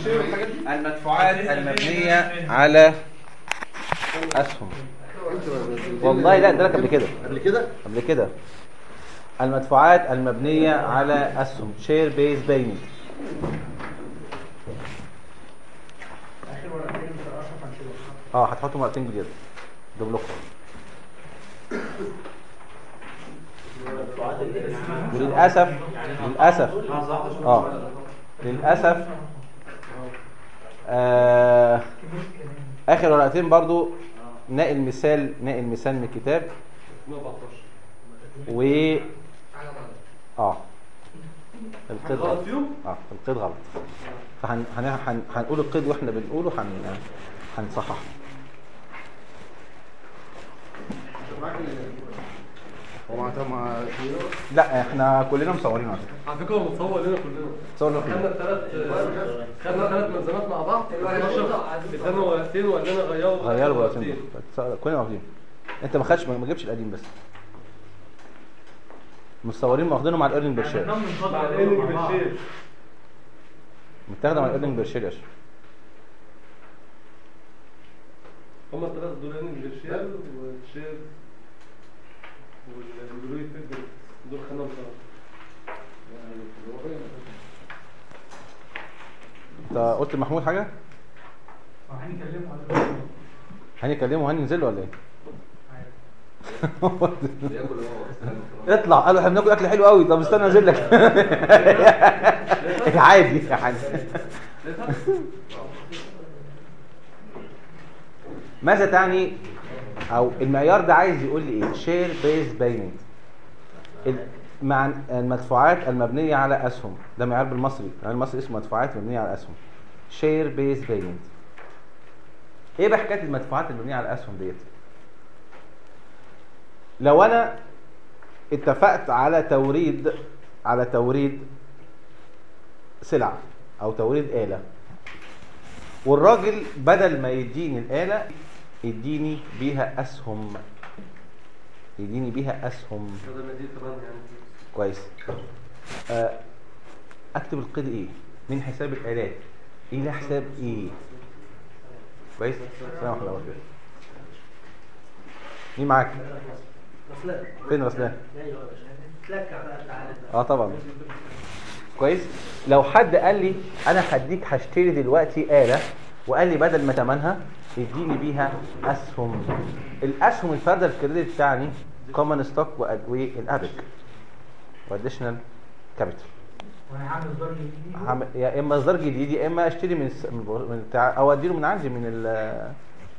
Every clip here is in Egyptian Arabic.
المدفوعات المبنية على أسهم والله لا ده لك قبل كده قبل كده قبل كده المدفوعات المبنية على أسهم شير بيز بيمنت اخر ورقتين انت اشرف عن شغل اه هتحطوا مرتين جديد ده بلوك وللأسف للأسف اه للأسف آه آخر ورقتين برضو نقل مثال نقل مثال من الكتاب و اه القيد غلط اه القيد غلط فهن هن... هن... هنقول القيد واحنا بنقوله هن... هنصححه هو معناتها ما لا احنا كلنا مصورين على فكره على فكره هو متصور لنا كلنا تصور لنا خدنا كلنا. الثلاث خدنا ثلاث منظمات مع بعض 12 ادانا ورقتين وقال لنا غيروا غيروا ورقتين دول. كلنا واخدين انت ما خدش ما جبتش القديم بس مصورين واخدينهم على الايرلينج بيرشير مع الايرنج بالشير متاخده على الايرلينج بيرشير يا شيخ هم الثلاثه دول ايرنج بالشير والشير والبلوي فيد دول خدناهم سوا انت قلت لمحمود حاجه هنكلمه على هنكلمه هننزل ولا ايه اطلع قالوا احنا بناكل اكل حلو قوي طب استنى انزل لك عادي يا حاج ماذا تعني او المعيار ده عايز يقول لي ايه شير بيز بيمنت مع المدفوعات المبنيه على اسهم ده معيار بالمصري المعيار المصري اسمه مدفوعات مبنيه على اسهم شير بيز بيمنت ايه بقى حكايه المدفوعات المبنيه على الاسهم ديت لو انا اتفقت على توريد على توريد سلعه او توريد اله والراجل بدل ما يديني الاله يديني بيها اسهم يديني بيها اسهم بدل ما دي كمان يعني كويس آه، اكتب القيد ايه من حساب الالات الى حساب ايه كويس السلام عليكم ورحمه الله مين معاك فين رسلان اه طبعا كويس لو حد قال لي انا هديك هشتري دلوقتي آلة وقال لي بدل ما تمنها اديني بيها اسهم الاسهم الفرده الكريدت بتاعني كومن ستوك والابك واديشنال كابيتال وهيعمل اصدار جديد هعمل- يا اما اصدار جديد يا اما اشتري من الس- من البر- من بتاع او اديله من عندي من ال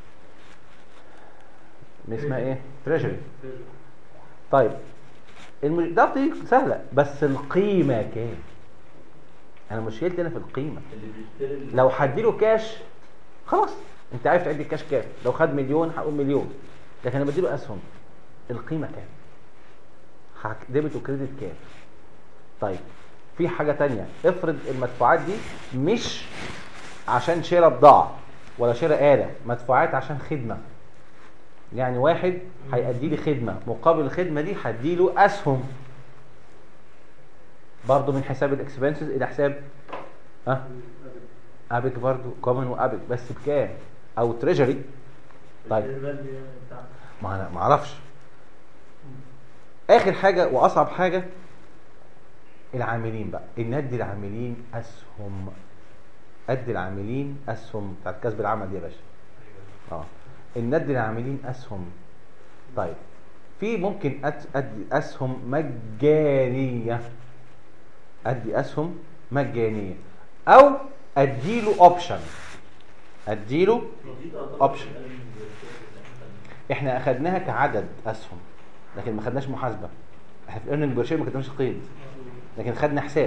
من اسمها ايه تريجري طيب الم- ده دي سهله بس القيمه كام انا مشكلتي انا في القيمه لو هديله كاش خلاص انت عارف تعد الكاش كام لو خد مليون هقول مليون لكن انا بديله اسهم القيمه كام هك- ديبت وكريدت كام طيب في حاجه تانية افرض المدفوعات دي مش عشان شراء بضاعه ولا شراء آلة مدفوعات عشان خدمه يعني واحد هيأدي لي خدمه مقابل الخدمه دي هدي له اسهم برضه من حساب الاكسبنسز الى حساب ها ابك برضه كومن وابك بس بكام او تريجري طيب ما انا ما اعرفش اخر حاجه واصعب حاجه العاملين بقى ان ادي العاملين اسهم ادي العاملين اسهم بتاعت كسب العمل دي يا باشا اه ان ادي العاملين اسهم طيب في ممكن أد- ادي اسهم مجانيه ادي اسهم مجانيه او اديله اوبشن اديله اوبشن احنا اخدناها كعدد اسهم لكن ما خدناش محاسبه احنا في الايرننج بير شير ما كتبناش قيد لكن خدنا حساب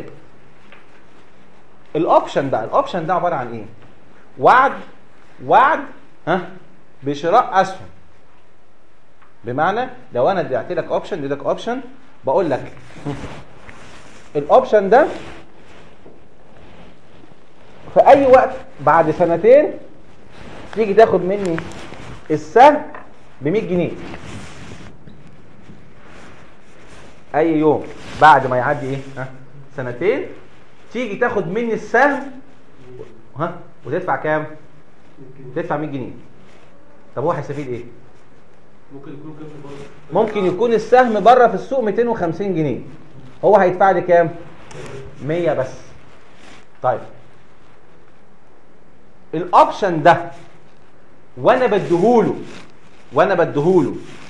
الاوبشن بقى الاوبشن ده عباره عن ايه وعد وعد ها بشراء اسهم بمعنى لو انا اديت لك اوبشن اديتك اوبشن بقول لك الاوبشن ده في اي وقت بعد سنتين تيجي تاخد مني السهم ب 100 جنيه اي يوم بعد ما يعدي ايه ها سنتين تيجي تاخد مني السهم ها وتدفع كام تدفع 100 جنيه طب هو هيستفيد ايه ممكن يكون كام برضه ممكن يكون السهم بره في السوق 250 جنيه هو هيدفع لي كام 100 بس طيب الاوبشن ده وانا بديهوله وانا بديهوله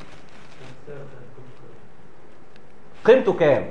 قيمته كام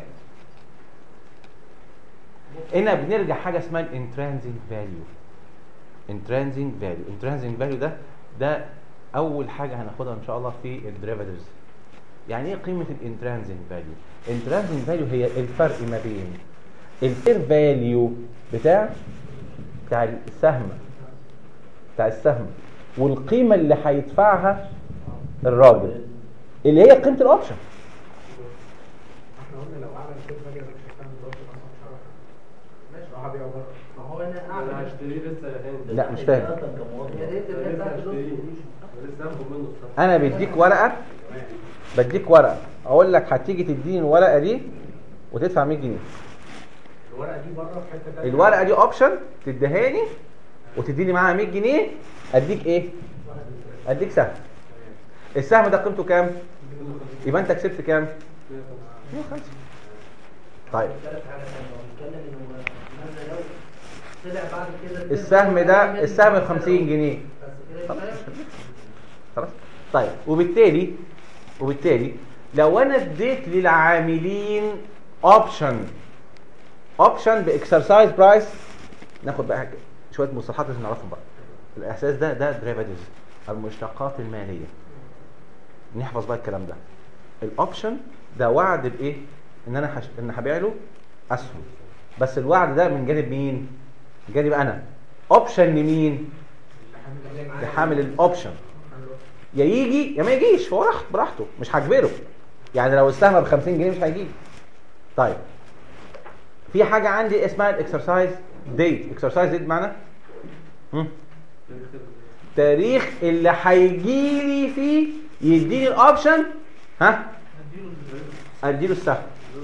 هنا بنرجع حاجه اسمها الانترانزنج فاليو انترانزنج فاليو انترانزنج فاليو ده ده اول حاجه هناخدها ان شاء الله في الديريفاتيفز يعني ايه قيمه الانترانزنج فاليو الانترانزنج فاليو هي الفرق ما بين الفير فاليو بتاع بتاع السهم بتاع السهم والقيمه اللي هيدفعها الراجل اللي هي قيمه الاوبشن احنا قلنا لو اعلى الكود فاليو مش هيستعمل دلوقتي اصلا مش هعرف ماشي راح ابيعه بره ما هو هنا انا اعلى هشتريه لسه يا هاني لا مش فاهم يا ريت انا الناس لسه تعرف هشتريه فلوس. انا لسه هاخد منه الصح انا بديك ورقه بديك ورقه اقول لك هتيجي تديني الورقه دي وتدفع 100 جنيه الورقه دي بره في حته تانيه الورقه دي اوبشن تديهاني وتديني معاها 100 جنيه اديك ايه اديك سهم السهم ده قيمته كام يبقى انت كسبت كام 150 طيب ثالث حاجه ثانيه هو بيتكلم انه مثلا لو طلع بعد كده السهم ده السهم ب 50 جنيه بس كده خلاص كفايه خلاص طيب وبالتالي وبالتالي لو انا اديت للعاملين اوبشن اوبشن باكسرسايز برايس ناخد بقى شويه مصطلحات لازم نعرفهم بقى الاحساس ده ده دريفاتيفز المشتقات الماليه نحفظ بقى الكلام ده الاوبشن ده وعد بايه ان انا هش... ان هبيع له اسهم بس الوعد ده من جانب مين من جانب انا اوبشن لمين لحامل الاوبشن يا يجي يا ما يجيش هو راح براحته مش هجبره يعني لو السهم ب 50 جنيه مش هيجي طيب في حاجه عندي اسمها الاكسرسايز ديت اكسرسايز ديت معنى هم؟ تاريخ اللي هيجي لي فيه يديني الاوبشن ها اديله السهم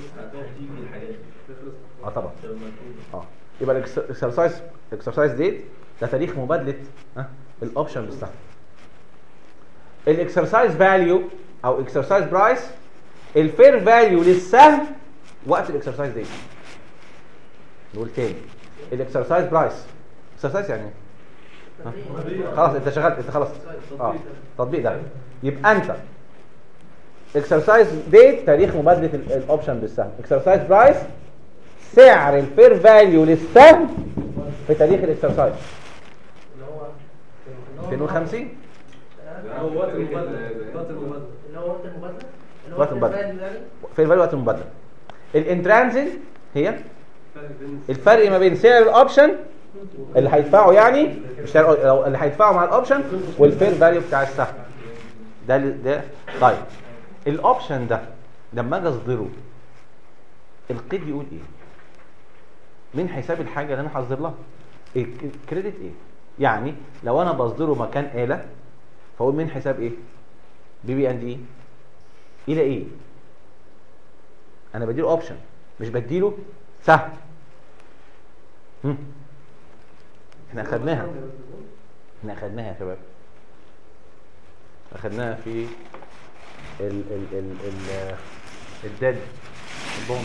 اه طبعا اه يبقى الاكسرسايز الاكسرسايز ديت ده تاريخ مبادله ها الاوبشن بالسهم الاكسرسايز فاليو او اكسرسايز برايس الفير فاليو للسهم وقت الاكسرسايز ديت نقول تاني الاكسرسايز برايس اكسرسايز يعني ايه ها؟ خلاص انت شغال انت خلاص اه تطبيق ده يبقى انت اكسرسايز ديت تاريخ مبادله ال- الاوبشن بالسهم اكسرسايز برايس سعر الفير فاليو للسهم في تاريخ الاكسرسايز اللي هو اللي هو 250 هو وقت المبادله وقت المبادله اللي هو وقت المبادله اللي هو وقت في المبادلة. الفاليو يعني فير فاليو وقت المبادله الانترانزنج هي فرق بين الفرق ما بين سعر الاوبشن اللي هيدفعه يعني مش سعر- لو اللي هيدفعه مع الاوبشن والفير فاليو بتاع السهم ده ال- ده طيب الاوبشن ده لما اجي اصدره القيد يقول ايه مين حساب الحاجه اللي انا هصدر لها الك- الكريدت ايه يعني لو انا بصدره مكان آلة فاقول مين حساب ايه بي بي اند ايه الى ايه انا بديله اوبشن مش بديله سهم هم. احنا اخدناها احنا اخدناها يا شباب اخدناها في ال ال ال ال الداد البوند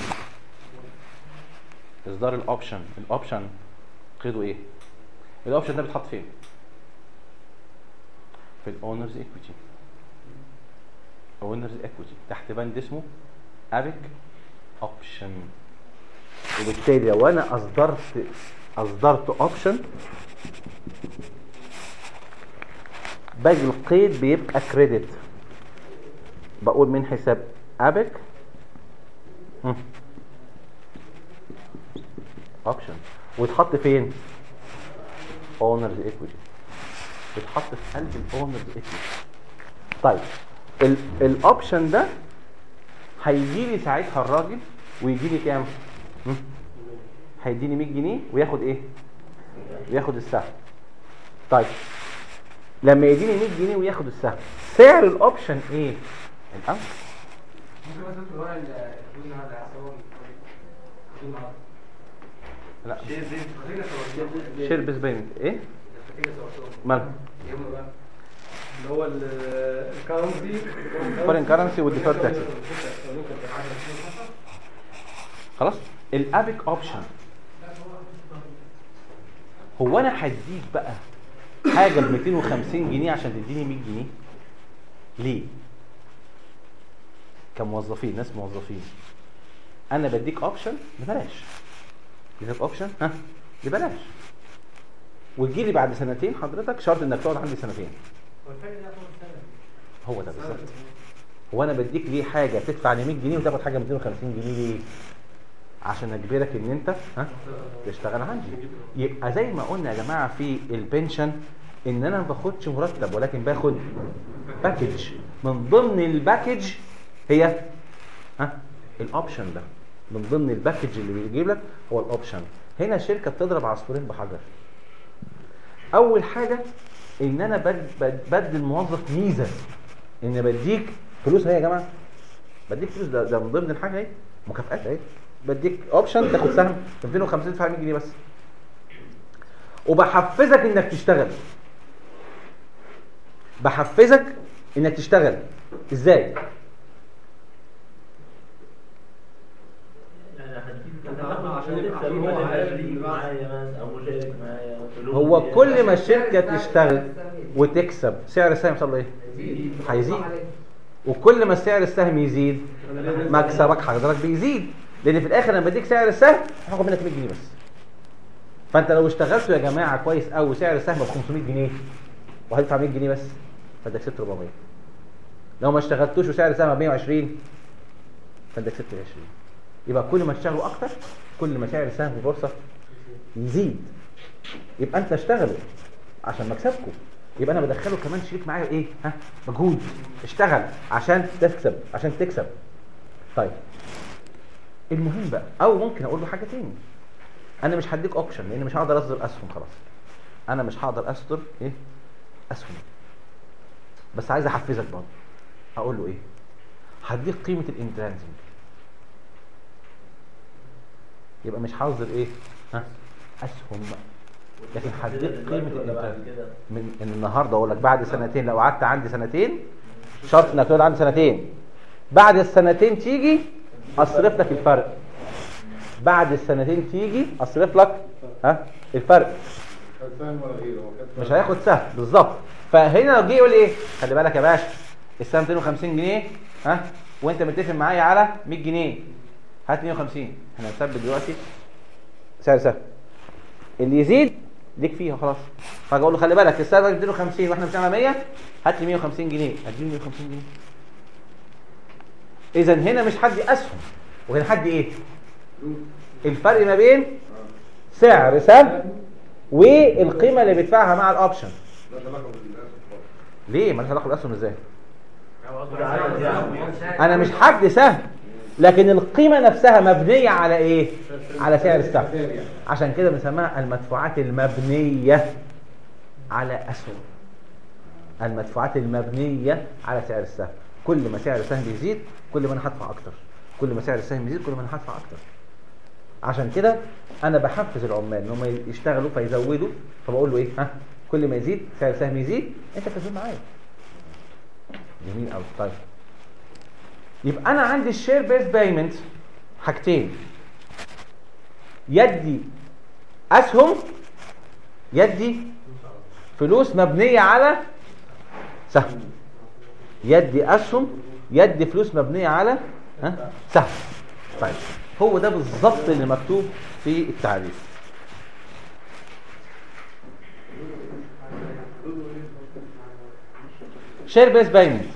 اصدار الاوبشن الاوبشن قيده ايه الاوبشن ده بيتحط فين في الاونرز ايكويتي اونرز ايكويتي تحت بند اسمه ابيك اوبشن وبالتالي لو انا اصدرت اصدرت اوبشن باقي القيد بيبقى كريدت بقول من حساب ابيك اوبشن ويتحط فين اونرز ايكويتي بيتحط في قلب الاونرز ايكويتي طيب الاوبشن ده هيجي لي ساعتها الراجل ويجي لي كام هم؟ هيديني 100 جنيه وياخد ايه وياخد السهم طيب لما يديني 100 جنيه وياخد السهم سعر الاوبشن ايه الامر ممكن مثلا في الورق اللي يكون على حساب لا شير بيز شير بيس بيمنت ايه مالها اللي هو الكرنسي Foreign currency with deferred taxes. خلاص الابيك اوبشن هو انا هديك بقى حاجه ب 250 جنيه عشان تديني 100 جنيه ليه كموظفين ناس موظفين انا بديك اوبشن ببلاش بديك اوبشن ها ببلاش وتجي لي بعد سنتين حضرتك شرط انك تقعد عندي سنتين هو ده بالظبط هو انا بديك ليه حاجه تدفع لي 100 جنيه وتاخد حاجه 250 جنيه ليه عشان اجبرك ان انت ها تشتغل عندي يبقى زي ما قلنا يا جماعه في البنشن ان انا ما باخدش مرتب ولكن باخد باكج من ضمن الباكج هي ها الاوبشن ده من ضمن الباكج اللي بيجيب لك هو الاوبشن هنا الشركه بتضرب عصفورين بحجر اول حاجه ان انا بد- بد- بدي الموظف ميزه ان بديك فلوس اهي يا جماعه بديك فلوس ده, ده من ضمن الحاجه اهي مكافآت اهي بديك اوبشن تاخد سهم 250 تدفع 100 جنيه بس وبحفزك انك تشتغل بحفزك انك تشتغل ازاي عشان يبقى هو عارف هو كل ما الشركه تشتغل وتكسب سعر السهم يحصل له ايه هيزيد وكل ما سعر السهم يزيد مكسبك حضرتك بيزيد لان في الاخر لما بديك سعر السهم هاخد منك 100 جنيه بس فانت لو اشتغلتوا يا جماعه كويس قوي سعر السهم ب 500 جنيه وهتدفع 100 جنيه بس فانت كسبت 400 لو ما اشتغلتوش وسعر السهم ب 120 فانت كسبت 20 يبقى كل ما تشتغلوا اكتر كل ما سعر السهم في البورصه يزيد يبقى انت اشتغلوا عشان مكسبكم يبقى انا بدخله كمان شريك معايا ايه ها مجهود اشتغل عشان تكسب عشان تكسب طيب المهم بقى او ممكن اقول له حاجه تاني انا مش هديك اوبشن لان مش هقدر اصدر اسهم خلاص انا مش هقدر اصدر ايه اسهم بس عايز احفزك برضه اقول له ايه هديك قيمه الانترانزنج يبقى مش هصدر ايه ها اسهم بقى لكن هديك قيمه الانترانزنج من من النهارده اقول لك بعد سنتين لو قعدت عندي سنتين شرط انك تقعد عندي سنتين بعد السنتين تيجي اصرف لك الفرق بعد السنتين تيجي اصرف لك ها الفرق فاهم ولا غيره هو كان مش هياخد سهم بالظبط فهنا لو جه يقول ايه خلي بالك يا باشا السهم 250 جنيه ها وانت متفق معايا على 100 جنيه هات 150 احنا هنثبت دلوقتي سعر سهم اللي يزيد ليك فيها خلاص فاجي اقول له خلي بالك السهم 250 واحنا بنعمل 100 هات لي 150 جنيه اديله 150 جنيه اذا هنا مش حد اسهم وهنا حد ايه الفرق ما بين سعر سهم والقيمه اللي بيدفعها مع الاوبشن ده علاقه بالاسف خالص ليه مالهاش علاقه بالاسهم ازاي انا مش حد سهم لكن القيمه نفسها مبنيه على ايه على سعر السهم عشان كده بنسميها المدفوعات المبنيه على اسهم المدفوعات المبنيه على سعر السهم كل ما سعر السهم بيزيد كل ما انا هدفع اكتر كل ما سعر السهم يزيد كل ما انا هدفع اكتر عشان كده انا بحفز العمال ان هم يشتغلوا فيزودوا فبقول له ايه ها كل ما يزيد سعر السهم يزيد انت كسبان معايا جميل قوي طيب يبقى انا عندي الشير بيس بيمنت حاجتين يدي اسهم يدي فلوس مبنيه على سهم يدي اسهم يدي فلوس مبنيه على ها سهم طيب هو ده بالظبط اللي مكتوب في التعريف share based payment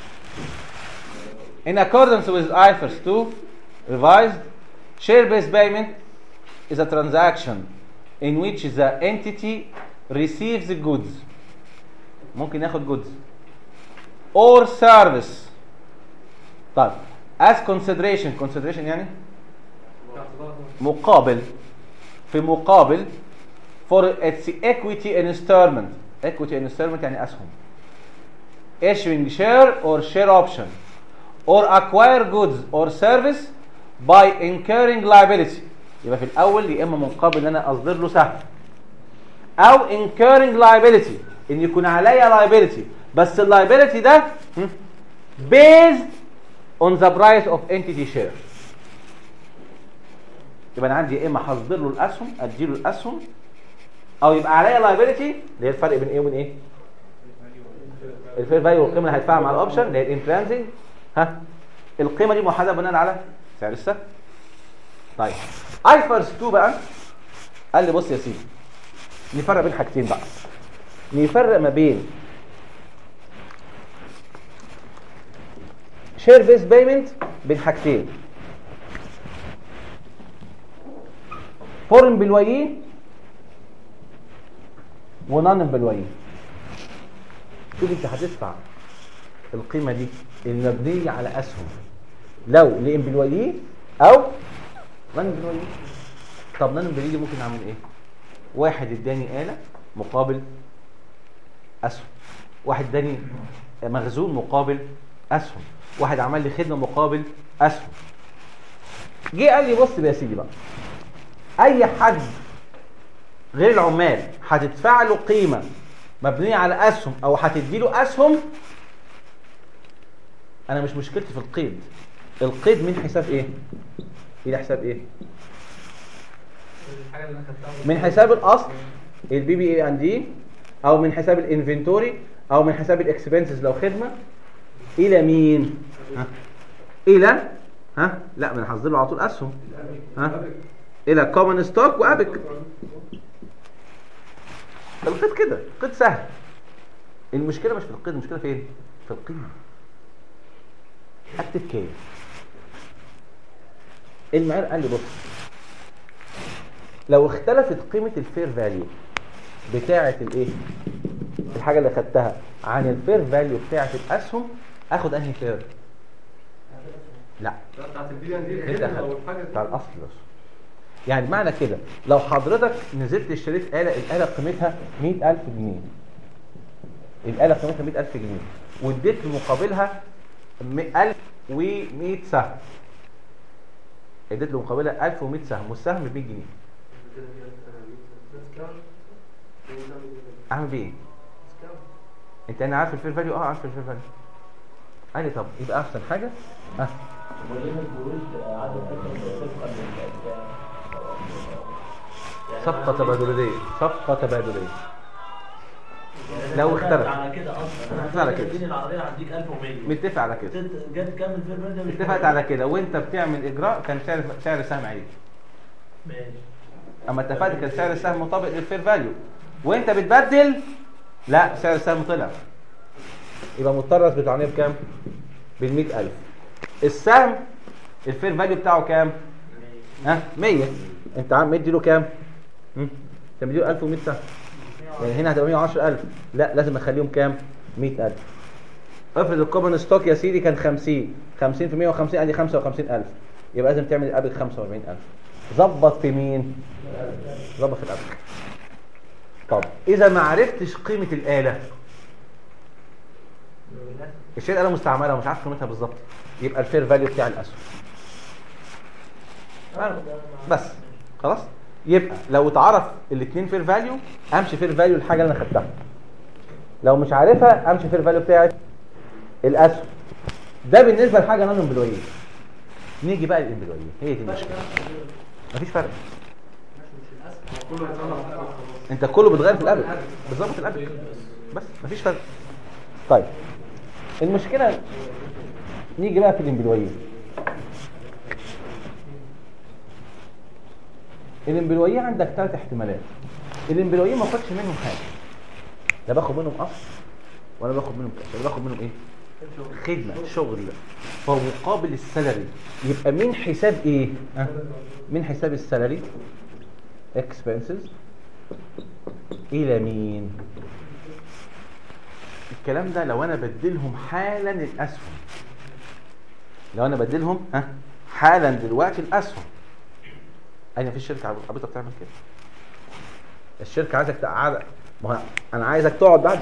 in accordance with IFRS 2 revised share based payment is a transaction in which the entity receives goods ممكن ياخد goods or service طيب as consideration consideration يعني مقابل في مقابل for its equity instrument equity instrument يعني اسهم issuing share or share option or acquire goods or service by incurring liability يبقى في الاول يا اما مقابل ان انا اصدر له سهم او incurring liability ان يكون عليا liability بس اللايبيليتي ده هم، based on the price of entity share يبقى انا عندي يا اما هصدر له الاسهم ادي له الاسهم او يبقى عليا liability اللي هي الفرق بين ايه وبين ايه الفير فاليو والقيمه اللي هدفعها مع الاوبشن اللي هي الانترانزنج ها القيمه دي محدده بناء على سعر السهم طيب ايفرس 2 بقى قال لي بص يا سيدي نفرق بين حاجتين بقى نفرق ما بين شير بيس بيمنت بين حاجتين فورن بالويه ونون بالويه شوف انت هتدفع القيمه دي المبنيه على اسهم لو لامبلوييه او نون امبلوييه طب نون امبلوييه ممكن اعمل ايه واحد اداني آلة مقابل اسهم واحد اداني مخزون مقابل اسهم واحد عمل لي خدمه مقابل اسهم جه قال لي بص بقى يا سيدي بقى اي حد غير العمال هتدفع له قيمه مبنيه على اسهم او هتدي له اسهم انا مش مشكلتي في القيد القيد من حساب ايه الى حساب ايه الحاجه اللي انا خدتها من حساب الاصل البي بي اي ان دي او من حساب الانفنتوري او من حساب الاكسبنسز لو خدمه الى مين ها الى ها لا ما انا هصدر له على طول اسهم ها الى كومن ستوك وابك القيد كده القيد سهل المشكله مش في القيد المشكله فين في القيمه اكتب كام المعيار قال لي بص لو اختلفت قيمه الفير فاليو بتاعه الايه الحاجه اللي خدتها عن الفير فاليو بتاعه الاسهم اخد انهي فير لا بتاعت الدي ان دي انت الخدمه او اخدت الحاجه بتاع الاصل بس يعني معنى كده لو حضرتك نزلت اشتريت آلة الآلة قيمتها 100000 جنيه الآلة قيمتها 100000 جنيه واديت في مقابلها 1100 سهم اديت له مقابلها 1100 سهم والسهم ب 100 جنيه اعمل بيه ايه؟ انت انا عارف الفير فاليو اه عارف الفير فاليو قال لي طب يبقى احسن حاجه ها وليه ما تقولش عدد أكثر طبقا لل صفقه تبادليه صفقه تبادليه لو اختلف. على كده اصلا اتفق على كده. اديني العربيه هديك 1100 متفق على كده تت- جت كام الفيرمان ده مش اتفقت مهم. على كده وانت بتعمل اجراء كان سعر سعر السهم عالي ماشي اما اتفقت كان سعر السهم مطابق للفير فاليو وانت بتبدل لا سعر السهم طلع يبقى مضطر اثبت عليه بكام بال 100000 السهم الفير فاليو بتاعه كام ها 100 انت عم مدي له كام هم؟ انت مدي له 1100 سهم يعني هنا هتبقى 110000 لا لازم اخليهم كام 100000 افرض الكومن ستوك يا سيدي كان 50 50 في 150 ادي 55000 يبقى لازم تعمل الابك 45000 ظبط في مين ظبط في الابك طب اذا ما عرفتش قيمه الاله الشيء الاله مستعمله ومش عارف قيمتها بالظبط يبقى الفير فاليو بتاع الاسهم بس خلاص يبقى لو اتعرف الاثنين فير فاليو امشي فير فاليو الحاجه اللي انا خدتها لو مش عارفها امشي فير فاليو بتاعت الاسهم ده بالنسبه لحاجه نون امبلويه نيجي بقى للامبلويه هي دي المشكله مفيش فرق كله يتصنع انت كله بتغير في الابد بالظبط الابد بس مفيش فرق طيب المشكله نيجي بقى في الامبلويه الامبلويه عندك ثلاث احتمالات الامبلويه ما باخدش منهم حاجه لا باخد منهم اصل ولا باخد منهم كاش ولا باخد منهم ايه خدمه شغل فمقابل السالري يبقى من حساب ايه ها؟ من حساب السالري expenses الى مين الكلام ده لو انا بديلهم حالا الاسهم لو انا بديلهم ها حالا دلوقتي الاسهم اين في شركه عبيطه بتعمل كده الشركه عايزك تقعد ما هو انا عايزك تقعد بعد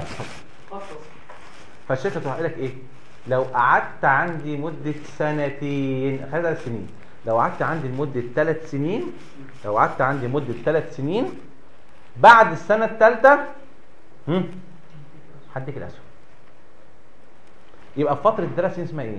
فالشركه تروح قايل لك ايه لو قعدت عندي مده سنتين خلال ثلاث سنين لو قعدت عندي لمده ثلاث سنين لو قعدت عندي مده ثلاث سنين بعد السنه الثالثه هديك الاسهم يبقى في فتره الثلاث سنين اسمها ايه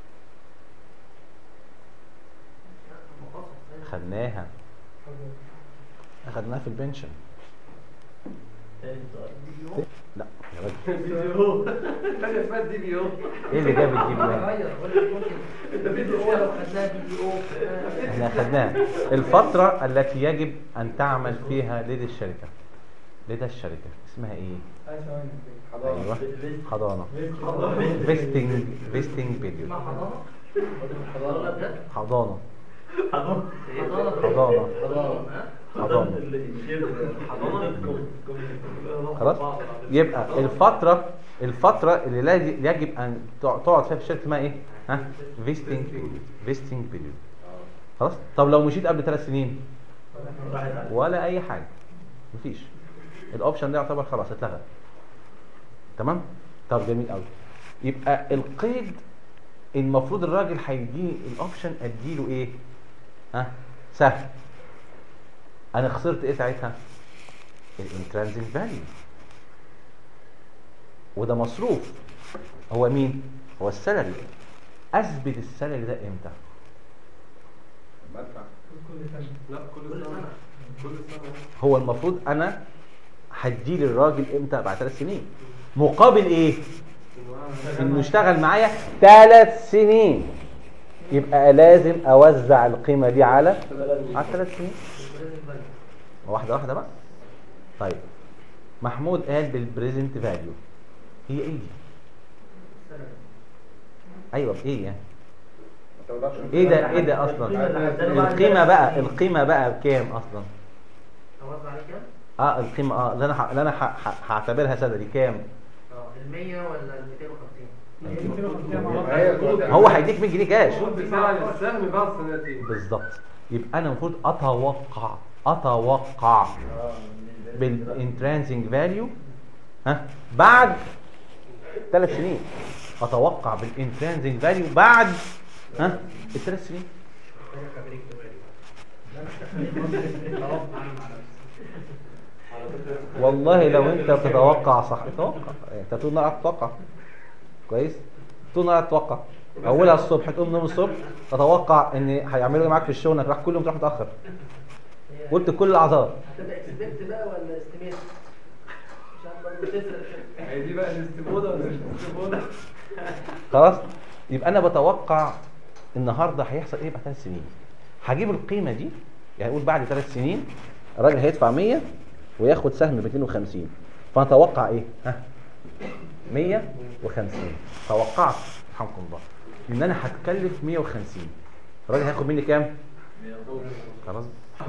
خدناها اخدناها في البنشن تاني سؤال لا يا راجل دي بي او حاجه اسمها دي بي او ايه اللي جاب الدي بي او غير ولا ممكن البي بي او لو خدناها بي بي او احنا خدناها الفترة التي يجب ان تعمل فيها لدى الشركة لدى الشركة اسمها ايه ايوه حضانة فيستنج فيستنج فيديو اسمها حضانه حضانه بجد حضانة حضانة حضانه حضانة ها حضانة حضانة خلاص يبقى الفترة الفترة اللي لاز- يجب ان تع- تقعد فيها في الشركة اسمها ايه ها فيستنج بيريود فيستنج بيريود خلاص طب لو مشيت قبل ثلاث سنين راحت عليك. ولا اي حاجه مفيش الاوبشن ده يعتبر خلاص اتلغى تمام طب جميل قوي يبقى القيد المفروض الراجل هيديني الاوبشن اديله ايه ها سهل انا خسرت ايه ساعتها الانترانزنج فاليو وده مصروف هو مين هو السالري اثبت السالري ده امتى بدفع لا كل سنه كل سنه هو المفروض انا هديه للراجل امتى بعد ثلاث سنين مقابل ايه انه اشتغل معايا ثلاث سنين يبقى لازم اوزع القيمه دي على على ثلاث سنين واحده واحده بقى طيب محمود قال بالبريزنت فاليو هي ايه دي ايوه ايه يعني ما تقدرش ايه ده ايه ده اصلا القيمه بقى القيمه بقى بكام اصلا اوزع عليه كام؟ اه القيمه اه اللي انا ح- اللي انا ح- ح- هعتبرها سالري كام اه ال 100 ولا ال 250 هي كل- هو هيديك 100 جنيه كاش خد بسعر السهم بعد سنتين بالظبط يبقى انا المفروض اتوقع اتوقع اه بالانترانسنج فاليو ها بعد ثلاث سنين اتوقع بالانترانسنج فاليو بعد ها الثلاث سنين والله لو انت بتتوقع صح توقع انت طول النهار تتوقع كويس طول النهار تتوقع اولها الصبح تقوم نوم الصبح تتوقع ان هيعملوا ايه معاك في الشغل انك راح كل يوم تروح متاخر قلت كل الاعذار هتبقى اكسبكت بقى ولا استيميت؟ عشان برضه تفرق هي دي بقى الاستيموده ولا مش الاستيموده خلاص يبقى انا بتوقع النهارده هيحصل ايه بعد ثلاث سنين هجيب القيمه دي يعني اقول بعد ثلاث سنين الراجل هيدفع 100 وياخد سهم ب 250 فانا اتوقع ايه ها 150 توقعت رحمكم الله ان انا هتكلف 150 الراجل هياخد مني كام خلاص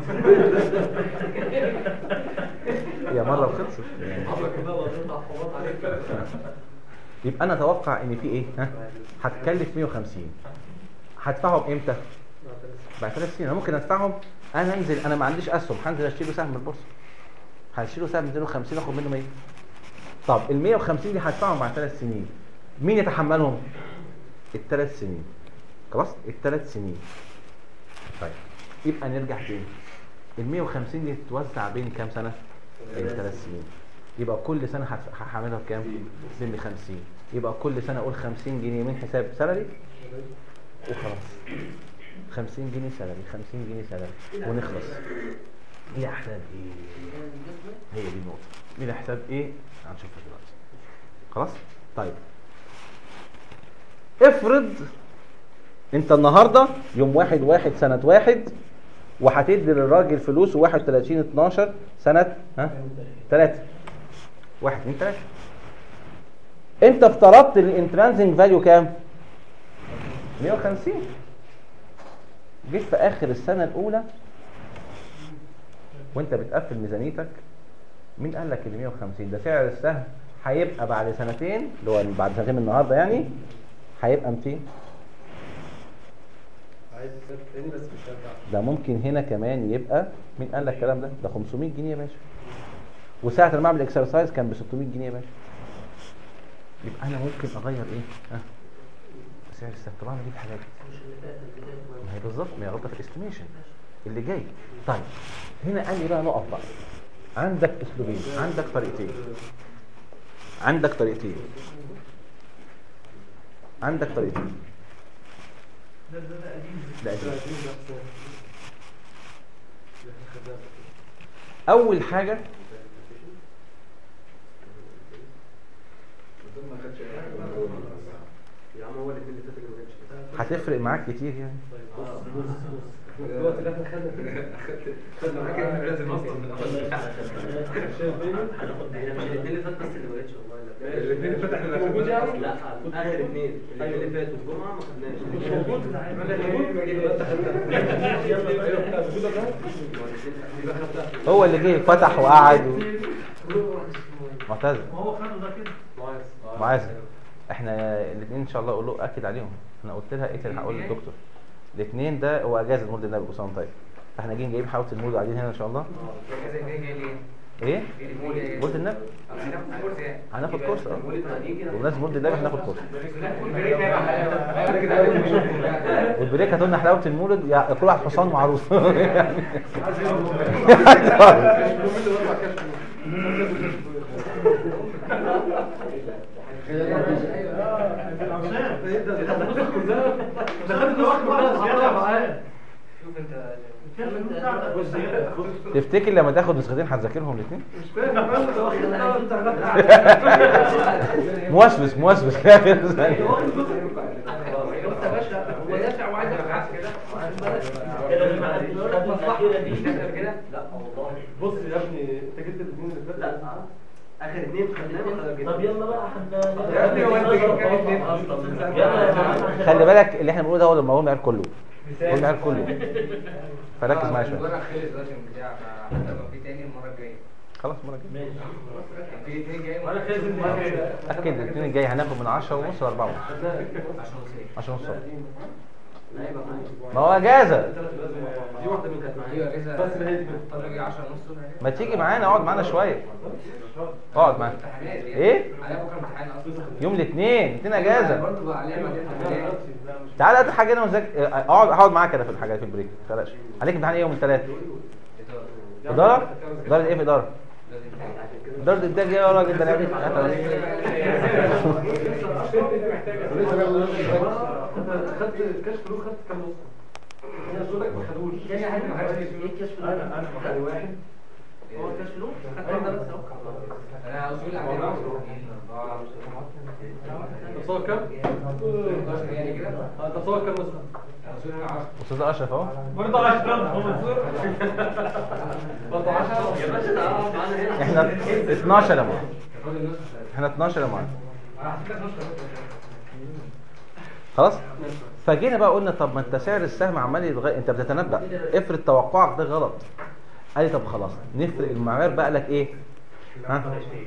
يا مره وخلصت يعني عمرك كده لو تقطع حوارات عليك يبقى انا اتوقع ان في ايه ها هتكلف 150 هدفعهم امتى بعد ثلاث سنين انا ممكن ادفعهم انا انزل انا ما عنديش اسهم هنزل اشتري سهم من البورصه هشتري سهم 250 اخد منه 100 طب ال 150 دي هدفعهم بعد ثلاث سنين مين يتحملهم الثلاث سنين خلاص الثلاث سنين طيب يبقى نرجع تاني ال 150 دي تتوزع بين كام سنه بين ثلاث سنين يبقى كل سنه هت- هعملها بكام ب 50 يبقى كل سنه اقول 50 جنيه من حساب سالري وخلاص 50 جنيه سالري 50 جنيه سالري ونخلص الى حساب ايه هي دي النقطه الى حساب ايه هنشوفها دلوقتي خلاص طيب افرض انت النهارده يوم واحد واحد سنة واحد وهتدي للراجل فلوس 31 12 سنة ها 3 واحد اتنين تلاتة انت افترضت الانترانزنج فاليو كام؟ 150 جيت في اخر السنة الاولى وانت بتقفل ميزانيتك مين قال لك ال 150 ده سعر السهم هيبقى بعد سنتين اللي هو بعد سنتين من النهارده يعني هيبقى 200 عايز حساب تاني بس مش هرجع ده ممكن هنا كمان يبقى مين قال لك الكلام ده ده 500 جنيه يا باشا وساعة لما اعمل اكسرسايز كان ب 600 جنيه يا باشا يبقى انا ممكن اغير ايه ها سعر السهم طب اعمل ايه في الحاجات دي؟ مش اللي فات اللي فات ما هي بالظبط ما هي غلطه في الاستيميشن اللي جاي طيب هنا قال لي بقى نقف بقى عندك اسلوبين عندك طريقتين عندك طريقتين عندك طريقتين ده قديم. اول حاجه يا عم هو الاثنين اللي فاتوا اللي ما كانش هتفرق معاك كتير يعني الوقت اللي احنا خدنا خدنا معاك احنا لازم اصلا من الاول شايف فين؟ الاثنين اللي فات بس اللي ما جتش والله لا الاثنين اللي فاتوا احنا اللي موجود خدناهم. يعني؟ لا اخر اثنين الاثنين اللي فاتوا الجمعه ما خدناش مش موجود انت خدتها ايوه بتاع موجوده بقى يبقى خدتها هو اللي جه فتح وقعد و... معتز هو خده ده كده معاذ معاذ احنا الاثنين ان شاء الله اقول له اكد عليهم انا قلت لها قلت لها هقول للدكتور الاثنين ده هو اجازه مولد النبي كل سنه وأنت طيب احنا جايين جايبين حلاوه المولد وقاعدين هنا ان شاء الله ايه مولد النبي هناخد كورس اه بمناسبه مولد النبي هناخد كورس والبريك هتقولنا حلاوه المولد يا كل واحد حصان وعروس يعني شوف انت تفتكر لما تاخد نسختين هتذاكرهم الاثنين مش فاهم موسوس موسوس بص يا باشا هو دافع وعايز يبعت كده كده لا والله بص يا ابني انت جبت الاثنين اللي فاتوا لا اخر اثنين خدناهم طب يلا بقى احنا يا ابني هو انت جايب كام اتنين يلا يا جماعه خلي بالك اللي احنا بنقوله ده هو لما هو المعيار كله هو المعيار كله فركز معايا شويه الورق خلص دلوقتي من البتاع فحتى لو في تاني المره الجايه خلاص المره الجايه في اتنين جاي وانا خايف من المره اكيد الاثنين الجاي هناخد من 10 ونص ل 4 ونص 10 ونص ما هو اجازه دي واحده من كانت معايا ايوه اجازه بس ما هي دي طب اجي 10 ونص ما تيجي معانا اقعد معانا شويه اقعد معانا امتحانات ايه عليها بكره امتحان اصلا يوم الاثنين الاثنين اجازه برضه بقى عليها بعدين امتحانات تعالى هات حاجه انا وزاك اقعد هقعد معاك انا في الحاجات في البريك ما تقلقش عليك امتحان ايه يوم الثلاث اداره اداره ايه في اداره اداره الانتاج ايه يا راجل ده لعبة ولسه بياخدوا نص الوقت. انت خدت كشف فلوس خدت كام نص؟ انا بقول لك ما خدوش تاني حاجه ما خدش ايه كشف انا انا خد واحد هو كشف له خدت واحده بس اهو انا اصول عليها تصور كام؟ يعني كده اه تصور كام نسخه؟ اصول على 10 استاذ اشرف اهو برضه 10 هو منصور برضه 10 يا باشا تعال معانا هنا احنا 12 يا معلم خد النص احنا 12 يا معلم خلاص فجينا بقى قلنا طب ما انت سعر السهم عمال يتغير انت بتتنبأ افرض توقعك ده غلط قال لي طب خلاص نفرق المعيار بقى لك ايه ها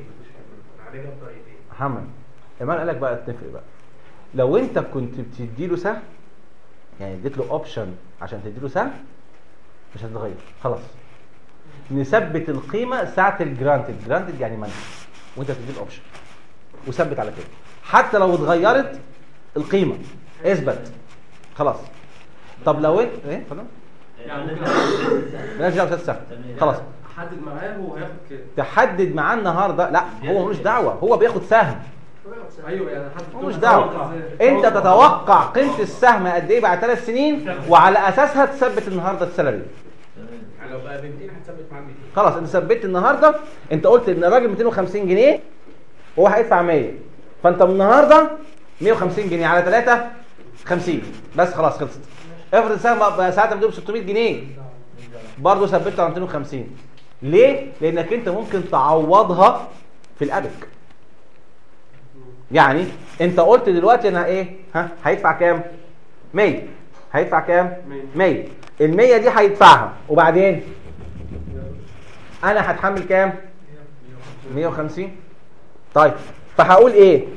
محمد ايمان قال لك بقى تفرق بقى لو انت كنت بتديله سهم يعني اديت له اوبشن عشان تديله سهم مش هتتغير خلاص نثبت القيمه ساعه الجرانتد جرانتد يعني منع وانت بتدي الاوبشن وثبت على كده حتى لو اتغيرت القيمه اثبت خلاص طب لو انت ايه اتفضل مالناش دعوه بسهم خلاص حدد معاه هو هياخد كام تحدد معاه النهارده لا هو ملوش دعوه هو بياخد سهم ايوه يعني حدد هو مش دعوه انت تتوقع قيمه السهم قد ايه بعد ثلاث سنين وعلى اساسها تثبت النهارده السالري يعني لو بقى ب 200 هتثبت معاه 200 خلاص انت ثبت النهارده انت قلت ان الراجل 250 جنيه وهو هيدفع 100 فانت من النهارده 150 جنيه على 3 50 بس خلاص خلصت افرض السهم بقى ساعتها بتجيب 600 جنيه برضه ثبته على 250 ليه؟ لانك انت ممكن تعوضها في الابك يعني انت قلت دلوقتي انا ايه ها هيدفع كام 100 هيدفع كام 100 ال 100 دي هيدفعها وبعدين انا هتحمل كام 150 طيب فهقول ايه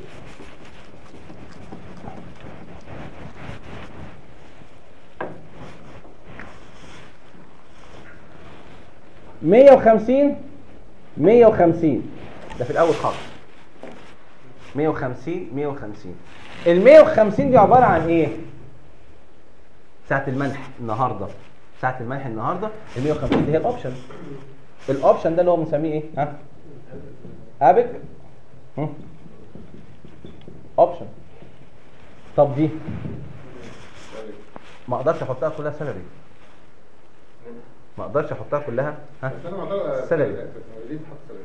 مية وخمسين مية وخمسين ده في الأول خالص مية وخمسين مية وخمسين المية وخمسين دي عبارة عن إيه؟ ساعه المنح النهارده ساعه المنح النهارده ال 150 دي هي الاوبشن الاوبشن ده اللي هو بنسميه ايه ها ابك اوبشن طب دي ما اقدرش احطها كلها سالري ما اقدرش احطها كلها ها بس انا معترض سالري. ليه تحط سالري؟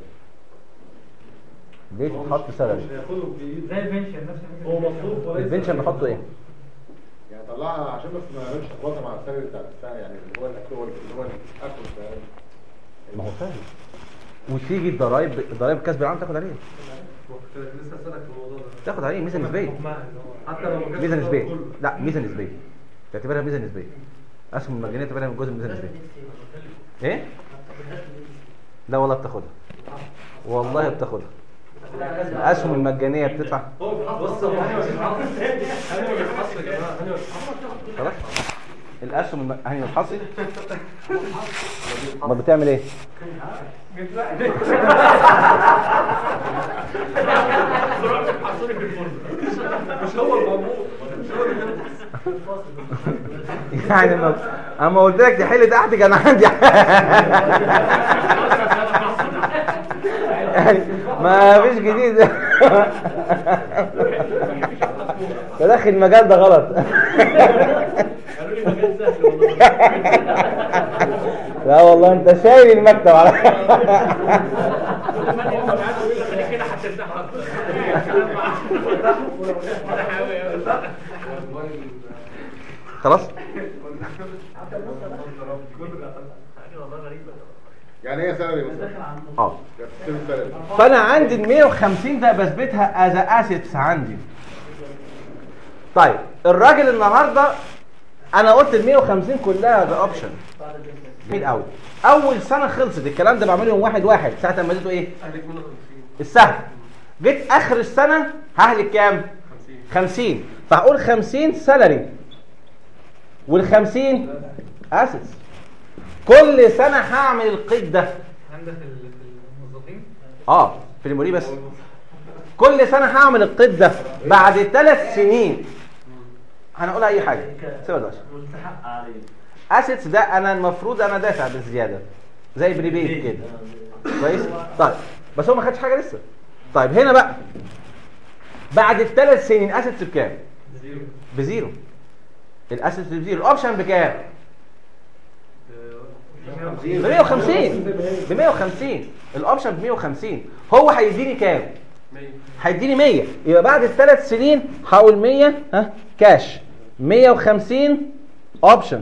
ليه تحط سالري هياخده بايد زي البنشن نفس هو مصروف وليس البنشن بنحطه ايه يعني طلعها عشان بس ما يعملش لخبطه مع السالري بتاع السنه يعني اللي هو الاكتوبر اللي هو الاكتوبر ما هو سهل وتيجي الضرايب الضرايب كسب العام تاخد عليه كنت لسه اسالك في الموضوع ده تاخد عليه ميزه نسبيه حتى لو ما كانش ميزه الضرر نسبيه كله. لا ميزه نسبيه تعتبرها ميزه نسبيه اسهم المجانيه تعتبرها من جزء من ميزه نسبيه ايه لا والله بتاخدها والله بتاخدها الاسهم المجانيه بتدفع بص هو هاني ما بيتحصل هاني ما بيتحصل يا جماعه هاني ما بيتحصل خلاص الاسهم الم... هاني متحصل امال بتعمل ايه مش هو الموضوع مش هو اللي يعني ما اما قلت لك تحل تحت كان عندي يعني ما فيش جديد ده داخل المجال ده غلط قالوا لي مجال سهل والله لا والله انت شايل المكتب على خليك كده هترتاح اكتر خلاص والله غريبه يعني ايه سالري مثلا؟ اه يعني بتكتب سالري فانا عندي ال 150 ده بثبتها از اسيتس عندي طيب الراجل النهارده انا قلت ال 150 كلها ده اوبشن جميل قوي اول سنه خلصت الكلام ده بعمله يوم واحد واحد ساعه ما اديته ايه اهلك منه 50 السهم جيت اخر السنه ههلك كام 50 50 فهقول 50 سالري وال 50 اسيتس كل سنه هعمل القيد ده عندك ال- في الموظفين اه في الموري بس كل سنه هعمل القيد ده بعد ثلاث سنين هنقول اي حاجه سيبها دلوقتي مستحق عليه اسيتس ده انا المفروض انا دافع بالزياده زي بريبيت كده كويس طيب بس هو ما خدش حاجه لسه طيب هنا بقى بعد الثلاث سنين اسيتس بكام زيرو بزيرو الاسيتس بزيرو الاوبشن بكام ب 150 ب 150 الاوبشن ب 150 هو هيديني كام 100 هيديني 100 يبقى بعد الثلاث سنين هقول 100 ها كاش 150 اوبشن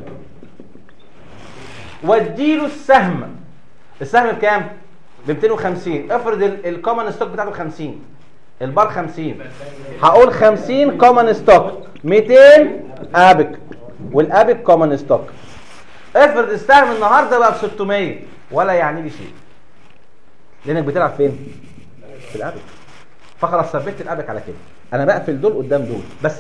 واديله السهم السهم بكام ب 250 افرض الكومن ستوك بتاعته 50 البار 50 هقول 50 كومن ستوك 200 ابك والابك كومن ستوك افرض السهم النهارده بقى ب 600 ولا يعني لي شيء لانك بتلعب فين في الابك فخلاص ثبت الابك على كده انا بقفل دول قدام دول بس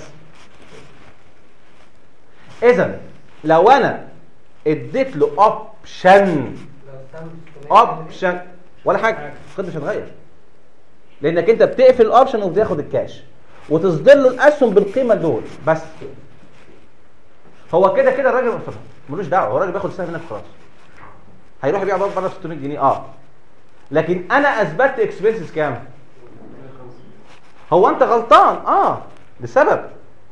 اذا لو انا اديت له اوبشن اوبشن ولا حاجه الخط مش هتغير لانك انت بتقفل الاوبشن وبتاخد الكاش وتصدر له الاسهم بالقيمه دول بس هو كده كده الراجل ملوش دعوه هو الراجل بياخد السهم منك خلاص هيروح يبيع بره 600 جنيه اه لكن انا اثبتت اكسبنسز كام هو انت غلطان اه لسبب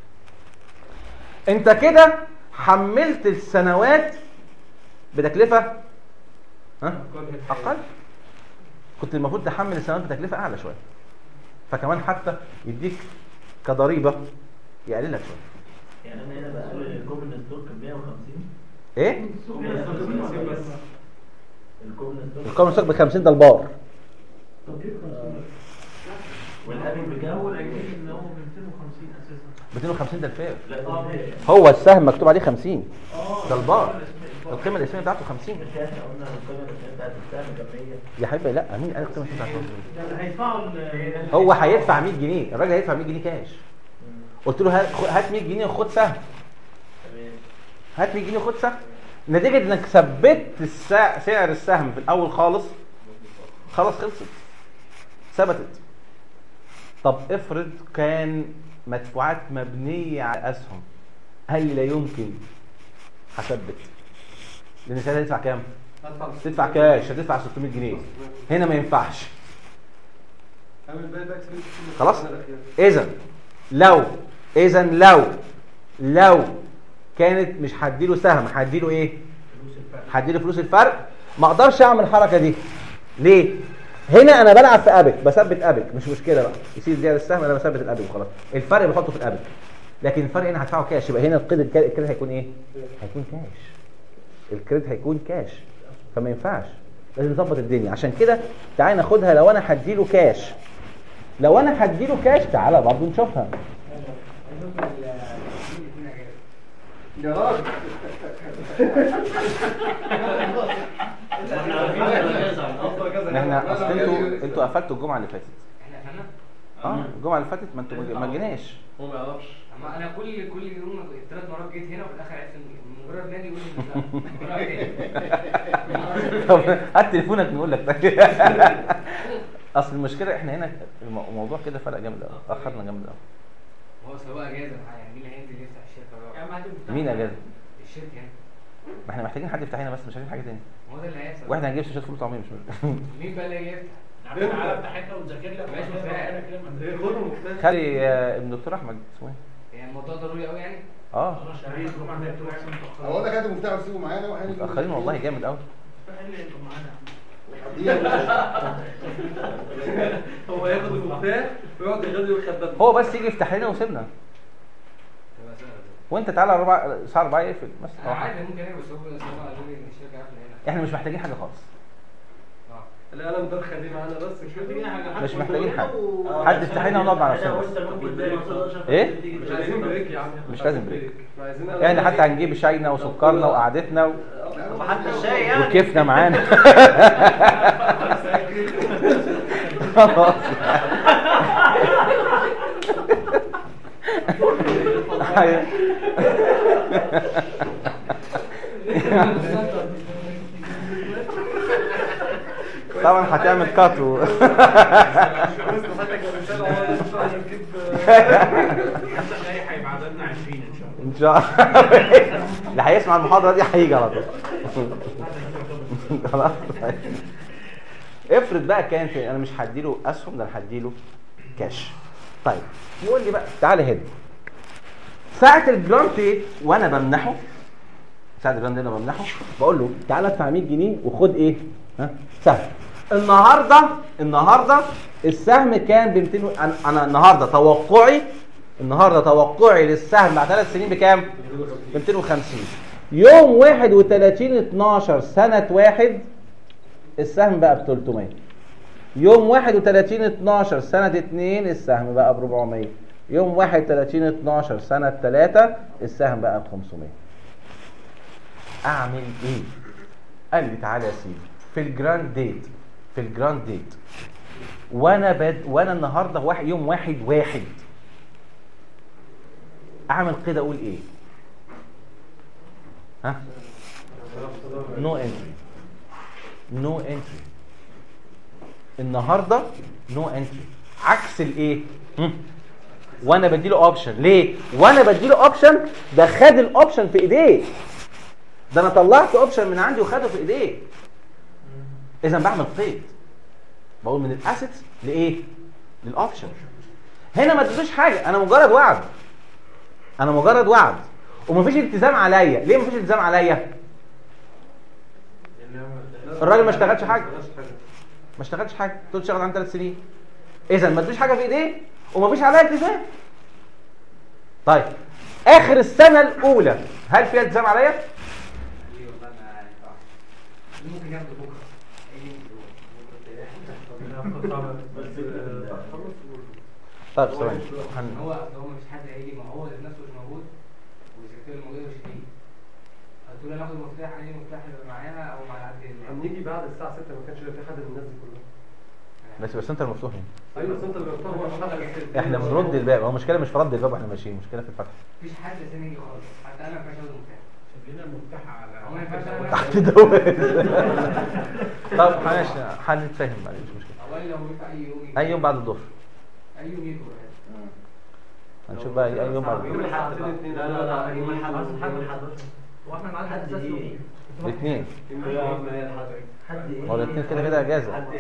انت كده حملت السنوات بتكلفه ها اقل كنت المفروض تحمل السنوات بتكلفه اعلى شويه فكمان حتى يديك كضريبه يقلل لك شويه يعني انا هنا بقول الكومن ستوك ب 150 ايه الكومن ستوك بس الكومن ستوك الكومن ستوك ب 50 ده البار والابي بكام؟ هو الاكيد ان هو ب 250 اساسا 250 ده الفير لا اه ماشي هو السهم مكتوب عليه 50 اه ده البار القيمه الاسميه بتاعته 50 مش احنا قلنا القيمه الاساسيه بتاعت السهم كان 100 يا حبيبي لا مين قال القيمه الاسميه بتاعته 50 ده اللي هيدفعوا ال- هو هيدفع 100 جنيه الراجل هيدفع 100 جنيه كاش قلت له هات هات 100 جنيه وخد سهم تمام هات 100 جنيه وخد سهم نتيجه انك ثبت السع- سعر السهم في الاول خالص خلاص خلصت ثبتت طب افرض كان مدفوعات مبنيه على اسهم هل لا يمكن هثبت لان ساعتها تدفع كام تدفع كاش هتدفع 600 جنيه هنا ما ينفعش اعمل باي باك سبيس خلاص اذا لو اذا لو لو كانت مش هديله سهم هديله ايه هديله فلوس الفرق ما اقدرش اعمل الحركه دي ليه هنا انا بلعب في ابك بثبت ابك مش مشكله بقى يصير زياده السهم انا بثبت الابك وخلاص الفرق بحطه في الابك لكن الفرق هنا هدفعه كاش يبقى هنا القيد الكا- الكريدت هيكون ايه هيكون كاش الكريدت هيكون كاش فما ينفعش لازم نظبط الدنيا عشان كده تعالى ناخدها لو انا هديله كاش لو انا هديله كاش تعالى برضه نشوفها يا راجل احنا اصل انتوا انتوا قفلتوا الجمعه اللي فاتت احنا فهمنا اه الجمعه اللي فاتت ما انتوا ما- ما جيناش هو ما يعرفش اما انا كل كل يوم الثلاث مرات جيت هنا وفي الاخر عرفت ان مجرد نادي يقول لي انت رأيك ايه؟ طب هات تليفونك نقول لك اصل المشكله احنا هنا الم- الموضوع كده فرق جامد قوي اخرنا جامد قوي هو سواء اجازه يعني مين اللي هينزل يفتح الشركه بقى؟ مين اجازه الشركه يعني ما احنا محتاجين حد يفتح لنا بس مش عايزين حاجه تاني هو ده اللي هيحصل واحنا هنجيب شاشات فول وطعميه مش مين بقى اللي هيجي يفتح؟ تعالى افتح حته وتذاكر لك ماشي، مش فاهم. ايه خده مفتاح خلي آه، ابن الدكتور احمد اسمه ايه يعني الموضوع ضروري قوي يعني اه شهرين الجمعه اللي فاتت احسن هو متاخرين ده كاتب المفتاح وسيبه معانا واحنا نيجي متاخرين والله جامد قوي اللي انتوا معانا هو ياخد المفتاح ويقعد يغذي ويخبط هو بس يجي يفتح لنا وسيبنا تبقى سهله وانت تعالى ربع الساعه 4 يقفل بس انا عارف ممكن اعمل بس هو بس هو قالوا لي ان الشركه قافله هنا احنا مش محتاجين حاجه خالص اه القلم ده خليه معانا بس مش محتاجين حاجه مش محتاجين حاجه حد يفتح لنا ونقعد مع نفسنا بس. ايه مش عايزين بريك يا عم مش لازم بريك. احنا عايزين قلم. يعني حتى هنجيب شاينا وسكرنا وقعدتنا و... وحتى الشاي يعني وكيفنا معانا خلاص أيوة. طبعا هتعمل كاتو خمسة دقايق هيبقى عددنا 20 ان شاء الله ان شاء الله اللي هيسمع المحاضره دي هيجي على طول خلاص افرض بقى كان في انا مش هديله اسهم ده انا هديله كاش طيب يقول لي بقى تعالى هنا ساعه الجرانت ايه وانا بمنحه ساعه الجرانت انا بمنحه بقول له تعالى ادفع 100 جنيه وخد ايه ها سهم النهارده النهارده السهم كان ب 200 و- انا انا النهارده توقعي النهارده توقعي للسهم بعد ثلاث سنين بكام؟ ب 250 يوم 31 12 سنة واحد السهم بقى ب 300 يوم 31 12 سنة 2 السهم بقى ب 400 يوم 31 12 سنة 3 السهم بقى ب 500 اعمل ايه؟ قال لي تعالى يا سيدي في الجراند ديت في الجراند ديت وانا بد وانا النهارده واحد يوم واحد واحد اعمل كده اقول ايه ها نو انتري نو انتري النهارده نو انتري عكس الايه هم؟ وانا بديله اوبشن ليه وانا بديله اوبشن ده خد الاوبشن في ايديه ده انا طلعت اوبشن من عندي وخده في ايديه اذا بعمل قيد بقول من الاسيتس لايه للاوبشن هنا ما تدوش حاجه انا مجرد وعد انا مجرد وعد ومفيش التزام عليا ليه مفيش التزام عليا الراجل ما اشتغلش حاجه ما اشتغلش حاجه تقول اشتغل عن ثلاث سنين اذا ما تدوش حاجه في ايديه ومفيش عليا التزام طيب اخر السنه الاولى هل فيها التزام عليا ليه والله ما ينفعش ممكن ياخده بكره اي يوم طيب ثواني هن- هو هو مفيش حد هيجي ما هو ذات نفسه مش موجود والسكرتير الموجوده مش هتيجي هتقول انا اخد المفتاح اي مفتاح يبقى معانا او مع حد هنيجي بعد الساعه 6 ما كانش يبقى في حد من الناس دي كلها بس بس انت المفتوح هنا ايوه بس انت اللي جبتها هو مش حد احنا بنرد الباب هو المشكله مش في رد الباب واحنا ماشيين المشكله في الفتح مفيش حد ثاني يجي خالص حتى انا ما ينفعش اخد المفتاح شوف لنا المفتاح على هو ما ينفعش انا تحت دوت طب ماشي هنتفاهم معلش مش مشكله اولا لو ينفع اي يوم يجي اي يوم بعد الظهر اي يوم يجي هنشوف بقى اي يوم بعد يوم الظهر الاحد لا لا لا يوم الاحد الحد واحنا معانا حد اساس ايه؟ الاثنين حد ايه؟ هو الاثنين كده كده اجازه هو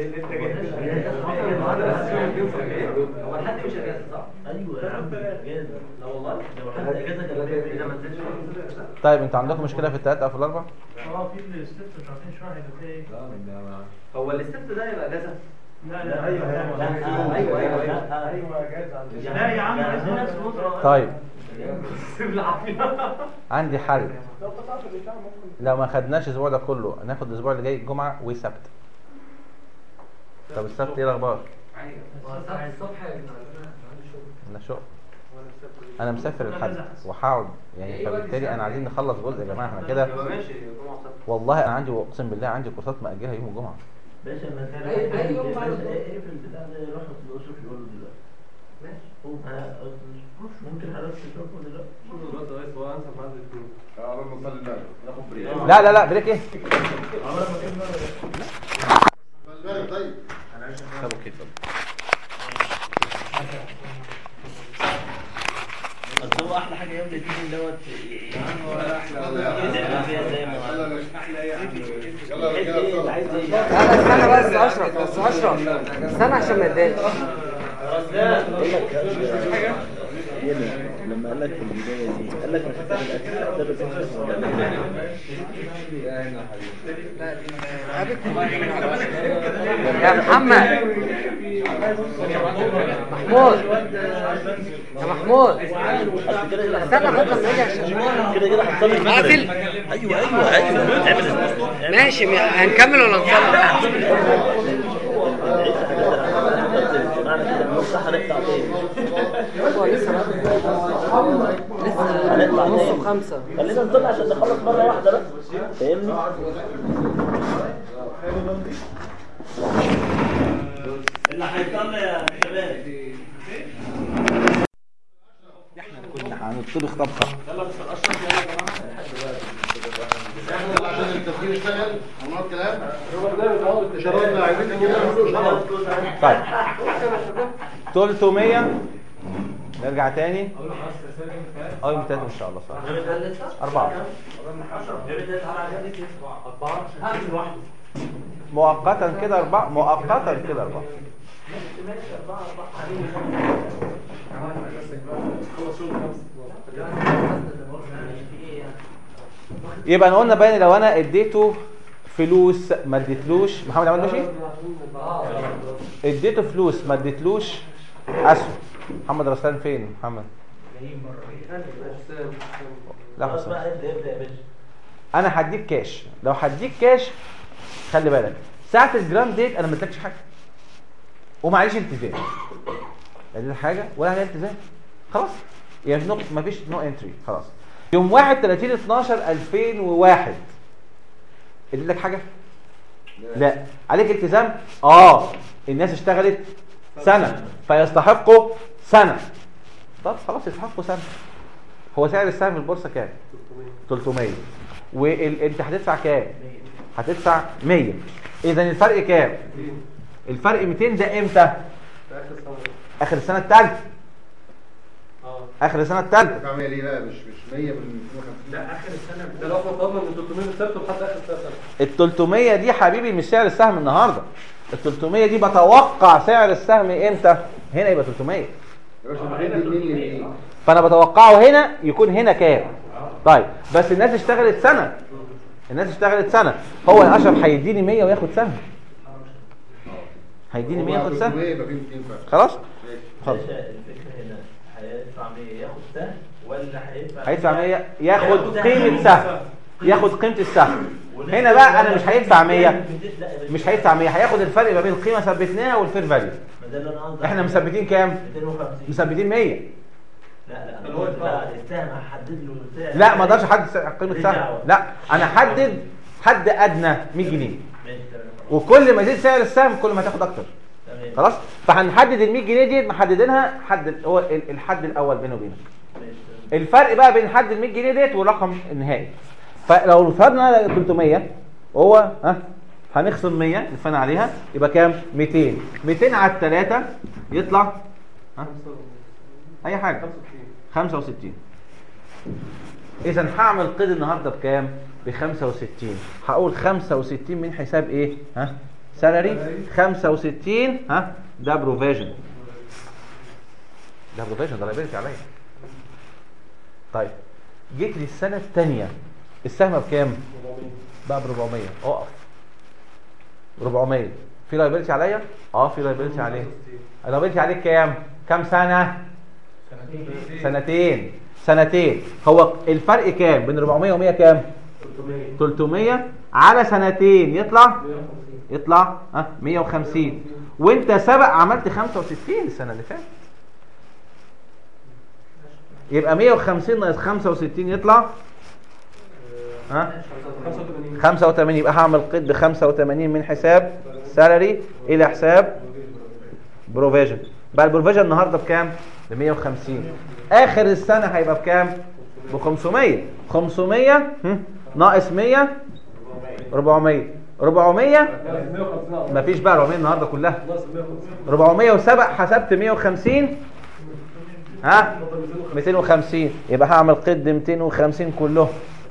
الحد مش اجازه صح؟ ايوه يا عم اجازه لا والله لو حد اجازه كان اذا ما نزلش طيب انتوا عندكم مشكله في الثلاثه او في الاربعه اه في الستة مش عارفين شرح يبقى فيه ايه هو الاستبت ده يبقى اجازه لا لا لا ايوه ايوه أيوة، أيوة، أيوة. لا لا يا عم عايز نفس النقطة. طيب بالعافيه عندي حل لو ما خدناش الاسبوع ده كله ناخد الاسبوع اللي جاي الجمعه وسبت طب السبت ايه الاخبار الصبح يا جماعه عندي شغل انا شغل انا مسافر الحد وهقعد يعني فبالتالي انا عايزين نخلص جزء يا جماعه احنا كده يبقى ماشي جمعه وسبت والله انا عندي اقسم بالله عندي كورسات مأجلها يوم الجمعه باشا ما كان أي- أي يوم بعد باشا الظهر. اقفل البتاع ده روح الاشرف يقول له دلوقتي ماشي قوم ها- ممكن حضرتك تشوفه دلوقتي اه لما نصلي المغرب ناخد بريك لا لا لا بريك ايه خلي بالك طيب طب اوكي اتفضل بس هو احلى حاجه يوم الاثنين دوت يدعم فيها زي ما يلا يا رجاله بسرعة. استنى بس اشرف بس اشرف استنى عشان ما يتضايقش لما قال لك في البدايه دي قال لك مش هتعمل الاكل ده يا محمد محمود يا محمود استنى بكره ما يجي عشان كده كده هتصلي المغرب قافل؟ ايوه ايوه ايوه تعمل ماشي هنكمل ولا نصلي؟ معنى كده النص هنقطع تاني هو لسه لسه نص وخمسة خلينا نصلي عشان نخلص مره واحده بس فاهمني اللي هيصلي يا شباب كنا هنطبخ طبخه احنا عشان التفكير يشتغل ونقعد كلام شرطنا عايزين نجيب طيب 300 نرجع تاني اه يوم تاني ان شاء الله صح أربعة مؤقتا كده أربعة مؤقتا كده أربعة يبقى انا قلنا بقى لو انا اديته فلوس ما اديتلوش محمد عماد ماشي اديته فلوس ما اديتلوش اسهم محمد رسلان فين محمد لا خلاص حسام بقى ابدا ابدا يا باشا انا هديك كاش لو هديك كاش خلي بالك ساعه الجرام ديت انا ما اديتكش حاجه ومعليش التزام لا دي حاجه ولا عليها التزام خلاص يعني نو مفيش نو انتري خلاص يوم 31 12 2001 اديت لك حاجه لا عليك التزام اه الناس اشتغلت سنه فيستحقوا سنه طب خلاص يستحقوا سنه هو سعر السهم في البورصه كام 300 وانت هتدفع كام هتدفع 100 اذا الفرق كام الفرق 200 ده امتى اخر السنه الثالثه اخر السنه الثالثه تعمل ليه بقى مش مش 100 من 250 لا اخر السنه ده لو فضلنا من 300 ثابته لحد اخر السنه ال 300 دي حبيبي مش سعر السهم النهارده ال 300 دي بتوقع سعر السهم امتى هنا يبقى 300 يا باشا 200 دي منين لمين فانا بتوقعه هنا يكون هنا كام طيب بس الناس اشتغلت سنه الناس اشتغلت سنه هو الاشرف هيديني 100 وياخد سهم هيديني 100 ياخد سهم 300 يبقى في 200 فعلا خلاص ماشي اتفضل باشا الفكره هنا هيدفع 100 ياخد سهم ولا هيدفع هيدفع 100 ياخد قيمه سهم ياخد قيمه السهم هنا بقى انا مش هيدفع 100 مش هيدفع 100 هياخد الفرق ما بين القيمه ثبتناها والفير فاليو ما ده اللي انا قصدي احنا عليه. مثبتين كام 250 مثبتين 100 لا لا انا قلت بقى السهم هحدد له سعر لا ما اقدرش احدد سعر- قيمه سهم لا انا احدد حد ادنى 100 جنيه ماشي تمام وكل ما يزيد سعر السهم كل ما هتاخد اكتر تمام خلاص فهنحدد ال 100 جنيه دي محددينها حد هو ال- الحد الاول بينه وبينك ماشي تمام الفرق بقى بين حد ال 100 جنيه ديت والرقم النهائي فلو فرضنا 300 وهو ها هنخصم 100 اتفقنا عليها يبقى كام 200 200 على الثلاثه يطلع ها اي حاجه 65 اذا هعمل قيد النهارده بكام ب 65 هقول 65 من حساب ايه ها سالري 65 ها ده بروفيجن ده بروفيجن ده لايبيلتي عليا طيب جيت لي السنه الثانيه السهم بكام بقى ب 400 اقف 400 في لايبيلتي عليا اه في لايبيلتي عليا اللايبيلتي عليك كام كام سنه سنتين سنتين هو الفرق كام بين 400 و100 كام 300 على سنتين يطلع يطلع ها 150 وانت سبق عملت 65 السنه اللي فاتت يبقى 150 ناقص 65 يطلع ها 85 يبقى هعمل قيد ب 85 من حساب سالري الى حساب بروفيجن بقى البروفيجن النهارده بكام ب 150 اخر السنه هيبقى بكام ب 500 500 هم، ناقص 100 400 400 مفيش بقى 400 النهارده كلها 407 حسبت 150 ها 250 يبقى هعمل قد 250 كلهم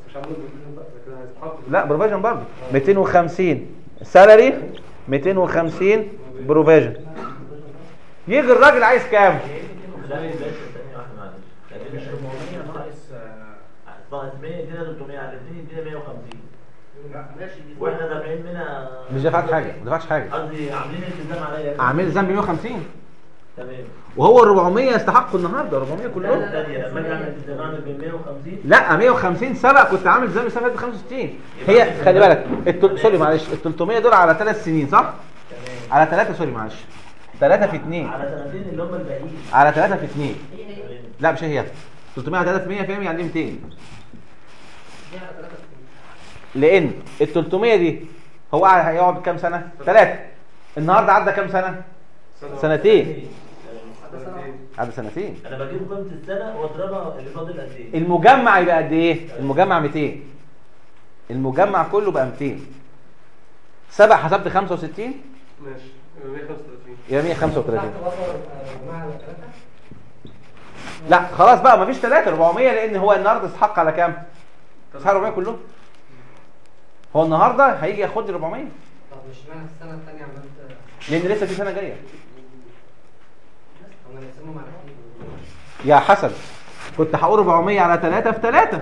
لا بروفيجن برضه 250 سالري 250 بروفيجن يجي الراجل عايز كام لا باشا ثانية واحدة معلش لكن مش 400 ناقص ناقص 100 ادينا 300 على 2 ادينا 150 واحنا دافعين منها مش دفعت حاجه ما دفعتش حاجه قصدي عاملين التزام عليا اعمل ذنب 150 تمام وهو ال 400 يستحقوا النهارده 400 كلهم الثانية لما اجي اعمل التزام اعمل ب 150 لا 150 سبق كنت عامل ذنب السنه اللي فاتت ب 65 هي خلي بالك التل... سوري معلش ال 300 دول على ثلاث سنين صح؟ تمام على ثلاثه سوري معلش ثلاثه في اثنين على سنتين اللي هم الباقيين على ثلاثه في اثنين تمام. لا مش هي 300 على 300 فاهم يعني 200 لان ال 300 دي هو قاعد هيقعد كام سنه؟ ثلاثه النهارده عدى كام سنه؟ سنتين عدى سنتين انا بجيب قيمة السنة واضربها اللي فاضل قد ايه المجمع يبقى قد ايه؟ المجمع 200 المجمع كله بقى 200 سبق حسبت 65 ماشي 135 يبقى 135 تحت وصل مع ثلاثة لا خلاص بقى مفيش 3 400 لان هو النهارده استحق على كام؟ استحق 400 كلهم هو النهارده هيجي ياخد لي 400 طب مش معنى السنة الثانية عملت لان لسه في سنه جايه طب ما نقسمهم على اثنين يا حسن كنت هقول 400 على 3 في 3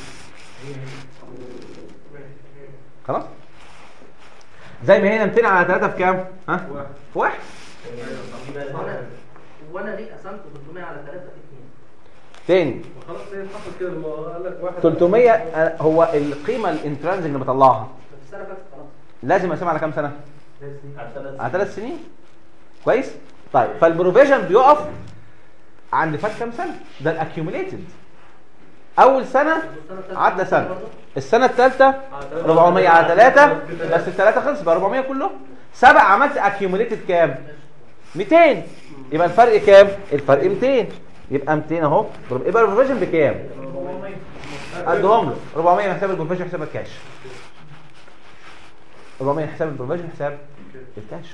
خلاص زي ما هنا 200 على 3 في كام ها في واحد وانا وانا ليه قسمت 300 على 3 في 2 تاني خلاص هي اتحطت كده ما قال لك واحد 300 آه، هو القيمه الانترنزك اللي بطلعها في السنه فاتت خلاص لازم اقسمها على كام سنه على ثلاث على ثلاث سنين كويس طيب فالبروفيجن بيقف عند فات كام سنه ده الاكيوميليتد اول سنه عدى سنه السنه الثالثه 400 على 3 بس الثلاثه خلص بقى 400 كلهم سبع عملت اكيوميليتد كام 200 يبقى الفرق كام الفرق 200 يبقى 200 اهو يبقى البروفيجن بكام قدهم له 400 من حساب البروفيجن حساب الكاش 400 حساب البروفيجن حساب الكاش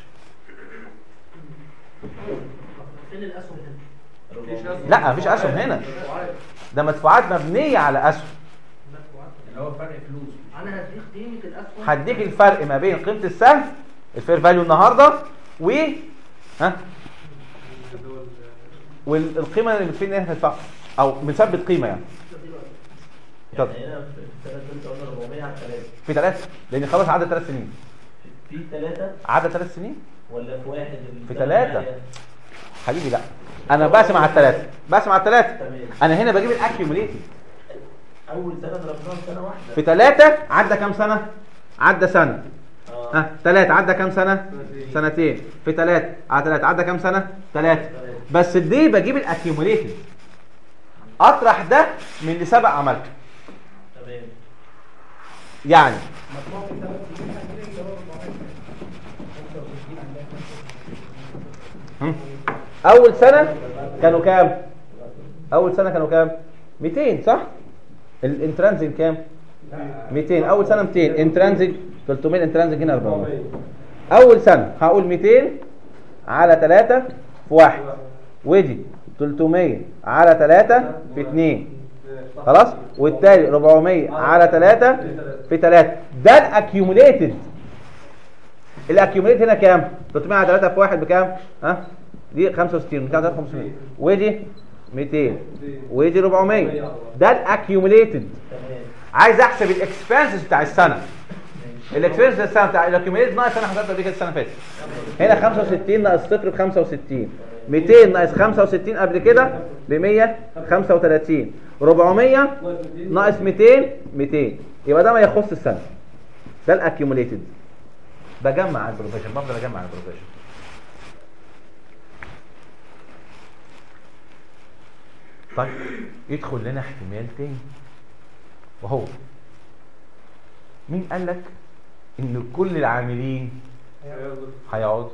فين الاسهم هنا؟ لا مفيش اسهم هنا ده مدفوعات مبنيه على اسهم اللي هو فرق فلوس انا هديك قيمه الاسهم هديك الفرق ما بين قيمه السهم الفير فاليو النهارده و ها والقيمه اللي متفقين ان احنا ندفعها او بنثبت قيمه يعني طب. يعني هنا في السنة الثالثة قلنا 400 على 3 في ثلاثه لان خلاص عدى ثلاث سنين في ثلاثة عدى ثلاث سنين ولا في واحد اللي في السنة ثلاثة. الجاية؟ حبيبي لا انا بقسم على الثلاثه بقسم على الثلاثه تمام انا هنا بجيب الاكيوميليتد أول سنة ضربناها في سنة واحدة في ثلاثه عدى كام سنه عدى سنه اه ها ثلاثة عدى كام سنة؟ سنتين في ثلاثة على ثلاثة عدى كام سنة؟ ثلاثة بس دي بجيب الاكيوميليتد اطرح ده من اللي سبق عملته تمام يعني مجموع من ثلاث سنين هتلاقي اللي هو 465 هم؟ اول سنة كانوا كام؟ اول سنة كانوا كام؟ 200 صح؟ الانترانزين كام؟ 200 اول سنة 200 انترانزين 300 انترانزين هنا 400 اول سنة هقول 200 على 3 في 1 ودي 300 على 3 في 2 خلاص والتالي 400 على 3 في 3 ده الاكيوميليتد الاكيوميليتد هنا كام 300 على 3 في 1 بكام ها دي 65 كام ده 500 ودي 200 ودي 400 ده الاكيوميليتد تمام عايز احسب الاكسبنسز بتاع السنه الاكسبنسز السنه بتاع الاكيوميليتد ناقص انا حسبته قبل كده السنه اللي فاتت هنا 65 ناقص صفر ب 65 200 ناقص 65 قبل كده ب 135 400 ناقص 200 200 يبقى ده ما يخص السنه ده الاكيوميليتد بجمع البروفيشن بفضل اجمع البروفيشن طيب يدخل لنا احتمال تاني وهو مين قال لك ان كل العاملين هيقعدوا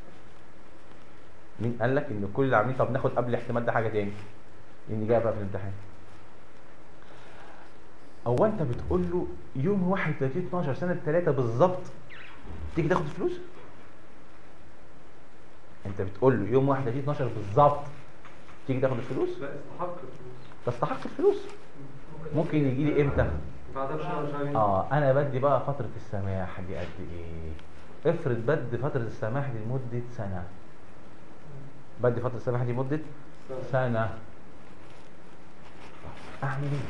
مين قال لك ان كل العاملين طب ناخد قبل الاحتمال ده حاجه تاني لان جايه بقى في الامتحان هو انت بتقول له يوم 31 12 سنه 3 بالظبط تيجي تاخد فلوس انت بتقول له يوم 31 12 بالظبط تيجي تاخد الفلوس لا استحق الفلوس تستحق الفلوس ممكن يجي لي امتى بعدها بشهر شهرين اه انا بدي بقى فتره السماح دي قد ايه افرض بدي فتره السماح دي لمده سنه بدي فتره السماح دي مده سنه اعمل ايه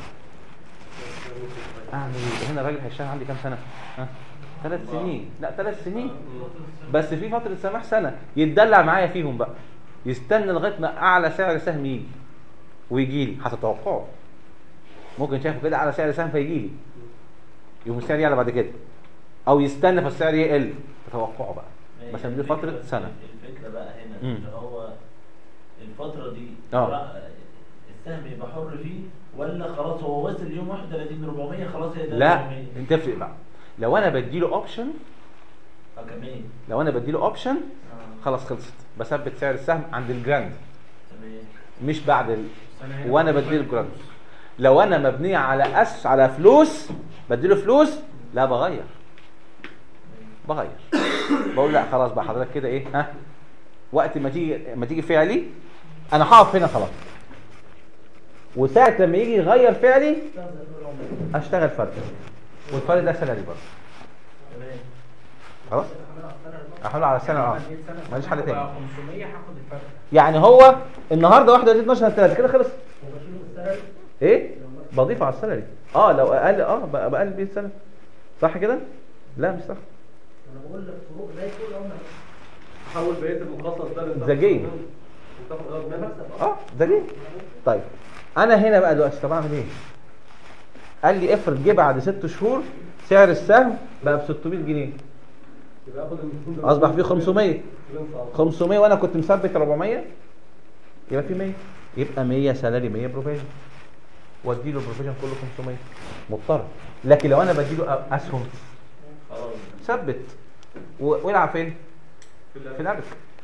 اعمل ايه هنا الراجل هيشتغل عندي كام سنه ها ثلاث سنين لا ثلاث سنين بس في فتره سماح سنه يتدلع معايا فيهم بقى يستنى لغايه ما اعلى سعر سهم يجي ويجي لي حسب توقعه ممكن شايفه كده اعلى سعر سهم فيجي لي يقوم السعر يعلى بعد كده او يستنى فالسعر يقل توقعه بقى بس هي دي فتره الفكرة- سنه الفكرة بقى هنا مم. اللي هو الفترة دي آه. بقى السهم يبقى حر فيه ولا خلاص هو وصل يوم 31 400 خلاص هي ده لا 400 انت تفرق بقى لو انا بديله اوبشن اه كمان لو انا بديله اوبشن اه خلاص خلصت بثبت سعر السهم عند الجراند تمام مش بعد ال... وانا بديله الجراند لو انا مبنيه على اس على فلوس بديله فلوس لا بغير بغير بقول لا خلاص بقى حضرتك كده ايه ها وقت ما تيجي ما تيجي فعلي انا هقف هنا خلاص وساعة لما يجي يغير فعلي اشتغل فرق والفرق ده سالري برضه تمام خلاص احاول على السنه اه ماليش حل تاني 500 هاخد الفرق يعني هو النهارده 31 12 3 كده خلص وبشيله السالري ايه بضيف على السالري اه لو اقل اه بقى- بقلل بيه السالري صح كده لا مش صح انا بقول لك فروق زي كل عمله حول بقيه المخصص ده اللي The game. وتاخد غرض منك اه ده ليه طيب انا هنا بقى دلوقتي طب اعمل ايه قال لي افرض جه بعد ست شهور سعر السهم بقى ب 600 جنيه يبقى اخد ال 200 اصبح فيه 500 صعب. 500 وانا كنت مثبت 400 يبقى في 100 يبقى 100 سالري 100 بروفيشن وادي له البروفيشن كله 500 مضطر لكن لو انا بدي له اسهم خلاص ثبت و- والعب فين في الأبد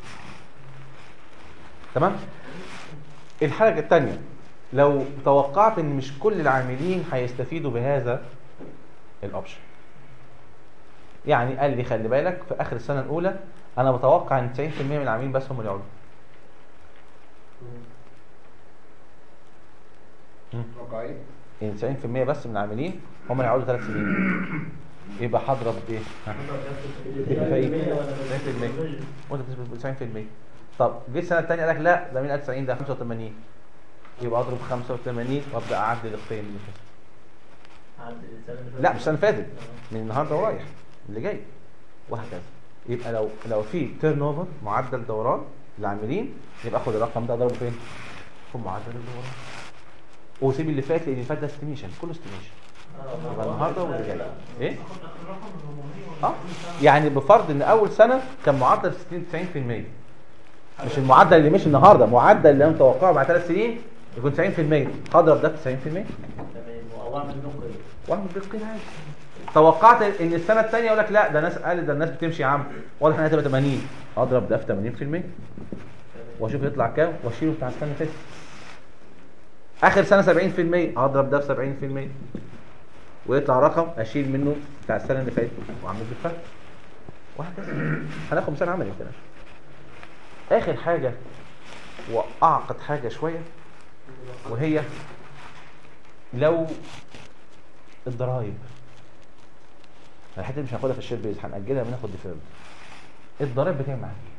تمام الحاجة الثانية لو توقعت ان مش كل العاملين هيستفيدوا بهذا الاوبشن يعني قال لي خلي بالك في اخر السنة الاولى انا بتوقع ان 90% من العاملين بس هم اللي يقعدوا واقعي يعني 90% بس من العاملين هم اللي يقعدوا ثلاث سنين يبقى هضرب ايه؟ ها؟ يبقى في ايه؟ 90% وانت بتثبت 90% طب جيت السنه الثانيه قال لك لا ده مين قال 90 ده 85 يبقى اضرب 85 وابدا اعدل القيم اللي فاتت عدل السنة اللي فاتت. لا مش السنه اللي فاتت من النهارده ورايح اللي جاي وهكذا يبقى لو لو في تيرن اوفر معدل دوران العاملين يبقى اخد الرقم ده اضربه فين؟ في معدل الدوران وسيب اللي فات لان اللي فات ده استيميشن كله استيميشن آه، يبقى النهارده واللي جاي لا. ايه؟ اه يعني بفرض ان اول سنه كان معدل 60 90% مش المعدل اللي مش النهارده معدل اللي انا متوقعه بعد ثلاث سنين يكون 90% هضرب ده في 90% تمام او اعمل نقل واعمل بالقيمه عادي توقعت ان السنه الثانيه يقول لك لا ده ناس قال ده الناس بتمشي يا عم واضح انها تبقى 80 اضرب ده في 80% واشوف يطلع كام واشيله بتاع السنه اللي فاتت اخر سنه 70% اضرب ده في 70% ويطلع رقم اشيل منه بتاع السنه اللي فاتت واعمل بالفرق وهكذا هناخد مثال عملي كده اخر حاجه واعقد حاجه شويه وهي لو الضرايب الحته دي مش هناخدها في الشير بيز هنأجلها بناخد ديفيرد الضرايب بتعمل معاك ايه؟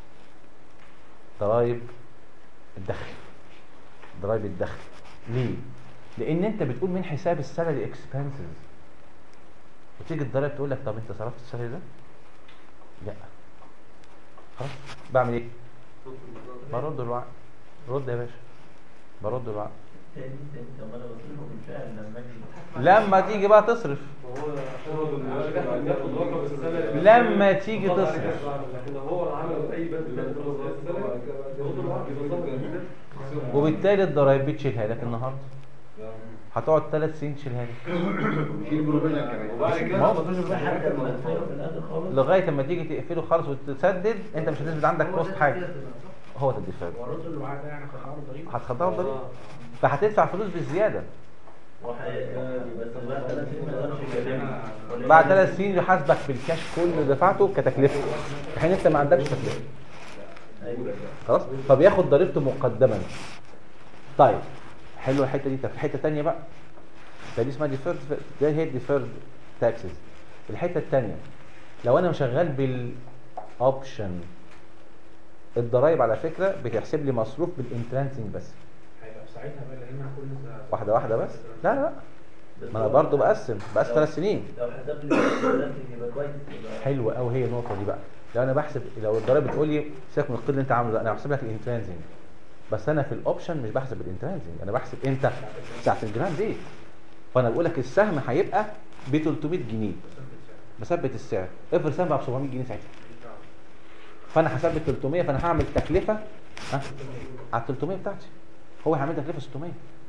ضرايب الدخل ضرايب الدخل ليه؟ لان انت بتقول من حساب السالري اكسبنسز وتيجي الضرايب تقول لك طب انت صرفت السالري ده؟ لا خلاص بعمل ايه؟ برد الوعد رد يا باشا برد الوعد تاني تاني طب انا بصرفه بالفعل لما اجي لما تيجي بقى تصرف هو عشان هو عشان ياخد رقم السنه لما تيجي تصرف لكن هو عمل اي بند تاني خلاص السنه ياخد الوقت بالظبط وبالتالي الضرايب بتشيلها لك النهارده هتقعد ثلاث سنين تشيلها لك شيل بروفيجن كمان وبعد كده ما هو مفيش حتى لما تقفله في الاخر خالص لغايه اما تيجي تقفله خالص وتسدد انت مش هتثبت عندك كوست حاجه هو ده الديفيرد ورد الوعد ده يعني خساره ضريبه هتخضعه الضريبه فهتدفع فلوس بالزياده وحقيقي بس بعد ثلاث سنين ما يقدرش يكلمها بعد ثلاث سنين يحاسبك بالكاش كل اللي دفعته كتكلفه في حين انت ما عندكش تكلفه ايوه خلاص فبياخد ضريبته مقدما طيب حلو الحته دي طب في حته ثانيه بقى فدي اسمها ديفيرد ده هي ديفيرد تاكسز الحته الثانيه لو انا شغال بالاوبشن الضرايب على فكره بتحسب لي مصروف بالانترانسنج بس هيبقى في ساعتها بقى لان كل ز- واحده واحده بس لا لا لا ما انا برضه بقسم بقسم ثلاث سنين لو حسبت لي الثلاث يبقى كويس يبقى حلوه قوي هي النقطه دي بقى لو انا بحسب لو الضرايب بتقول لي سيبك من القيد اللي انت عامله ده انا بحسب لك الانترانسنج بس انا في الاوبشن مش بحسب الانترانسنج انا بحسب امتى ساعه الجرام دي فانا بقول لك السهم هيبقى ب 300 جنيه بثبت السعر افرض سهم بقى ب 700 جنيه ساعتها فانا حسبت 300 فانا هعمل تكلفه ها على ال 300 بتاعتي هو هيعمل تكلفه 600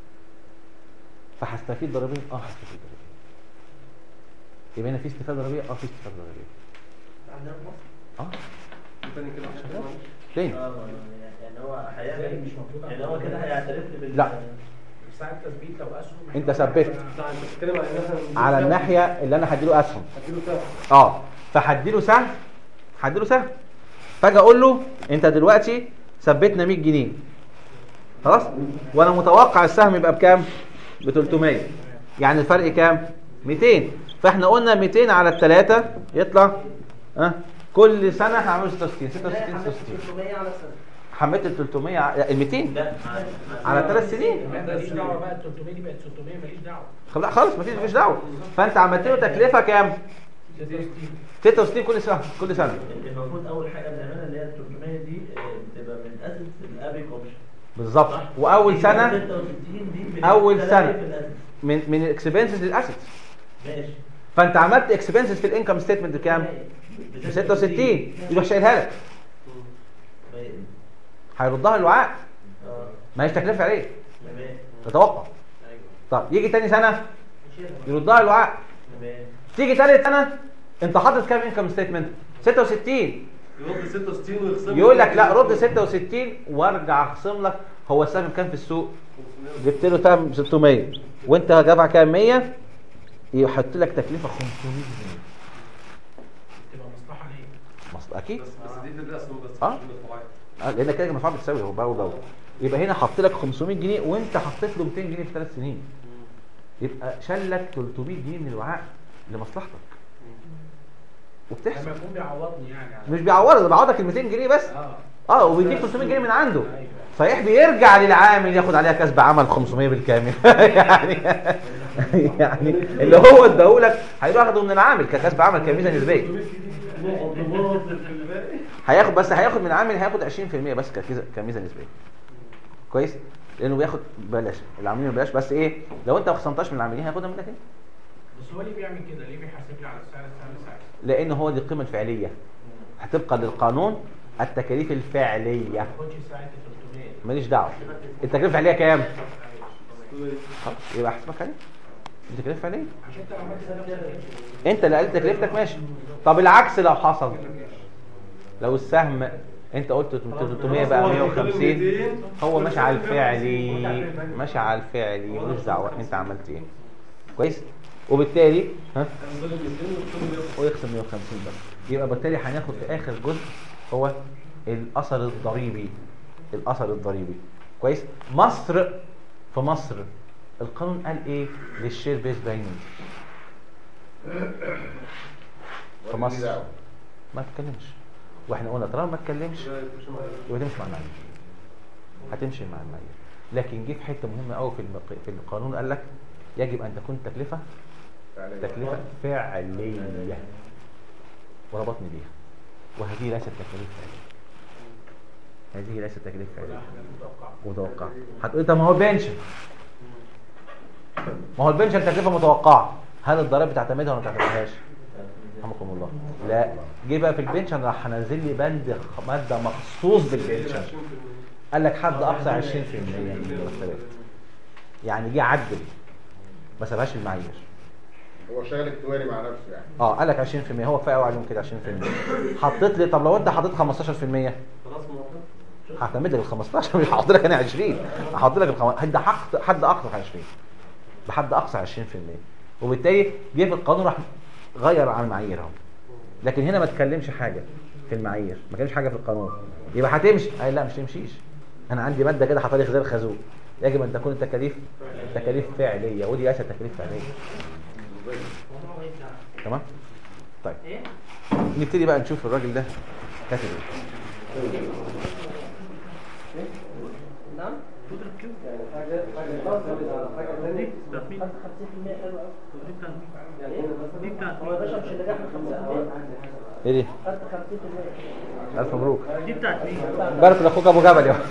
فهستفيد ضريبيا اه هستفيد ضريبيا يبقى هنا في استفاده ضريبيه اه في استفاده ضريبيه عندنا في مصر اه تاني كده تاني اه يعني هو هيعمل مش مفروض يعني هو كده هيعترف لي بال لا. في ساعه تثبيت لو اسهم انت ثبت لا انت بتتكلم عن ان احنا على الناحيه اللي انا هديله اسهم هديله سهم اه فهديله سهم هديله سهم فاجي اقول له انت دلوقتي ثبتنا 100 جنيه خلاص وانا متوقع السهم يبقى بكام ب 300 يعني الفرق كام 200 فاحنا قلنا 200 على الثلاثه يطلع ها كل سنه هعمل 66 66 66 300 على سنه حملت ال 300 ع- ال 200 لا على ثلاث سنين ماليش دعوه بقى ال 300 دي بقت 600 ماليش دعوه خلاص خلاص مفيش مفيش دعوه فانت عملت له تكلفه كام 66 66 كل سنه كل سنه المفروض اول حاجه بنعملها اللي هي ال 300 دي آه، بتبقى من اسس الابيك اوبشن بالظبط واول سنه 66 دي من أول السالري سنة. في الأسس. من من الاكسبنسز للاسيتس ماشي فانت عملت اكسبنسز في الانكم ستيتمنت بكام؟ ب 66 يروح شايلها لك ما ي- هيردها الوعاء اه ما هيش تكلفه عليه تمام تتوقع طب يجي تاني سنه يردها الوعاء تمام تيجي تالت سنه انت حاطط كام انكم ستيتمنت 66 يرد 66 ويخصم يقول لك لا رد 66 وارجع اخصم لك هو السهم كام في السوق جبت له تم 600 وانت دافع كام 100 يحط لك تكلفه 500 جنيه تبقى مصلحه ليه؟ مصر اكيد بس بس دي في الاسهم بس آه. مش في الفوائد. اه لان كده المدفوع بتساوي هو بقى وده يبقى هنا حط لك 500 جنيه وانت حطيت له 200 جنيه في ثلاث سنين يبقى شال لك 300 جنيه من الوعاء لمصلحتك وبتحصل لما يكون بيعوضني يعني على- مش بيعوضك ده بيعوضك ال 200 جنيه بس اه اه وبيديك 300 جنيه من عنده ايوه صحيح بيرجع للعامل ياخد عليها كسب عمل 500 بالكامل يعني يعني اللي هو اداهولك هيروح ياخده من العامل ككسب عمل كميزه نسبيه هياخد بس هياخد من العامل هياخد 20% بس كميزه كميزه نسبيه كويس لانه بياخد بلاش العاملين بلاش بس ايه لو انت ما خصمتهاش من العاملين هياخدها منك انت بس هو ليه بيعمل كده؟ ليه بيحاسب لي على السعر السعر سعر؟ لان هو دي القيمه الفعليه هتبقى للقانون التكاليف الفعليه ما ياخدش ساعه ال 300 ماليش دعوه التكلفه الفعليه كام خلاص يبقى احسبك عليه دي تكلفه فعليه عشان انت لو عملت ده نفس انت اللي قلت تكلفتك ماشي طب العكس لو حصل لو السهم انت قلت 300 بقى 150 هو ماشي على الفعلي ماشي على الفعلي ملوش دعوه انت عملت ايه كويس وبالتالي ها ويخصم 150 بس يبقى بالتالي هناخد في اخر جزء هو الاثر الضريبي الاثر الضريبي كويس مصر في مصر القانون قال ايه للشير بيس بايمنت في ماليش مصر دعوة. ما تتكلمش واحنا قلنا طالما ما تتكلمش يبقى تمشي مع المعايير هتمشي مع المعايير لكن جه في حته مهمه قوي في المق... في القانون قال لك يجب ان تكون التكلفه يعني تكلفه فعليه وربطني بيها وهذه ليست تكاليف فعليه هذه ليست تكاليف فعليه متوقعه هتقول طب ما هو بنشن ما هو البنشن تكلفه متوقعه هل الضرائب بتعتمدها ولا ما بتعتمدهاش رحمكم الله لا جه بقى في البنشن راح نازل لي بند خ- ماده مخصوص بالبنشن قال لك حد اقصى 20% من المرتبات يعني جه عدل ما سابهاش المعايير هو شغل اكتواري مع نفسه يعني اه قال لك 20% هو كفايه قوي عليهم كده 20% حطيت لي طب لو انت حطيت 15% خلاص موافق هعتمد لك ال 15 مش هحط لك انا 20 هحط لك الخم... حد حق حد اقصى 20 بحد اقصى 20% وبالتالي جه في القانون راح غير عن المعايير اهو لكن هنا ما تكلمش حاجه في المعايير ما تكلمش حاجه في القانون يبقى هتمشي قال لا مش تمشيش انا عندي ماده كده حاطه لي خزان الخازوق يجب ان تكون التكاليف تكاليف فعليه ودي ليست تكاليف فعليه تمام طيب نبتدي بقى نشوف الراجل ده كاتب ايه نعم يعني حاجه حاجه خاصه على حاجه ثانيه تخفيض 50% حلو قوي تخفيض كان يعني ايه دي بتاعت هو يا باشا مش اللي جاي 50% ايه دي خدت 50% الف مبروك دي بتاعت مين؟ بارك لاخوك ابو جبل يا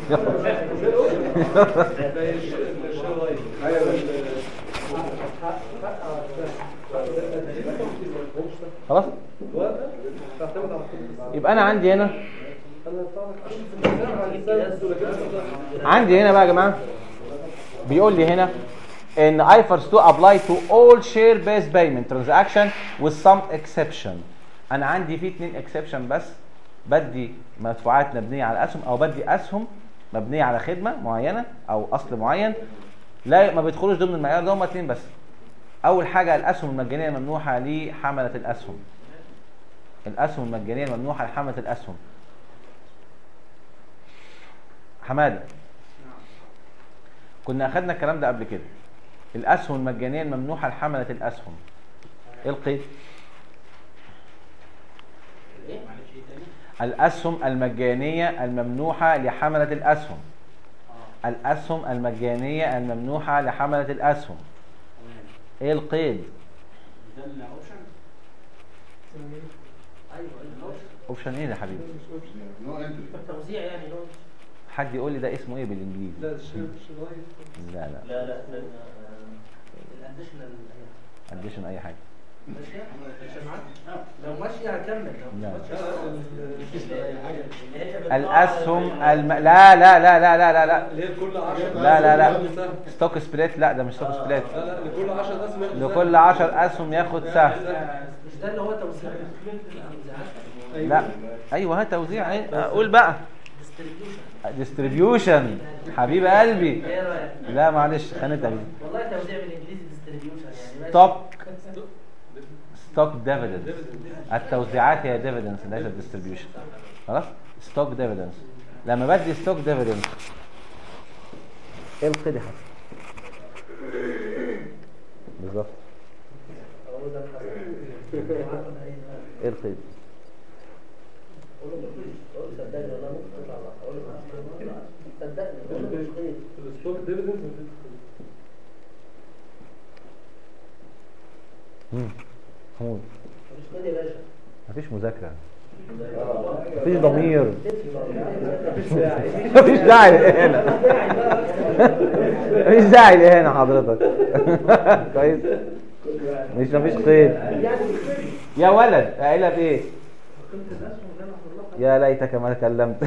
خلاص يبقى انا عندي هنا عندي هنا بقى يا جماعه بيقول لي هنا ان ايفرس 2 apply to all share based payment transaction with some exception انا عندي فيه اتنين exception بس بدي مدفوعات مبنيه على اسهم او بدي اسهم مبنيه على خدمه معينه او اصل معين لا ما بيدخلوش ضمن المعيار ده هم اتنين بس اول حاجه الاسهم المجانيه الممنوحه لحمله الاسهم الاسهم المجانيه الممنوحه لحمله الاسهم حماده كنا اخدنا الكلام ده قبل كده الاسهم المجانيه الممنوحه لحمله الاسهم ايه القيد الاسهم المجانيه الممنوحه لحمله الاسهم الاسهم المجانيه الممنوحه لحمله الاسهم ايه القيد اوبشن ايه يا حبيبي نو انتري توزيع يعني لو حد يقول لي ده اسمه ايه بالانجليزي لا الشيء لا لا لا لا الاديشنال اديشن اي حاجه ماشي لو ماشي هكمل لا. لو الاسهم الم... لا لا لا لا لا لا لا اللي هي لكل 10 لا لا لا ستوك سبليت لا ده مش ستوك سبليت لا لا لكل 10 اسهم ياخد لكل 10 اسهم ياخد سهم مش ده اللي هو توزيع لا ايوه هات توزيع ايه قول بقى ديستريبيوشن ديستريبيوشن حبيب قلبي ايه رايك لا معلش خانتها دي والله توزيع بالانجليزي ديستريبيوشن يعني ماشي. ستوك ستوك ديفيدنس التوزيعات هي ديفيدنس ليست ديستريبيوشن خلاص ستوك ديفيدنس لما بدي ستوك ديفيدنس ايه القيد يا حسن بالظبط هو ده الحل. ايه القيد قول له مفيش. قول له صدقني والله ممكن تطلع بقى. قول له صدقني قول له مش قيد. الستوك ديفيدنس امم حمود مش قيد يا باشا مفيش مذاكره مفيش ضمير مفيش داعي مفيش داعي لهنا مفيش داعي لهنا حضرتك كويس مش مفيش قيد يا ولد قايلها بايه يا ليتك ما تكلمت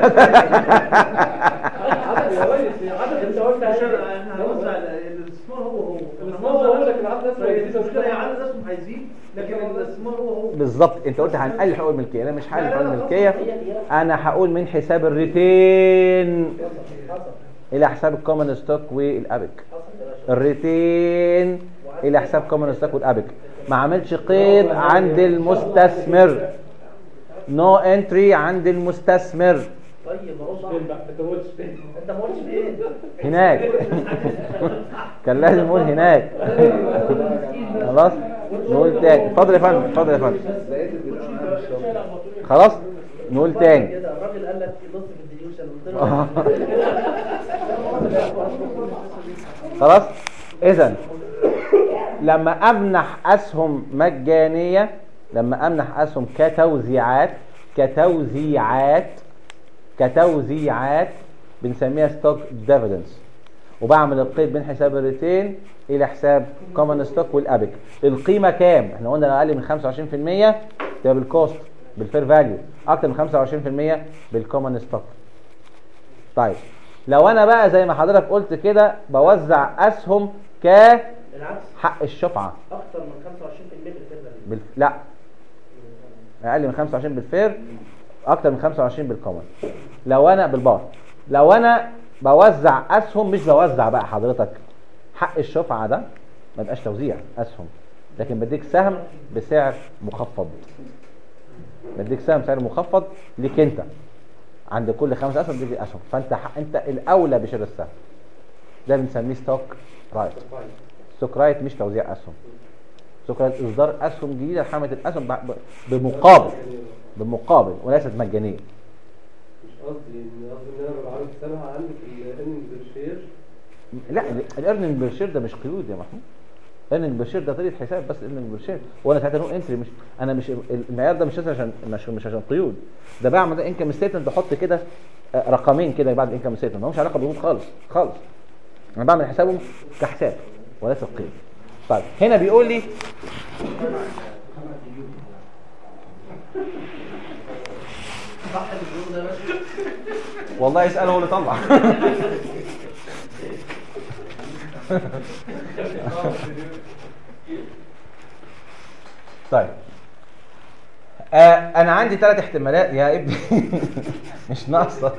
عدد يا ريس عدد انت قلت احنا هنوزع الاستثمار هو هو الاستثمار هو هو، لكن عدد اسهم هيزيد. المشكله هي عدد اسهم هيزيد لكن الاستثمار هو هو بالظبط انت قلت هنقلل حقوق الملكيه انا مش هقلل حقوق الملكيه انا هقول من حساب الريتين الى حساب الكومن ستوك والابك الريتين الى حساب كومن ستوك والابك ما عملش قيد عند المستثمر نو انتري عند المستثمر طيب ربع فين بقى انت ما قلتش فين انت ما قلتش فين هناك كان لازم نقول هناك خلاص نقول تاني اتفضل يا فندم اتفضل يا فندم لقيت البتاع معايا في الشنطة. خلاص نقول تاني كده الراجل قال لك نص في الديوشن قلت له خلاص اذا لما امنح اسهم مجانيه لما امنح اسهم كتوزيعات كتوزيعات كتوزيعات بنسميها ستوك ديفيدنس وبعمل القيد بين حساب الريتين الى حساب كومن ستوك والابك القيمه كام احنا قلنا لو اقل من 25% تبقى بالكوست بالفير فاليو اكتر من 25% بالكومن ستوك طيب لو انا بقى زي ما حضرتك قلت كده بوزع اسهم كحق بالعكس الشفعه اكتر من 25% بالفرقه دي بال... لا اقل من 25 بالفير اكتر من 25 بالكومن لو انا بالبار لو انا بوزع اسهم مش بوزع بقى حضرتك حق الشفعه ده ما يبقاش توزيع اسهم لكن بديك سهم بسعر مخفض بديك سهم بسعر مخفض ليك انت عند كل خمس اسهم بيجي اسهم فانت ح... انت الاولى بشراء السهم ده بنسميه ستوك رايت ستوك رايت مش توزيع اسهم ستوك رايت اصدار اسهم جديده لحمله الاسهم ب- ب- بمقابل بمقابل وليست مجانيه مش قصدي ان قصدي ان انا ببقى عامل حسابها عندي في الايرننج بالشير لا الايرننج بير شير ده مش قيود يا محمود ايرننج بير شير ده طريقه حساب بس ايرننج بير شير وانا ساعتها نو انتري مش انا مش المعيار ده مش عشان مش مش عشان قيود ده بعمل ده انكم ستيتمنت بحط كده آه، رقمين كده بعد الانكم ستيتمنت ما همش علاقه بقيود خالص خالص انا بعمل حسابهم كحساب وليس قيد طيب هنا بيقول لي صح الجروب ده ماشي والله اساله هو اللي طلع طيب آه انا عندي ثلاث احتمالات يا ابني مش ناقصه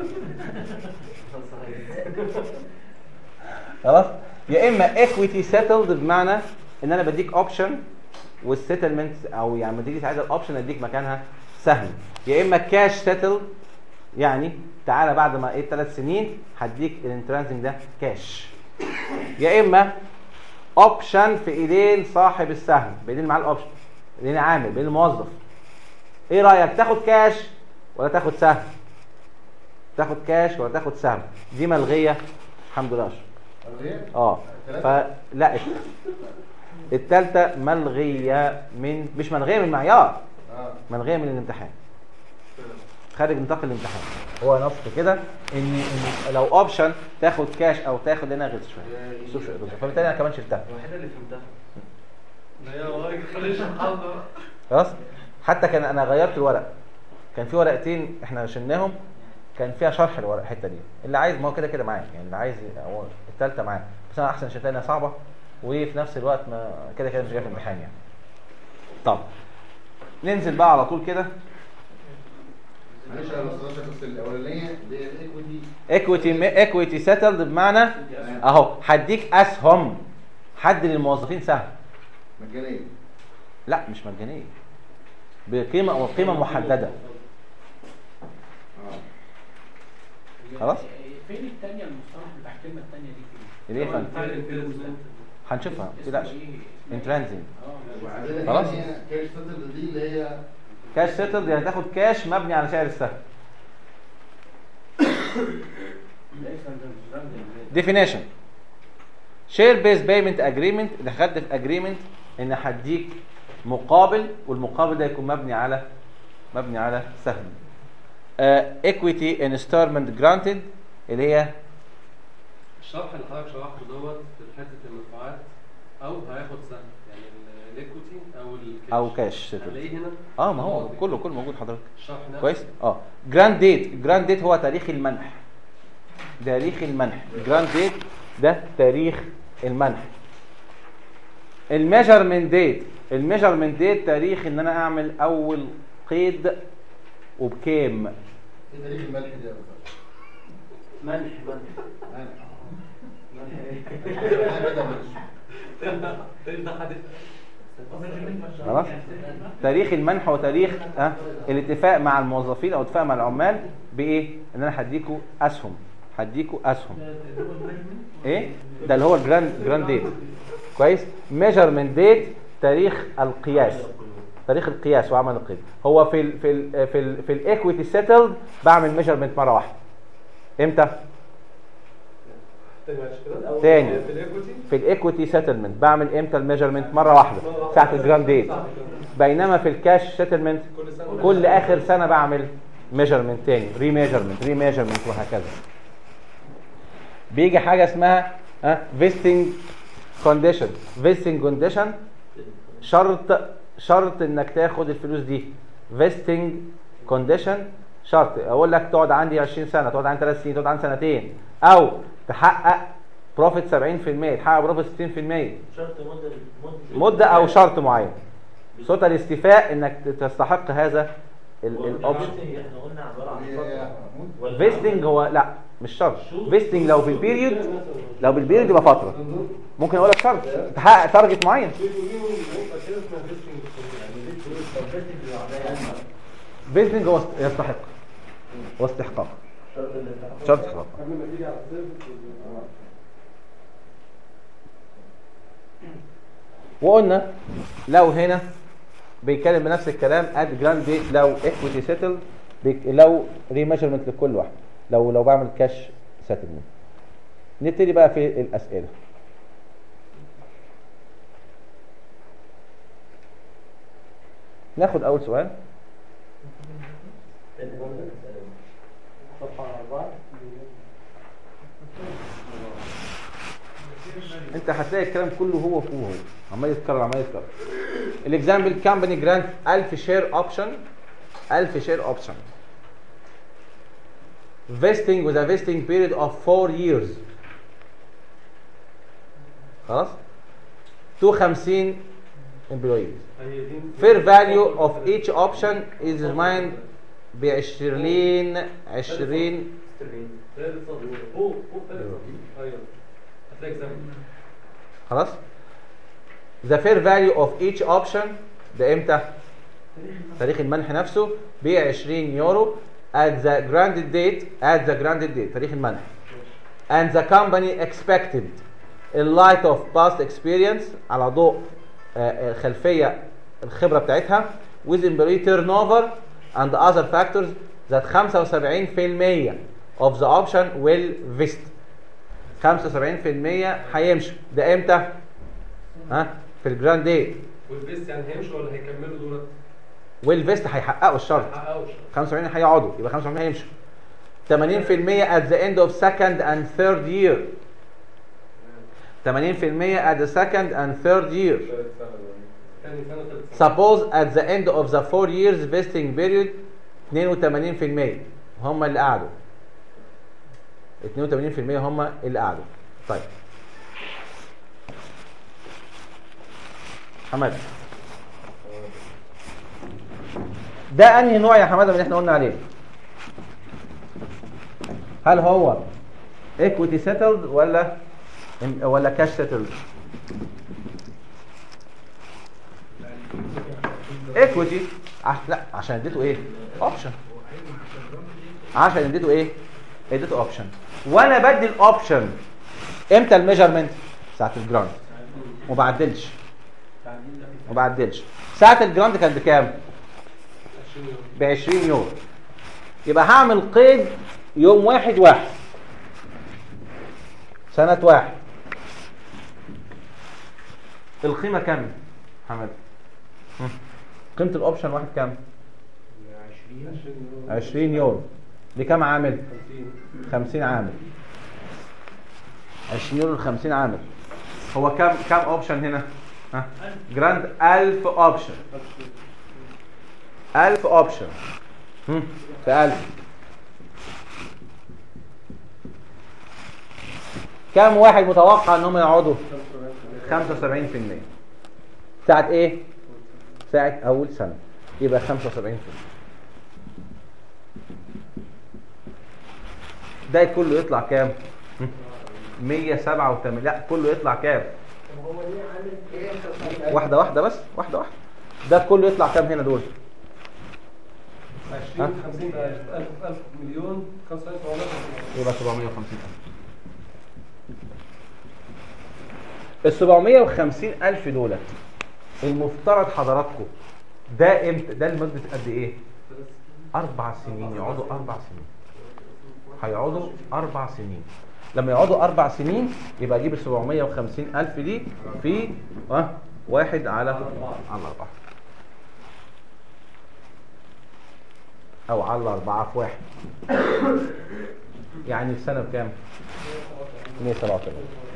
خلاص يا اما ايكويتي سيتلد بمعنى ان انا بديك اوبشن والسيتلمنت او يعني لما تيجي عايز الاوبشن اديك مكانها سهم يا اما كاش سيتل يعني تعالى بعد ما ايه ثلاث سنين هديك الانترانسنج ده كاش يا اما اوبشن في ايدين صاحب السهم بايدين معاه الاوبشن بايدين عامل بايدين الموظف ايه رايك تاخد كاش ولا تاخد سهم تاخد كاش ولا تاخد سهم دي ملغيه الحمد لله أشرف. غير اه فلا الثالثه ملغيه من مش ملغيه من المعيار اه ملغيه من الامتحان خارج نطاق الامتحان هو نص كده ان ان لو اوبشن تاخد كاش او تاخد هنا غير شويه شوف شويه غير. فبالتالي انا كمان شلتها الوحيدة اللي فهمتها خلاص حتى كان انا غيرت الورق كان في ورقتين احنا شلناهم كان فيها شرح الورق الحته دي اللي عايز ما هو كده كده معاك يعني اللي عايز هو الثالثه معاك بس انا احسن شلتها لانها صعبه وفي نفس الوقت ما كده كده مش جاي في الامتحان يعني طب ننزل بقى على طول كده معلش انا بس بس الاولانيه اللي هي الايكويتي ايكويتي ايكويتي سيتلد بمعنى اهو هديك اسهم حد للموظفين سهم مجانيه لا مش مجانيه بقيمه او قيمه محدده اه خلاص فين الثانية المصطلح بتاع الكلمة الثانية دي فين؟ ليه فن هنشوفها ما تقلقش انترانزنج وبعدين خلاص. هي كاش سيتل دي اللي هي كاش سيتلد يعني تاخد كاش مبني على سعر السهم ديفينيشن شير بيز بيمنت اجريمنت دخلت في اجريمنت ان هديك مقابل والمقابل ده يكون مبني على مبني على سهم ايكويتي انستالمنت جرانتد اللي هي الشرح اللي حضرتك شرحته دوت في حته المدفوعات او هياخد سهم يعني الايكوتي او الكاش او كاش سيتلد هنلاقيه هنا اه ما هو كله كله موجود حضرتك الشرح نفسه كويس اه جراند ديت جراند ديت هو تاريخ المنح تاريخ المنح جراند ديت ده تاريخ المنح الميجرمنت ديت الميجرمنت ديت تاريخ ان انا اعمل اول قيد وبكام ايه تاريخ الملح دي يا باشا منح منح خلاص تاريخ المنح وتاريخ آه الاتفاق مع الموظفين او اتفاق مع العمال بايه ان انا هديكوا اسهم هديكوا اسهم ايه ده اللي هو الجراند جراند ديت كويس ميجرمنت ديت تاريخ القياس تاريخ القياس وعمل القياس هو في ال في ال في ال في الايكويتي سيتلد بعمل ميجرمنت مره واحده امتى تاني معلش كده تاني. في الايكوتي في الايكويتي سيتلمنت بعمل امتى الميجرمنت مره واحده ساعه الجراند ديت بينما في الكاش سيتلمنت كل سنه كل اخر سنه بعمل ميجرمنت تاني ري ميجرمنت ري ميجرمنت وهكذا بيجي حاجه اسمها ها فيستنج كونديشن فيستنج كونديشن شرط شرط انك تاخد الفلوس دي فيستنج كونديشن شرط اقول لك تقعد عندي 20 سنه تقعد عندي 3 سنين تقعد عندي سنتين او تحقق بروفيت 70% تحقق بروفيت 60% شرط مده مده مده او شرط معين صوت الاستيفاء انك تستحق هذا الاوبشن احنا قلنا عباره عن فتره ولا فيستنج هو لا مش شرط فيستنج لو بالبيريود لو بالبيريود يبقى فتره ممكن اقول لك شرط تحقق تارجت معين فيستنج هو است- يستحق هو استحقاق شرط استحقاق قبل ما تيجي على السيرفيس وقلنا لو هنا بيتكلم بنفس الكلام اد جراند ديت لو ايكويتي سيتل لو ري ميجرمنت لكل واحد لو لو بعمل كاش سيتلمنت نبتدي بقى في الاسئله ناخد اول سؤال صفحه 4 انت هتلاقي الكلام كله هو هو هو عمال يتكرر عمال يتكرر الاكزامبل كامباني جرانت 1000 شير اوبشن 1000 شير اوبشن vesting with a vesting period of 4 years خلاص 250 employees هي دي fair value of each option is determined ب 20 20 ثالث سطر فوق فوق ثالث سطر ايوه هتلاقي اكزامبل خلاص the fair value of each option ده امتى تاريخ المنح نفسه ب 20 يورو at the granted date at the granted date تاريخ المنح and the company expected in light of past experience على ضوء آه، الخلفية الخبرة بتاعتها with employee turnover and other factors that 75% of the option will vest 75% هيمشوا ده امتى؟ ها في الجراند دي والفيست يعني هيمشوا ولا هيكملوا دولت؟ والفيست هيحققوا الشرط حققوا 75 هيقعدوا يبقى 75 هيمشوا 80% at the end of second and third year 80% at the second and third year ثاني سنه ثالث سنه suppose at the end of the four years vesting period 82% هم اللي قعدوا 82% هم اللي قعدوا طيب حماده ده انهي نوع يا حماده من اللي احنا قلنا عليه هل هو equity settled ولا ولا cash settled equity عش... لا عشان اديته ايه اوبشن عشان اديته ايه اديته اوبشن وانا بدي الاوبشن امتى الميجرمنت ساعه الجراند ما بعدلش ما بعدلش ساعه الجراند كانت بكام 20 يوم ب 20 يوم يبقى هعمل قيد يوم واحد واحد سنة واحد القيمة كام حمد هم. قيمة الاوبشن واحد كام 20 يوم 20 يورو لكام عامل 50 50 عامل 20 يورو ل 50 عامل هو كام كام اوبشن هنا ها جراند 1000 اوبشن 1000 اوبشن هم في 1000 كام واحد متوقع ان هم يقعدوا 75% ساعة ايه ساعة اول سنة يبقى 75% ده كله يطلع كام هم؟ 187 لا كله يطلع كام طب هو ليه عامل ايه واحدة واحدة بس واحدة واحدة ده كله يطلع كام هنا دول ها 20 50 بقى 1000 1000 مليون 75 يبقى 750 ال 750 ألف دولت المفترض حضراتكم ده امتى ده لمدة قد ايه؟ أربع سنين يقعدوا أربع سنين هيقعدوا أربع سنين لما يقعدوا أربع سنين يبقى أجيب ال 750 ألف دي في اه واحد على على أربعة أو على أربعة في واحد يعني السنة بكام؟ 187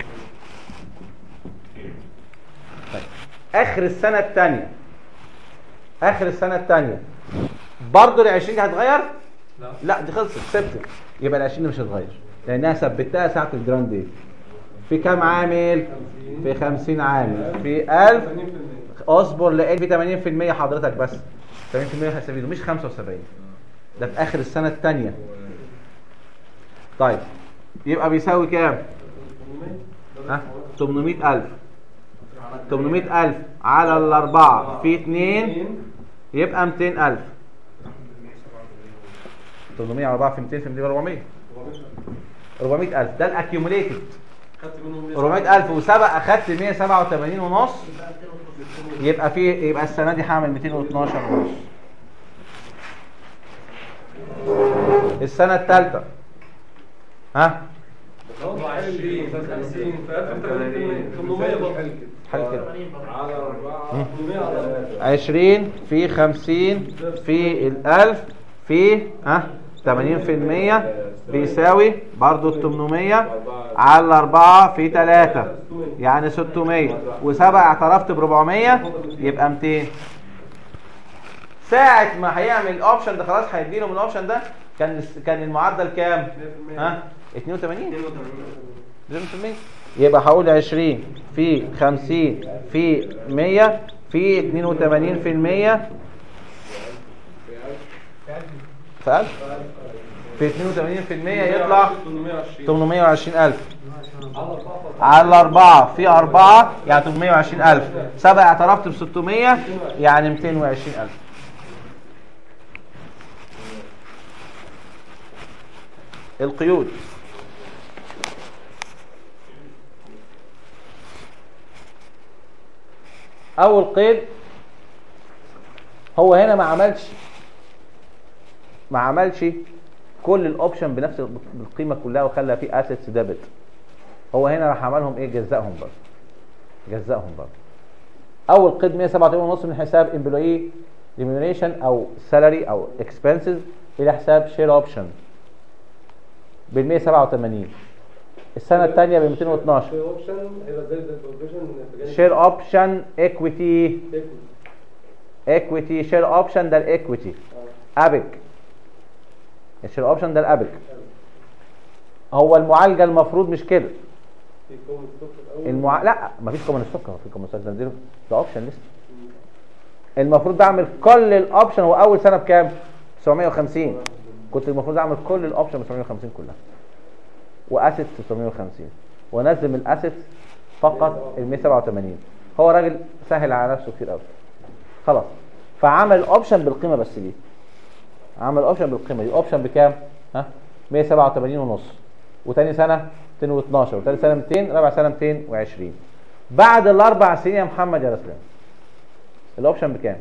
طيب اخر السنه الثانيه اخر السنه الثانيه برضه ال 20 دي هتتغير لا لا دي خلصت ثبتت يبقى ال 20 دي مش هتتغير لانها ثبتها ساعه الجراند دي في كام عامل في 50 عامل في 1000 80% اصبر لان في 80% حضرتك بس 80% هستفيدوا مش 75 ده في اخر السنه الثانيه طيب يبقى بيساوي كام ها 800000 800000 على الأربعة في 2 يبقى 200000 800 على 4 في 200 في 200 400 400000 ده الاكيوميليتد خدت منهم 400000 وسبق اخدت 187 ونص يبقى في يبقى السنه دي هعمل 212 ونص السنه الثالثه ها 20 50 في 1000 800 برضه حل كده على أربعة 800 على 20 في 50 في الألف في ها 80% بيساوي برضو ال 800 على 4 في 3 يعني 600 وسبع اعترفت ب 400 يبقى 200 ساعة ما هيعمل الاوبشن ده خلاص هيديله من الاوبشن ده كان كان المعدل كام؟ ها 82 80% يبقى هقول 20 في 50 في 100 في 82% في 1000 في 82% يطلع 820 820000 على 4 في 4 يعني 820000 سبع اعترفت ب 600 يعني 220000 القيود اول قيد هو هنا ما عملش ما عملش كل الاوبشن بنفس القيمه كلها وخلى فيه اسيتس ديبت هو هنا راح عملهم ايه جزأهم برضه جزأهم برضه اول قيد 187 ونص من حساب امبلوي ريميونيشن او سالري او اكسبنسز الى حساب شير اوبشن بال 187 السنه الثانيه ب 212 في اوبشن هيبقى زي البروفيشن بجانب شير اوبشن ايكويتي ايكويتي شير اوبشن ده الايكويتي ابك الشير اوبشن ده الابك هو المعالجه المفروض مش كده في كومن ستوك الاول المع... لا مفيش كومن ستوك في كومن ستوك ده زيرو ده اوبشن لسه المفروض بعمل كل الاوبشن هو اول سنه بكام 750 كنت المفروض اعمل كل الاوبشن ب 750 كلها واسيتس 750 وانزل من الاسيتس فقط ال 187 هو راجل سهل على نفسه كتير قوي خلاص فعمل اوبشن بالقيمه بس دي عمل اوبشن بالقيمه دي اوبشن بكام ها 187 ونص وتاني سنه 212 وتالت سنه 200 رابع سنه 220 بعد الاربع سنين يا محمد يا رسلان الاوبشن بكام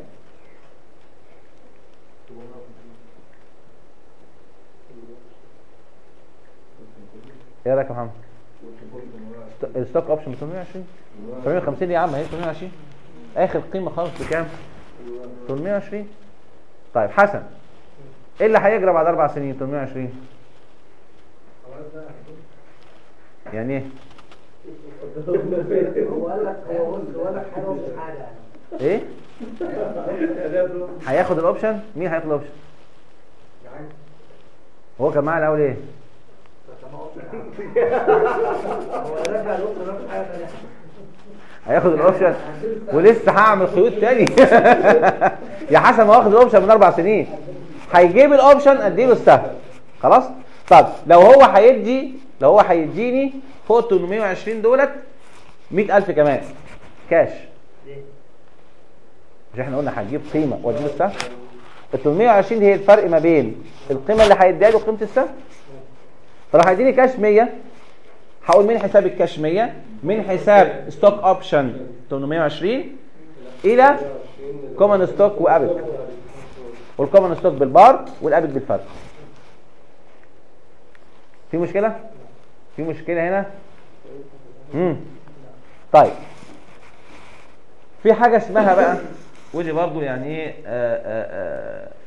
ايه رايك يا محمد ست- الستوك اوبشن ب 820 850 دي يا عم اهي 820 اخر قيمه خالص بكام 820 طيب حسن ايه اللي هيجرى بعد اربع سنين 820 يعني ايه هو قال لك هو بص هو قال لك حاجه ومش حاجه يعني ايه هياخد الاوبشن مين هياخد الاوبشن هو كان معاه الاول ايه هو رجع الوقت نفس حاجه ثانيه هياخد الاوبشن ولسه هعمل خيوط تاني يا حسن ما واخد الاوبشن من اربع سنين هيجيب الاوبشن اديله السهم خلاص طب لو هو هيدي لو هو هيديني فوق 820 دولت 100000 كمان كاش مش احنا قلنا هنجيب قيمه واديله السهم ال 820 هي الفرق ما بين القيمه اللي هيديها له وقيمه السهم فراح هيديني كاش 100 هقول من حساب الكاش 100 من حساب ستوك اوبشن 820 الى كومن ستوك وابك والكومن ستوك بالبار والابك بالفرق في مشكله في مشكله هنا امم طيب في حاجه اسمها بقى ودي برضو يعني ايه آه، آه، آه،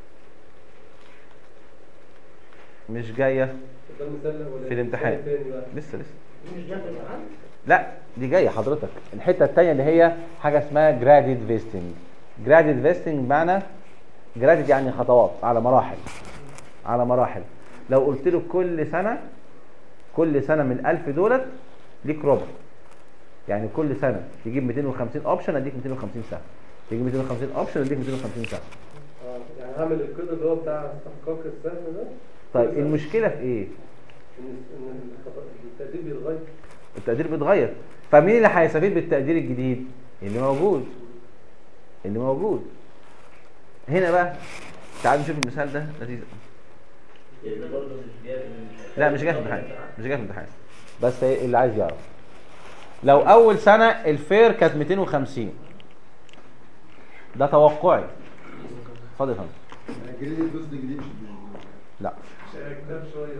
مش جايه ده المثال ولا في الامتحان. المثال التاني بقى؟ لسه لسه دي مش جنب الامتحان لا دي جايه حضرتك الحته الثانيه اللي هي حاجه اسمها جراديد فيستنج جراديد فيستنج بمعنى جراديد يعني خطوات على مراحل على مراحل لو قلت له كل سنه كل سنه من 1000 دولت ليك ربع يعني كل سنه تجيب 250 اوبشن اديك 250 سهم تجيب 250 اوبشن اديك 250 سهم اه يعني هعمل الكود اللي هو بتاع استحقاق السهم ده طيب المشكله في ايه ان ان الخط- التقدير بيتغير التقدير بيتغير فمين اللي هيستفيد بالتقدير الجديد اللي موجود اللي موجود هنا بقى تعالوا نشوف المثال ده لذيذ اللي برضه مش جاي مش لا مش جاي في الامتحان مش جاي في الامتحان بس إيه اللي عايز يعرف لو اول سنه الفير كانت 250 ده توقعي اتفضل يا فندم جديد الفلوس دي جديد مش لا كتاب شويه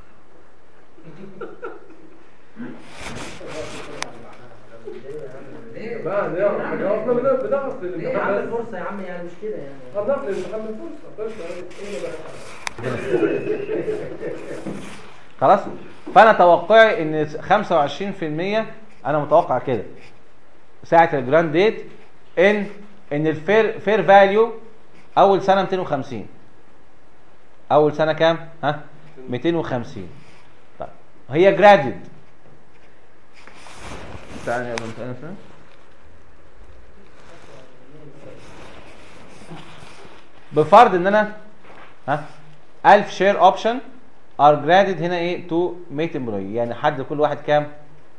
ليه؟ بقى نعرف حاجه اصلا بنعرف بنعرف في ليه يا عم الامتحان بس. الفرصه يا عم يعني مش كده يعني اه بنعرف في الامتحان من فرصه فرصه ايه بقى خلاص فانا توقعي ان 25% انا متوقع كده ساعه الجراند ديت ان ان الفير فير فاليو اول سنه 250 اول سنه كام ها 250 طيب هي جرادد تعالى يا بنت انسه بفرض ان انا ها 1000 شير اوبشن ار جرادد هنا ايه تو ميت امبلوي يعني حد كل واحد كام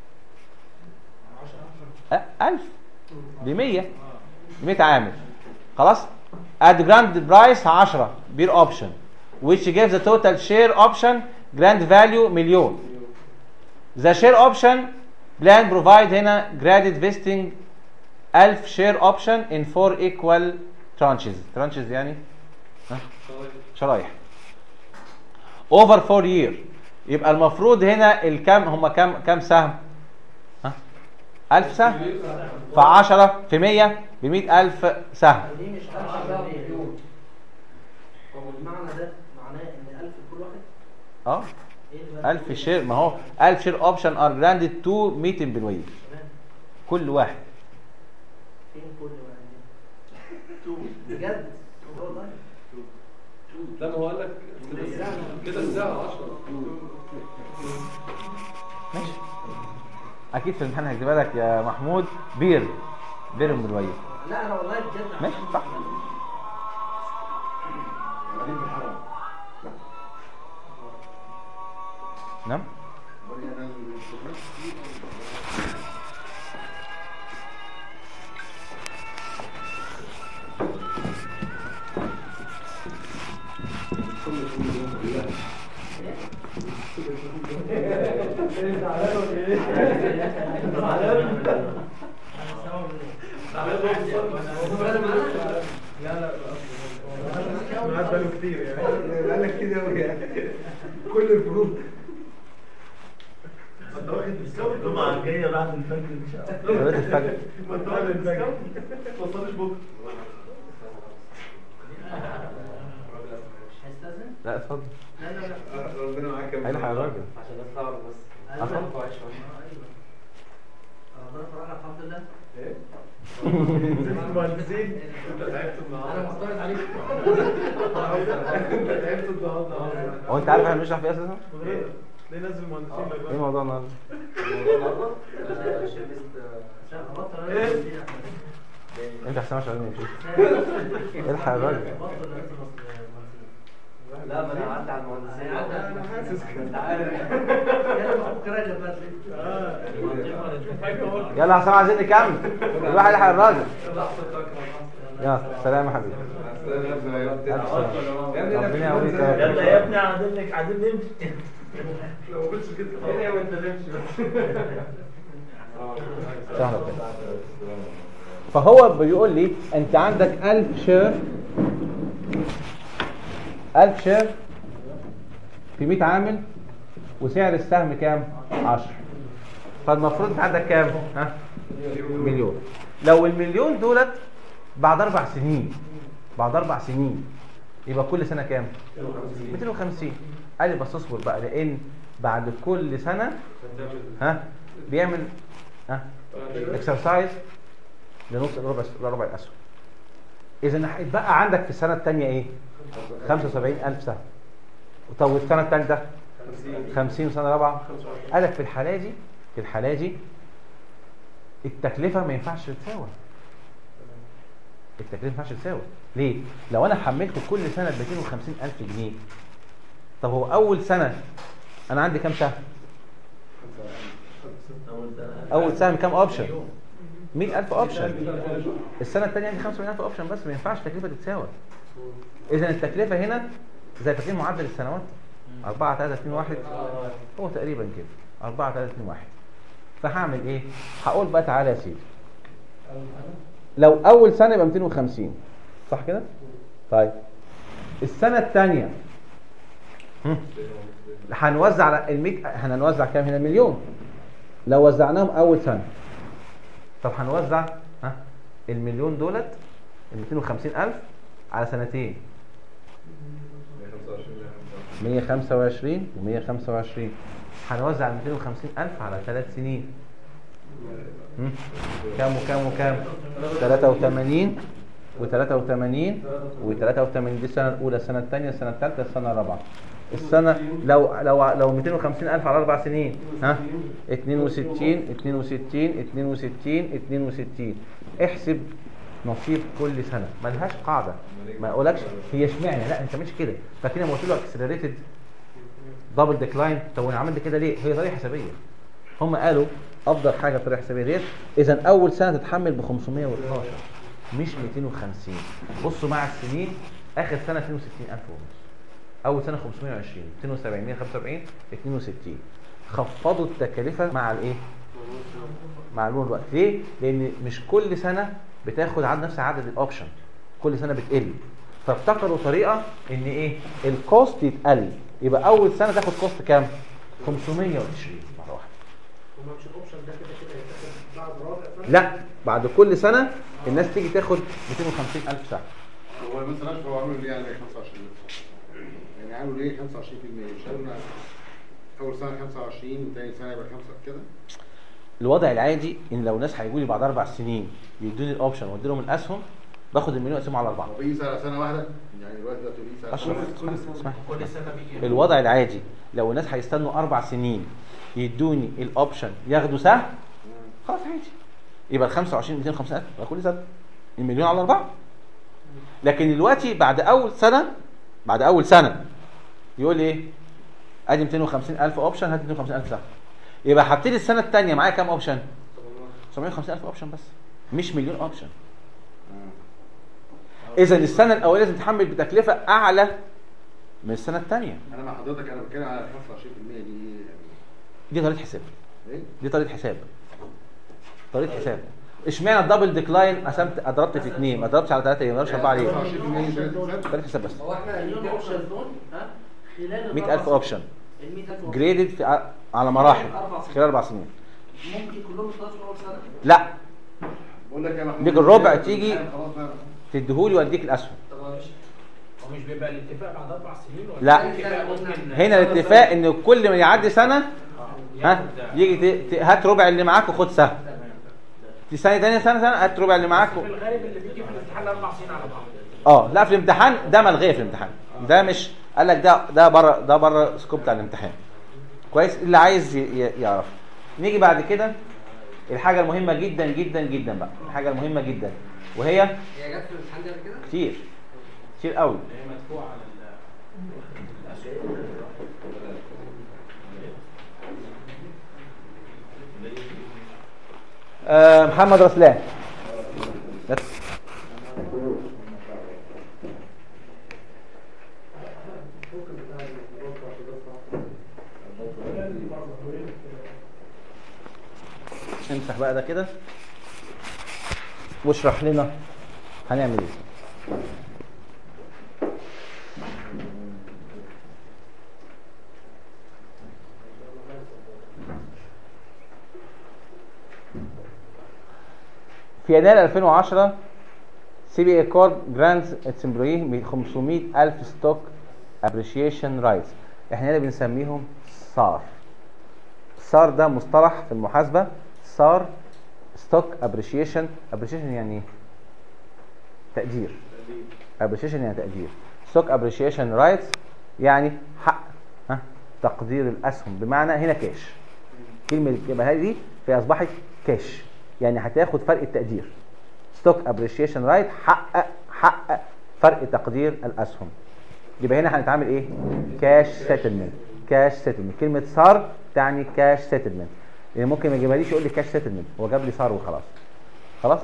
1000 ب 100 ب 100 عامل خلاص at grand price 10 بير اوبشن which gives the total share option grand value مليون the share option plan provide هنا graded vesting 1000 share option in four equal tranches tranches يعني ها شرايح over 4 year يبقى المفروض هنا الكام هم كام كام سهم ها 1000 سهم في 10 في 100 ب 100000 سهم دي مش 1000 مليون طب والمعنى ده معناه ان 1000 لكل واحد اه ايه الفرق؟ 1000 شير ما هو 1000 شير اوبشن ار جراندد تو 100 امبلوي تمام كل واحد فين كل واحد بجد والله لا ما هو قال لك كده الساعه كده الساعه 10 ماشي اكيد في الامتحان هكتبها لك يا محمود بير بير امبلوي لا انا والله بجد ماشي صح بعدين في الحرم نعم ولا نازل من الشغل. قعد بقاله كتير يعني قال لك كده قوي يعني كل الفروض انت واخد بالسبب الجمعه الجايه بعد الفجر ان شاء الله صلاه الفجر ما انت واخد الفجر ما توصلش بكره هيستاذن؟ لا اتفضل لا لا لا ربنا معاك يا هيلحق الراجل عشان الناس تعرف بس أيوة. أصلاً؟ آه، ايوه ربنا فرحنا الحمد لله ايه المهندسين انت تعبت النهارده انا معترض عليك انت تعبت النهارده هو انت عارف احنا بنشرح في ايه اساسا؟ ليه نازل المهندسين ايه الموضوع النهارده؟ الموضوع النهارده عشان خلاص انا انت حسام عشان يمشي الحق الراجل لا ما انا قعدت على المهندسين انا حاسس انت عارف يلا ابوك راجع بدري يلا يا حسام عايزين نكمل الواحد يلحق الراجل لحظه فاكره يا سلام يا حبيبي ألف سلام. ربنا يقويك يا رب. يلا يا ابني عايزين عايزين نمشي لو قلتش كده ايه وانت تمشي سهلة كده. فهو بيقول لي انت عندك 1000 شير 1000 شير في 100 عامل وسعر السهم كام 10 فالمفروض انت عندك كام ها مليون لو المليون دولت بعد اربع سنين بعد اربع سنين يبقى كل سنه كام 250 قال لي بس اصبر بقى لان بعد كل سنه ها بيعمل ها اكسرسايز لنص ربع ربع الاسهم اذا هيتبقى عندك في السنه الثانيه ايه 75000 سهم طب والسنه الثالثه 50 سنه رابعه قال لك في الحاله دي في الحاله دي التكلفه ما ينفعش تتساوى التكلفه ما ينفعش تتساوى ليه لو انا حملت كل سنه ب 250000 جنيه طب هو اول سنه انا عندي كام سهم اول سنه اول سهم كام اوبشن 100000 اوبشن السنه الثانيه عندي 75000 اوبشن بس ما ينفعش التكلفه تتساوى اذا التكلفه هنا زي فاكرين معدل السنوات 4 3 2 1 هو تقريبا كده 4 3 2 1 فهعمل ايه هقول بقى تعالى يا سيدي لو اول سنه يبقى 250 صح كده طيب السنه الثانيه هنوزع على ال 100 هنوزع كام هنا مليون لو وزعناهم اول سنه طب هنوزع ها المليون دولت ال 250000 على سنتين 125 و125 هنوزع ال 250000 على ثلاث سنين هم؟ كام وكام وكام 83 و83 و83 دي السنه الاولى السنه الثانيه السنه الثالثه السنه الرابعه السنه لو لو لو 250000 على اربع سنين ها 62 62 62 62 احسب نصيب كل سنه ملهاش قاعده ما اقولكش هي اشمعنى لا انت مش كده فاكر لما قلت له اكسلريتد دبل ديكلاين طب وانا عملت كده ليه هي طريقه حسابيه هم قالوا افضل حاجه في الطريقه الحسابيه ديت اذا اول سنه تتحمل ب 512 مش 250 بصوا مع السنين اخر سنه 62000 ونص اول سنه 520 270 175 62 خفضوا التكلفه مع الايه مع مرور الوقت ليه لان مش كل سنه بتاخد عدد نفس عدد الاوبشن كل سنه بتقل فابتكروا طريقه ان ايه الكوست يتقل يبقى اول سنه تاخد كوست كام 520 مره واحده وما مش الاوبشن ده كده كده يتاخد بعد رابع سنه لا بعد كل سنه الناس تيجي تاخد 250000 سهم هو مثلا هو عملوا ليه يعني 25 يعني عملوا ليه 25% مش قالوا اول سنه 25 وثاني سنه يبقى 5 كده الوضع العادي ان لو ناس هيجوا لي بعد اربع سنين يدوني الاوبشن وادي لهم الاسهم باخد المليون اقسمه على اربعه هو بيقيس على سنه واحده يعني دلوقتي ده بيقيس على اشرف سنه اسمع اسمع كل سنه بيجي الوضع العادي لو الناس هيستنوا اربع سنين يدوني الاوبشن ياخدوا سهم خلاص عادي يبقى ال 25 250000 يبقى كل سنه المليون على اربعه لكن دلوقتي بعد اول سنه بعد اول سنه يقول لي ايه ادي 250000 اوبشن هات 250000 سهم يبقى هبتدي السنه الثانيه معايا كام اوبشن 750000 اوبشن بس مش مليون اوبشن اذا السنه الاوليه لازم تتحمل بتكلفه اعلى من السنه الثانيه انا مع حضرتك انا بتكلم على 25% دي يعني دي طريقه حساب ايه؟ دي طريقه حساب طريقه حساب اشمعنى الدبل ديكلاين قسمت ضربت في اثنين ما ضربتش على ثلاثه ما ضربتش اربعه ليه 25% ده طريقه حساب بس هو احنا ال 100 اوبشن دول ها خلال ال 100000 اوبشن ال 100000 اوبشن جريدد في ع- على مراحل خلال اربع سنين ممكن كلهم يخلصوا في اول سنه لا بقول لك يا محمود ليك الربع تيجي خلاص بقى تديهولي واديك الاسهم طب ما مش هو مش بيبقى الاتفاق بعد اربع سنين ولا لا. الاتفاق ممكن هنا الاتفاق ان كل ما يعدي سنه ها ياخد- يجي ت- ت- هات ربع اللي معاك وخد سهم في سنه ثانيه سنه سنه هات ربع اللي معاك و... في الغالب اللي بيجي في الامتحان اربع سنين على بعض اه لا في الامتحان ده ملغيه في الامتحان ده مش قال لك ده ده بره ده بره سكوب بتاع الامتحان كويس اللي عايز ي- ي- يعرف نيجي بعد كده الحاجه المهمه جدا جدا جدا بقى الحاجه المهمه جدا وهي هي جت في الامتحان ده قبل كده؟ كتير كتير قوي هي مدفوعه على ال- آه محمد رسلان بس امسح بقى ده كده واشرح لنا هنعمل ايه في يناير 2010 سي بي اي كورب جرانز اتس امبلويه ب 500 الف ستوك ابريشيشن رايتس احنا هنا بنسميهم صار صار ده مصطلح في المحاسبه صار ستوك ابريشيشن ابريشيشن يعني ايه تقدير ابريشيشن يعني تقدير ستوك ابريشيشن رايتس يعني حق ها تقدير الاسهم بمعنى هنا كاش كلمه يبقى هذه في اصبحت كاش يعني هتاخد فرق التقدير ستوك ابريشيشن رايت حقق حقق فرق تقدير الاسهم يبقى هنا هنتعامل ايه كاش سيتلمنت كاش سيتلمنت كلمه صار تعني كاش سيتلمنت يعني ممكن ما يجيبهاليش يقول لي كاش سيتلمنت هو جاب لي صار وخلاص خلاص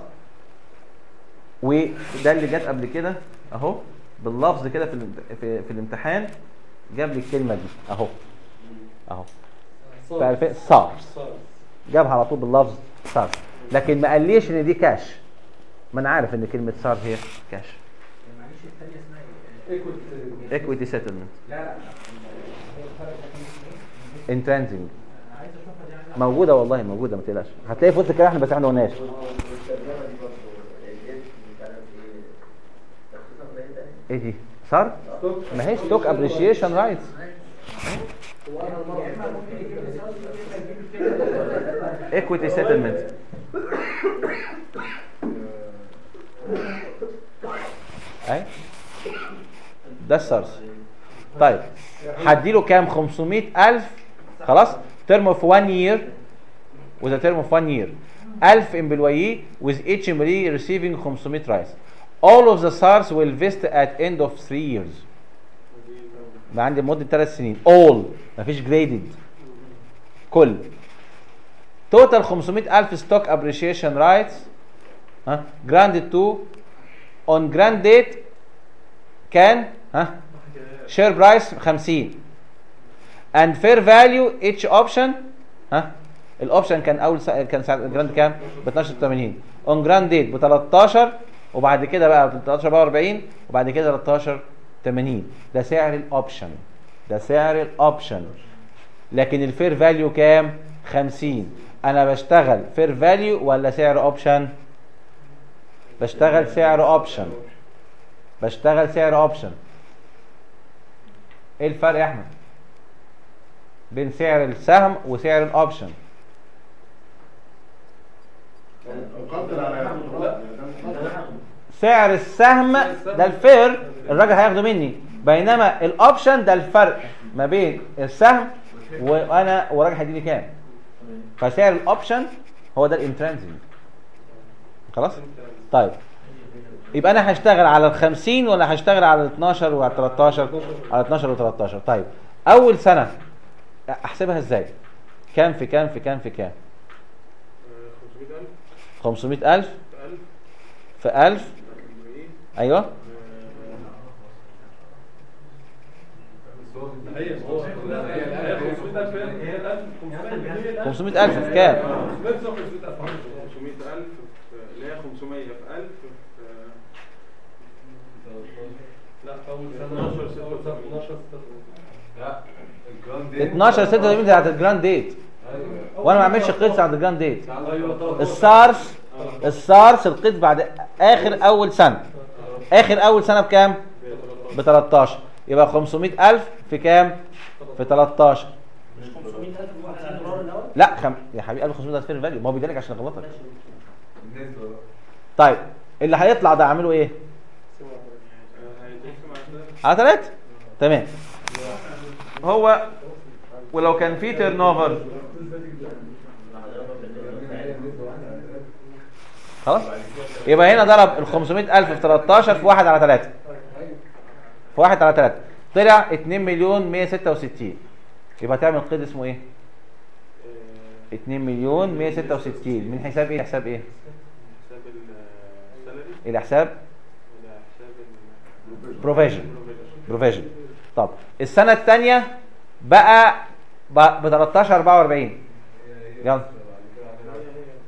وده اللي جت قبل كده اهو باللفظ كده في الام- في, في الامتحان جاب لي الكلمه دي اهو اهو في 2000 صار جابها على طول باللفظ صار لكن ما قاليش ان دي كاش ما انا عارف ان كلمه صار هي كاش معلش الثانيه اسمها ايه؟ ايكويتي سيتلمنت لا لا هو الفرق ده كان اسمه ايه؟ انترنسنج انا عايز اشوفها دي عايز موجوده والله موجوده ما تقلقش هتلاقي في وسط الكلام احنا بس احنا ما قلناش والترجمة دي برضه الاسم مش عارف ايه تخصيصها في ايه تاني؟ ايه دي صار ما هي ستوك ابريشيشن رايتس يا اما ممكن يجيب لي صوت يجيب لي الكلمه ايكويتي سيتلمنت اي ده السارس طيب هديله كام 500000 خلاص ترم اوف 1 يير وذا ترم اوف 1 يير 1000 امبلويي with each employee receiving 500 رايس all of the SARS will vest at end of 3 years بقى عندي مدة 3 سنين all مفيش graded كل توتال 500000 ستوك ابريشيشن رايتس ها granted to on grant date كان ها شير برايس 50 and fair value each option ها الاوبشن كان اول سا... كان ساعه الجراند كام ب 12 80 اون جراند ديت ب 13 وبعد كده بقى ب 13 44 وبعد كده 13 80 ده سعر الاوبشن ده سعر الاوبشن لكن الفير فاليو كام 50 انا بشتغل فير فاليو ولا سعر اوبشن بشتغل سعر اوبشن بشتغل سعر اوبشن ايه الفرق يا احمد بين سعر السهم وسعر الاوبشن مقدر على سعر السهم ده الفير الراجل هياخده مني بينما الاوبشن ده الفرق ما بين السهم وانا والراجل هيديني كام فسعر الاوبشن هو ده الانترنسي خلاص طيب يبقى انا هشتغل على ال 50 ولا هشتغل على ال 12 وعلى ال 13 على 12 و 13 طيب اول سنه احسبها ازاي كام في كام في كام في كام 500000 في 1000 ايوه هي هو هي 500000 هي 1500 500000 في كام 500000 اللي هي 500 في 1000 لا اول سنه 12 اول سنه 12 لا الجراند دي 12 86 بتاعت الجراند ديت وانا ما اعملش قيد عند الجراند ديت ايوه طبعا السارس السارس القيد بعد اخر اول سنه اخر اول سنه بكام ب 13 يبقى 500000 في كام في 13 مش 500000 واحد على الدولار الاول؟ لا خم... يا حبيبي قال 500000 فير فاليو ما هو بيدالك عشان اغلطك النسبة بقى طيب اللي هيطلع ده اعمله ايه على ثلاثة تمام هو ولو كان في تيرن اوفر خلاص يبقى هنا ضرب ال 500000 في 13 في 1 على 3 في 1 على 3 طلع 2 مليون 166 يبقى تعمل قيد اسمه ايه 2 مليون 166 من حساب ايه حساب ايه حساب السالري الى حساب ولا حساب بروفيجن بروفيجن طب السنه الثانيه بقى ب 13 44 يلا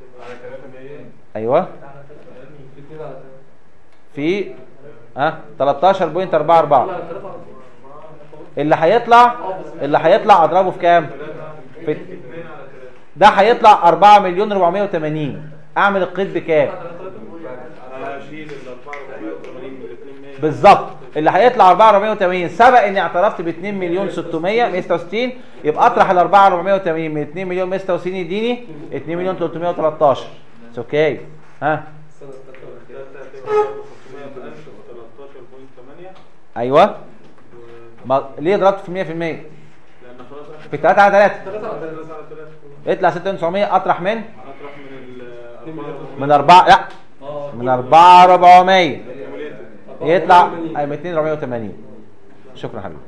ايوه في اتنين على تلاتة. في ها 13.44 على تلاتة. اللي هيطلع اللي هيطلع اضربه في كام في ده هيطلع 4 مليون 480 اعمل القيد بكام انا هشيل ال 480 من ال 200 بالظبط اللي هيطلع 4480 سبق اني اعترفت ب 2 مليون 600 160 يبقى اطرح ال 4480 من 2 مليون 160 يديني 2 مليون 313 اتس اوكي ها السنة التالتة. الثالثة هتبقى 500 في 1000 13.8 ايوه ما ليه ضربت في 100% لان خلاص اخر في 3 على 3 3 على 3 يطلع 6900 اطرح من هطرح من ال من 4 لا اه من 4 400 accumulated. يطلع اي 200 480 شكرا حبيبي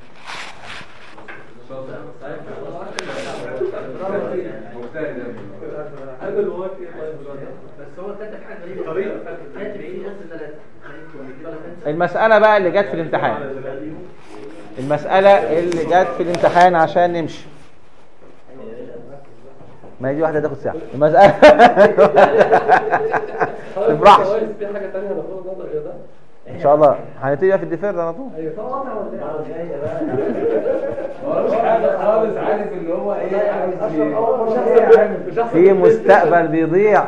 بس هو كاتب حاجه غريبه كاتب ايه اس 3 المسألة بقى اللي جت في الامتحان المسألة اللي جت في الامتحان عشان نمشي ما هي دي واحدة تاخد ساعة المسألة تفرحش في حاجة تانية هناخدها نظر غير ده ان شاء الله هنبتدي بقى في الديفير ده على طول ملوش حاجه خالص عارف اللي هو ايه عاوز ايه في مستقبل بيضيع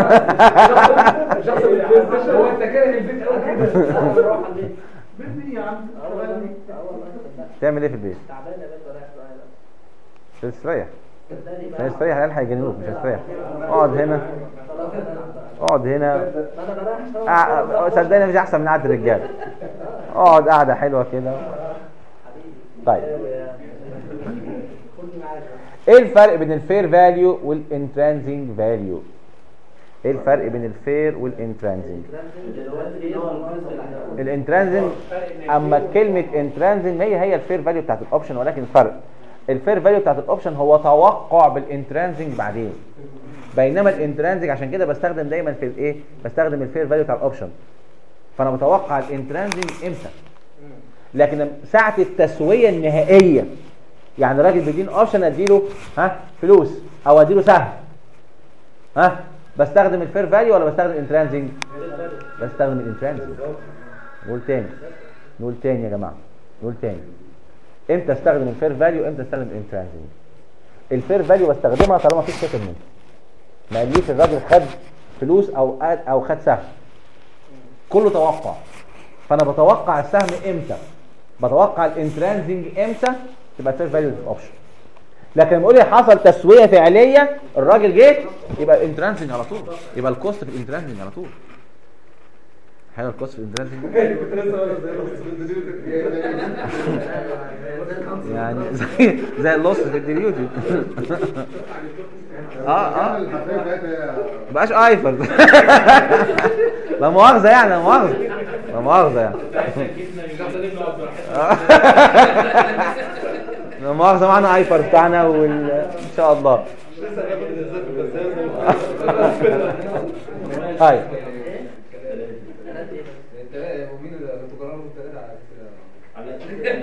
هو انت كاره البيت قوي كده بني يا عم تعمل ايه في البيت؟ تعبان يا باشا رايح رايح تستريح صدقني مش بقى هتستريح العيال هيجننوك مش هتستريح اقعد هنا خلاص انا اقعد هنا انا برايح آه، صدقني مش احسن من قعده الرجاله اقعد قعده حلوه كده طيب خدني معاك ايه الفرق بين الفير فاليو والانترانزنج فاليو ايه الفرق بين الفير والانترانزنج الانترانزنج اما كلمه انترانزنج هي هي الفير فاليو بتاعت الاوبشن ولكن الفرق الفير فاليو بتاعت الاوبشن هو توقع بالانترانزنج بعدين بينما الانترانزنج عشان كده بستخدم دايما في الايه بستخدم الفير فاليو بتاع الاوبشن فانا متوقع الانترانزنج امتى لكن ساعه التسويه النهائيه يعني راجل بيديني اوبشن اديله ها فلوس او اديله سهم ها بستخدم الفير فاليو ولا بستخدم الانترانزنج بستخدم الانترانزنج نقول تاني نقول تاني يا جماعه نقول تاني امتى استخدم الفير فاليو امتى استخدم الانترانزنج الفير فاليو بستخدمها طالما في سيتلمنت ما قاليش الراجل خد فلوس او قاد- او خد سهم كله توقع فانا بتوقع السهم امتى بتوقع الانترانزنج امتى تبقى الفير فاليو اوبشن لكن لما اقول لي حصل تسويه فعليه الراجل جه يبقى الانترانزنج على طول يبقى الكوست في الانترانزنج على طول حلو الكوست في الانترانزنج يعني زي زي اللص في الديليوتي اه اه الحرفيه بتاعتها مبقاش ايفر لا مؤاخذه يعني لا مؤاخذه لا مؤاخذه يعني لا مؤاخذه معانا ايفر بتاعنا وال... ان شاء الله هاي ومين اللي تجربوا الثلاثه على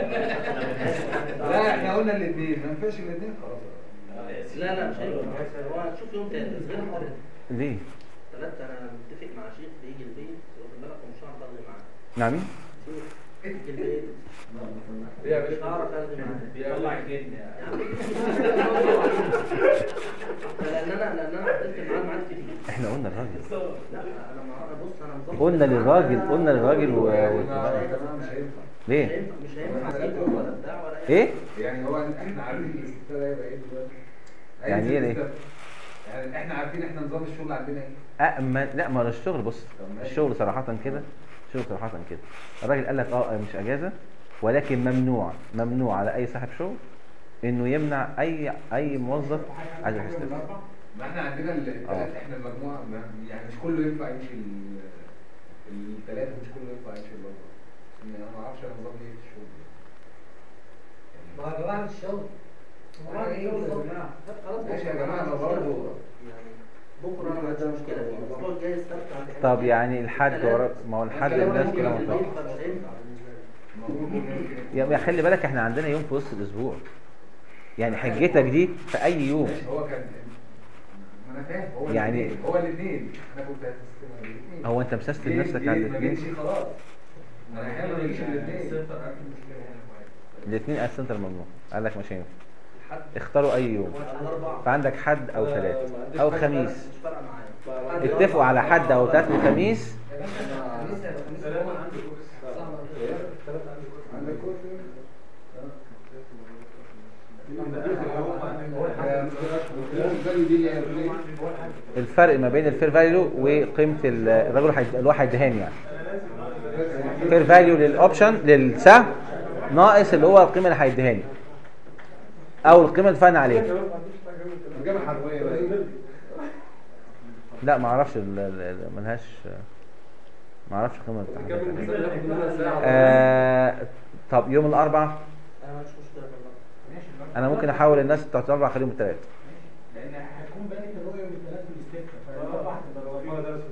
لا احنا قلنا الاثنين ما ينفعش الاثنين خلاص لا لا مش هينفع هو هتشوف يوم تاني بس غير حر ليه ثلاثة انا متفق مع شيخ بيجي البيت واخد بالك ومش هعرف الغي معاه نعم يجي البيت مش هعرف الغي معاه بيطلع الجن يا عم لان انا لان انا عدلت معاه معاه كتير احنا قلنا الراجل لا انا مع- انا بص انا مظبط قلنا للراجل قلنا للراجل و... و... مش هينفع مش ليه هينفع مش هينفع اسيبه ولا بتاع ولا ايه يعني هو احنا عارفين الاستفاده ده هيبقى ايه دلوقتي يعني ايه ليه؟ يعني احنا عارفين احنا نظام الشغل عندنا ايه أأمن لا ما هو الشغل بص الشغل صراحة كده الشغل صراحة كده الراجل قال لك اه مش اجازة ولكن ممنوع ممنوع على اي صاحب شغل انه يمنع اي اي موظف عايز يروح يستلم ما احنا عندنا الثلاث احنا المجموعه ما- يعني مش كله ينفع يمشي الثلاثه مش كله ينفع يمشي الاربعه انا ما اعرفش انا نظام ايه في الشغل ما هو جماعة الشغل جماعة الشغل يا جماعة. خلاص ماشي يا بكرة جماعه أنا انا مش مشكلة. برضه يعني بكره انا ما عنديش مشكله فيه الاسبوع الجاي السبت عندي حاجة. طب يعني الحد ورا ما هو الحد الكلام الناس ده كلها ممكن متفق ينفع، مش هينفع بالنسبة لي. يا يا خلي بالك احنا عندنا يوم في وسط الاسبوع يعني حجتك دي في اي يوم ماشي هو كان ما انا انا فاهم هو يعني- الاتنين- هو الاثنين انا كنت هسستم الاثنين هو انت مسستم نفسك على ما الاثنين جيتش خلاص انا احيانا ما بجيش الاثنين الاثنين السنتر ممنوع قال لك مش هينفع اختاروا اي يوم فعندك حد او ثلاث او خميس اتفقوا على حد او ثلاث وخميس الفرق ما بين الفير فاليو وقيمه ال- الراجل هيد- اللي هو هيديهاني يعني فير فاليو للاوبشن للسهم ناقص اللي هو القيمه اللي هيديهاني او القيمه اللي دفعنا عليها الجامعة الحربية بس لا ما اعرفش ال- ال- ال- ملهاش ما اعرفش القيمه بتاعتها كم الحساب ياخد مننا ساعة آه طب يوم الاربعاء انا ما عنديش مشكله في الوقت. انا ممكن احول الناس بتوع الاربعاء اخليهم الثلاث لان هتكون بانت الرؤيه من الثلاث والاستفتاء فالاربع هتبقى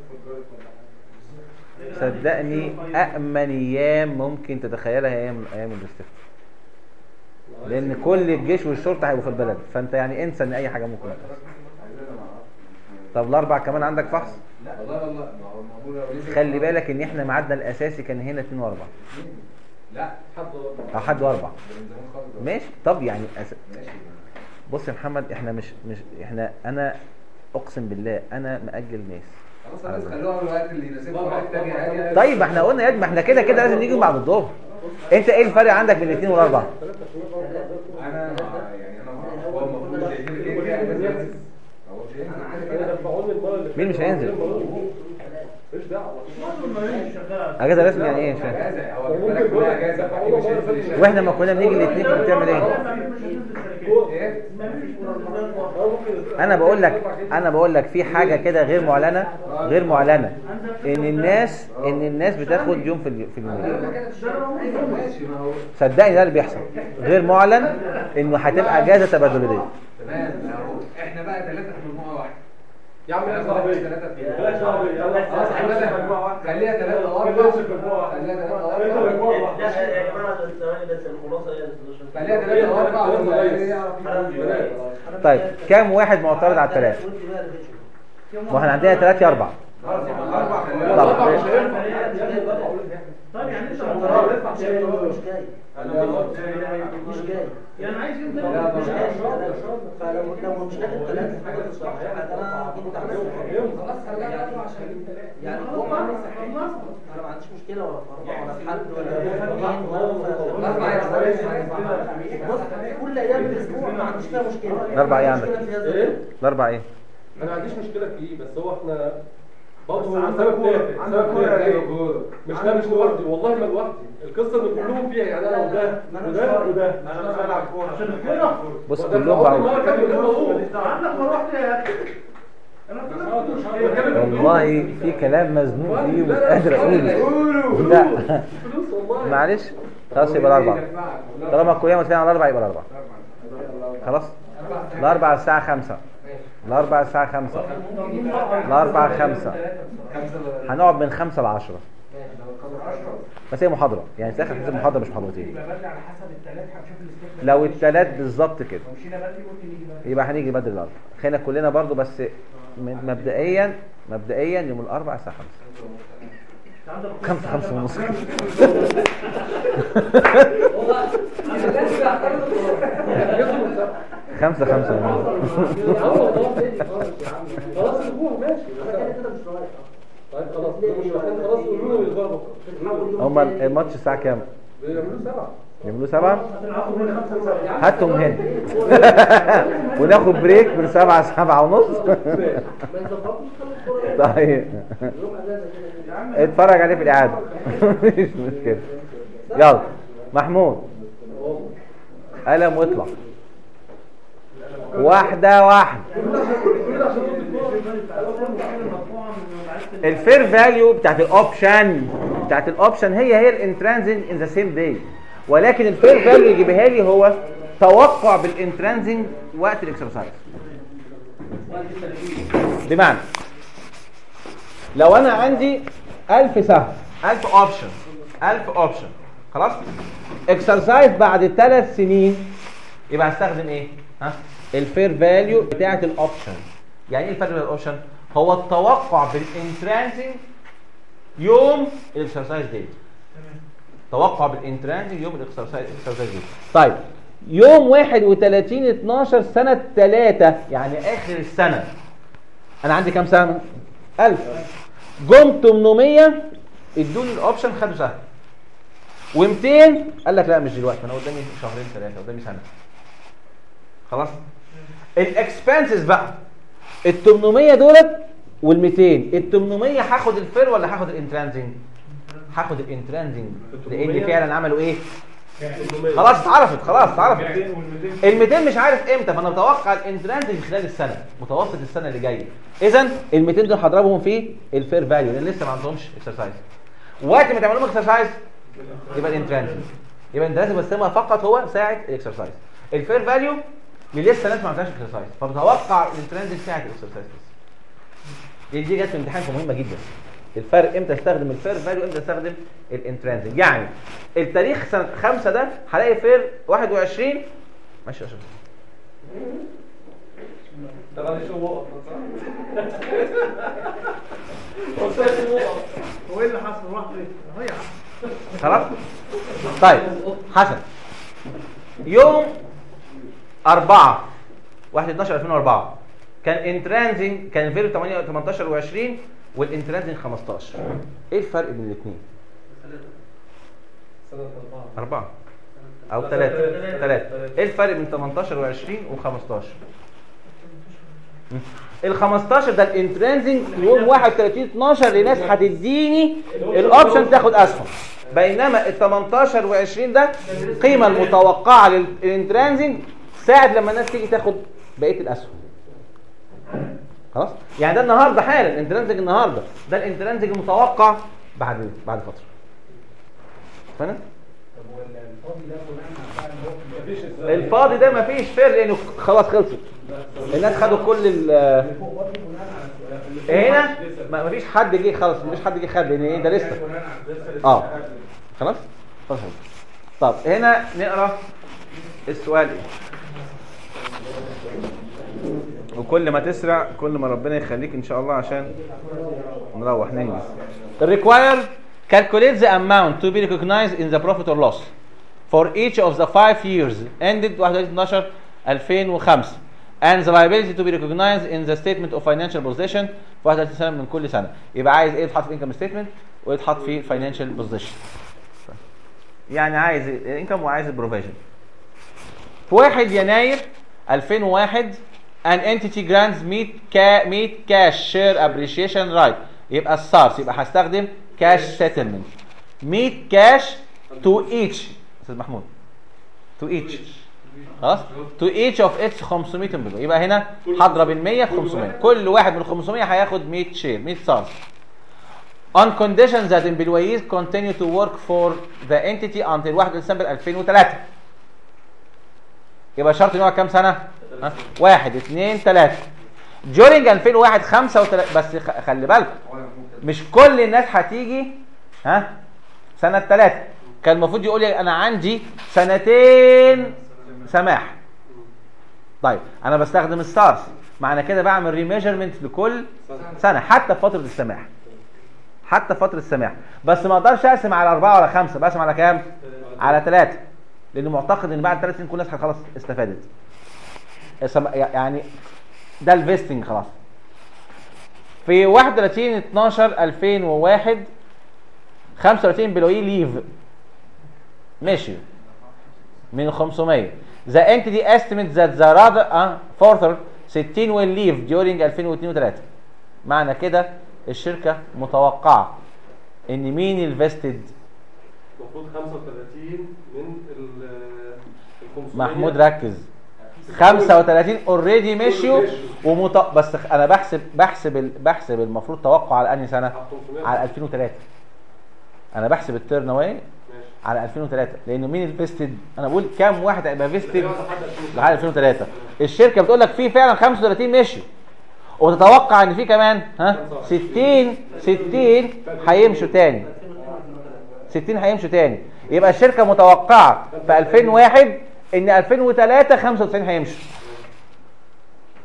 صدقني امن ايام ممكن تتخيلها هي ايام ايام الاستفتاء لان كل الجيش والشرطه هيبقوا في البلد فانت يعني انسى ان اي حاجه ممكن تحصل طب الاربع كمان عندك فحص والله والله ما هو المأمور لو نزل خلي بالك ان احنا معدنا الاساسي كان هنا 2 و4 لا او حد واربع ده من زمان خالص ماشي طب يعني أس... ماشي بص يا محمد احنا مش مش احنا انا اقسم بالله انا مأجل ناس خلاص الناس خلوها الوقت اللي يناسبهم واحد تاني عادي طيب ما احنا قلنا يا ما احنا كده كده لازم نيجي بعد الظهر انت ايه الفرق عندك بين الاثنين والاربعه انا يعني انا هو المفروض شايفين كده كده الناس بتنزل. هو شايفين مين مش هينزل مش دعوة اجازه رسمي يعني ايه مش فاهم اجازه هو بالك كلها اجازه فاكيد مش هينزل يشتغل. واحنا ما كنا بنيجي الاثنين كنت بتعمل ايه ايه انا بقول لك انا بقول لك في حاجه كده غير معلنه غير معلنه ان الناس ان الناس بتاخد يوم في ال- في اليومين ماشي ما هو صدقني ده اللي بيحصل غير معلن انه هتبقى اجازه تبادليه تمام اهو احنا بقى ثلاثه في مجموعه واحده يا عم انا يا صاحبي صاحبي ثلاثه في بلاش صاحبي يلا خلاص خليها خليها ثلاثه واربعه خليها ثلاثه واربعه لا يا جماعه ثواني بس الخلاصه هي خليها ثلاثه واربعه ولا ايه يعرف طيب كام واحد معترض على الثلاثه وانت بقى اللي بتشوف. ما احنا عندنا ثلاثة اربع اربعه طب أربعة مش هينفع طيب يعني انت مش جاي مش جاي مش جاي يعني عايز يوم مش تاني جاي فلو لو مش قادر ثلاثة حاجة تصلح انا جيت تعمل خلاص خليها اربعه عشان اجيب ثلاثه يعني هو انا ما عنديش مشكلة ولا في أربعة ولا في حد ولا في اثنين ولا اربعه يا في صاحبي بص كل ايام الاسبوع ما عنديش فيها مشكلة الأربعة ايه مشكلة عندك؟ في هذا ايه؟ الاربع ايه انا ما عنديش مشكله فيه بس هو احنا برضه هو سبب تافه سبب تافه مش ده مش لوحدي والله ما لوحدي القصه ان كلهم فيها يعني انا وده وده وده انا مش بلعب كوره عشان الكوره بص وده كلهم في أول بعض مرة كان من غير ما أقول. عندك ما رحت يا اخي انا بتكلم في والله في كلام مزنوق فيه ومش لا، لا، قادر اقوله لا فلوس والله معلش خلاص يبقى الاربعة طالما الكلية متفقين على الاربعة يبقى الاربعة خلاص الاربعة الساعة خمسة الاربعة الساعة خمسة الاربعة خمسة هنقعد من خمسة لعشرة بس هي محاضرة يعني في الاخر هتحسب محاضرة مش محاضرتين يبقى بدري على حسب الثلاث هنشوف الاستفتاء لو التلات بالظبط كده لو مشينا بدري ممكن نيجي بدري يبقى هنيجي بدري الاربعة خلينا كلنا برضو بس م- مبدئيا مبدئيا يوم الاربعاء الساعة خمسة خمسة خمسة ونص خمسة خمسة ونص خلاص اسبوع ماشي انا كده كده مش رايح طيب خلاص خلاص قولوا لي الاسبوع بكره هما الماتش الساعة كام؟ بيعملوا سبعه يعملوا سبعة؟ هاتهم هنا وناخد بريك من سبعة سبعة ونص ما يظبطوش خلوا الكورة طيب يوم اجازة كده كده اتفرج عليه في الإعادة مفيش مشكلة يلا محمود قلم واطلع واحدة واحدة الفير فاليو بتاعت الاوبشن بتاعت الاوبشن هي هي الانترانزنج ان ذا سيم داي ولكن الفير فاليو يجيبها لي هو توقع بالانترانزنج وقت الاكسرسايز بمعنى لو انا عندي 1000 سهم 1000 اوبشن 1000 اوبشن خلاص اكسرسايز بعد ثلاث سنين يبقى هستخدم ايه ها الفير فاليو بتاعه الاوبشن يعني ايه الفرق بين الاوبشن هو التوقع بالانترانسنج يوم الاكسرسايز ديت توقع بالانترانسنج يوم الاكسرسايز الاكسرسايز ديت طيب يوم 31 12 سنه 3 يعني اخر السنه انا عندي كام سنه 1000 جم 800 ادوني الاوبشن خدوا سهم و200 قال لك لا مش دلوقتي انا قدامي شهرين ثلاثه قدامي سنه خلاص الاكسبنسز بقى ال 800 دولت وال 200 ال 800 هاخد الفير ولا هاخد الانترانزنج هاخد الانترانزنج لان فعلا عملوا ايه خلاص اتعرفت خلاص اتعرفت ال 200 مش عارف امتى فانا متوقع الانترانزنج خلال السنه متوسط السنه اللي جايه اذا ال 200 دول هضربهم في الفير فاليو لان لسه ما عندهمش اكسرسايز وقت ما تعمل لهم اكسرسايز يبقى الانترانزنج يبقى انت لازم بستخدمها فقط هو ساعه الاكسرسايز الفير فاليو اللي لسه ناس ما عندهاش اكسرسايز فبتوقع الترند ساعه الاكسرسايز بس دي دي جت في امتحان مهمه جدا الفرق امتى استخدم الفير فاليو امتى استخدم الانترنزنج يعني التاريخ سنه 5 ده هلاقي فير 21 ماشي يا شباب ده غالي شو وقف هو ايه اللي حصل؟ راح فين؟ اهو يا عم خلاص طيب حسن يوم 4 1 12 2004 كان انترانزنج كان فيرو 8 18 و20 والانترانزنج 15 ايه الفرق بين الاثنين سنة أربعة أربعة أو ثلاثة ثلاثة إيه الفرق بين 18 و20 و15 ال 15 ده الانترنزنج يوم 31 12 لناس هتديني الاوبشن تاخد اسهم بينما ال 18 و20 ده القيمه المتوقعه للانترنزنج ساعه لما الناس تيجي تاخد بقيه الاسهم خلاص يعني ده النهارده حالا الانترنزنج النهارده ده الانترنزنج المتوقع بعد بعد فتره فاهم طب هو الفاضي ده بناء على بقى ان هو مفيش ازاي الفاضي ده مفيش فير لانه خلاص خلصت الناس خدوا كل ال اللي فوق برضه بناء على السؤال هنا ما مفيش حد جه خلاص مفيش حد جه خد لان ايه ده لسه بناء على اه خلاص خلاص طب هنا نقرا السؤال ايه وكل ما تسرع كل ما ربنا يخليك ان شاء الله عشان نروح ننجز require calculate the amount to be recognized in the profit or loss for each of the five years ended 31 2005 and the liability to be recognized in the statement of financial position في 31 سنه من كل سنه يبقى عايز ايه يتحط في income statement ويتحط في financial position يعني عايز الانكم وعايز البروفيجن في 1 يناير 2001 an entity grants meet ca meet cash share appreciation right يبقى السارس يبقى هستخدم cash settlement meet cash to each استاذ محمود to each خلاص to each of its 500 امبلو يبقى هنا هضرب ال 100 في 500 كل واحد من ال 500 هياخد 100 شير 100 سارس on condition that employees continue to work for the entity until 1 ديسمبر 2003 يبقى شرط ان هو كام سنه؟ ها؟ واحد اثنين ثلاثة during 2001 خمسة وتلاتة بس خ- خلي بالكم مش كل الناس هتيجي ها سنة ثلاثة كان المفروض يقول لي انا عندي سنتين سماح طيب انا بستخدم الستارز معنى كده بعمل ريميجرمنت لكل سنة حتى في فترة السماح حتى في فترة السماح بس ما اقدرش اقسم على أربعة ولا خمسة بقسم على كام؟ على ثلاثة لأنه معتقد إن بعد ثلاث سنين كل الناس خلاص استفادت السم- يعني ده الفيستنج خلاص في 31 12 2001 35 امبلوي ليف ماشي من 500 the entity estimates that the rather uh, further 60 will leave during 2002 و3 معنى كده الشركة متوقعة ان مين الفيستد المفروض 35 من ال ال 500 محمود ركز 35 اوريدي مشيوا ومت... بس انا بحسب بحسب ال... بحسب المفروض توقع على انهي سنه؟ على 2003 انا بحسب التيرن اواي على 2003 لانه مين الفيستد؟ انا بقول كام واحد هيبقى فيستد لحد 2003 الشركه بتقول لك في فعلا 35 مشي وتتوقع ان في كمان ها 60 60 هيمشوا تاني 60 هيمشوا تاني يبقى الشركه متوقعه في 2001 ان 2003 95 هيمشوا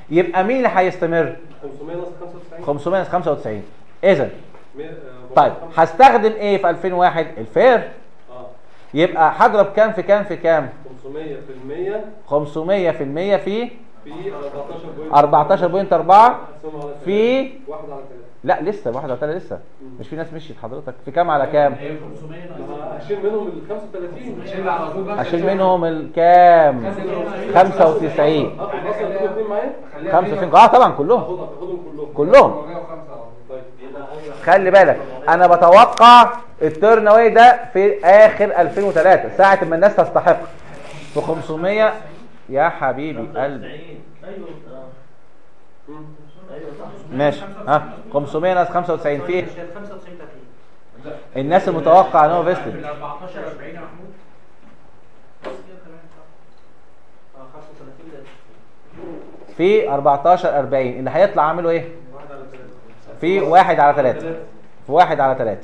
يبقى مين اللي هيستمر 500 ناقص 95 595 اذا مية- آه، طيب 405. هستخدم ايه في 2001 الفير اه يبقى هضرب كام في كام في كام 500 في المية 500 في المية في في 14 14.4 في واحد على ثلاثة لا لسه واحد على ثلاثة لسه مش في ناس مشيت حضرتك في كام على كام هي 500 ناقص هشيل منهم ال 35 شيل على طول بقى اشيل منهم الكام 95 اخد اصلا دول اثنين معايا 95 اه طبعا كلهم اخد اخدهم كلهم كلهم 405 على طول. طيب يبقى خلي بالك انا بتوقع التيرن اواي ده في اخر 2003 ساعه ما الناس تستحق في 500 يا حبيبي قلبي 95 ايوه اه مم. ايوه صح ماشي ها 500 ناقص 95 في ايه؟ مش كان 95 تقريبا الناس المتوقع ان هو فيستد ال 14 40 يا محمود بس كده تمام صح اه 35 ده في 14 40 اللي هيطلع عامله ايه؟ واحد على ثلاثة في 1 على 3 في 1 على 3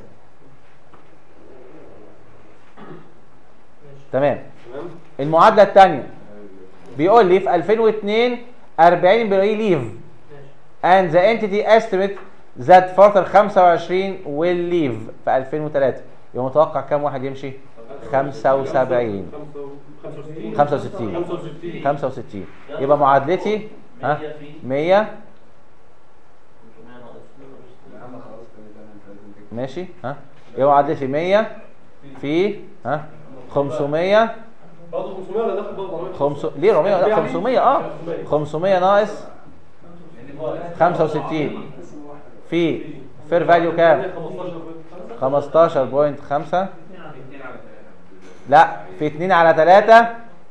تمام تمام المعادله الثانيه بيقول لي في 2002 40 بيلاقي ليف and the entity estimate that further 25 will leave في 2003 يبقى متوقع كام واحد يمشي 75 65 65 65 65 يبقى معادلتي ها 100 في 100 500 ناقص يا عم خلاص كده ده انت لازم تكتب. ماشي ها يبقى معادلتي 100 في ها 500 برضه 500 ولا داخل برضه 400 خمس ليه 400 لا 500 اه 500 ناقص 65 في فير فاليو كام 15.5 لا في 2 على 3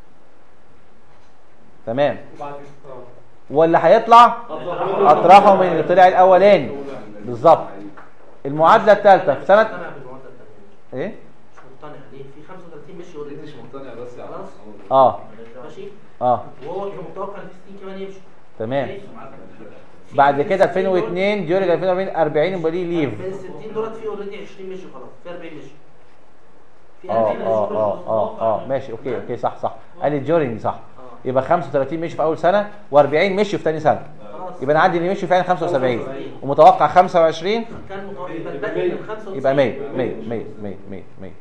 تمام وبعد كده اه واللي هيطلع اطرحه من اللي طلع الاولاني بالظبط المعادله الثالثه في سنه مقتنع بالمعادله الثانيه ايه مش مقتنع ليه في 35 مشي انت اوريدي مش مقتنع بس يا عم خلاص. اه ماشي اه وهو كان متوقع ان في 60 كمان يمشوا تمام ماشي. بعد كده 2002 ديوريج 2040 40 يبقى ليه ليف من ال 60 دولت في اوريدي 20 مشوا خلاص في 40 مشوا في اه 40 اه مشوا اه اه اه ماشي اوكي اوكي صح صح قال الجورينج صح يبقى 35 مشي في اول سنه و40 مشي في ثاني سنه خلاص يبقى انا عندي اللي مشي فعلا 75 ومتوقع 25 كان متوقع يبقى الباقي من 95 يبقى 100 100 100 100 100 100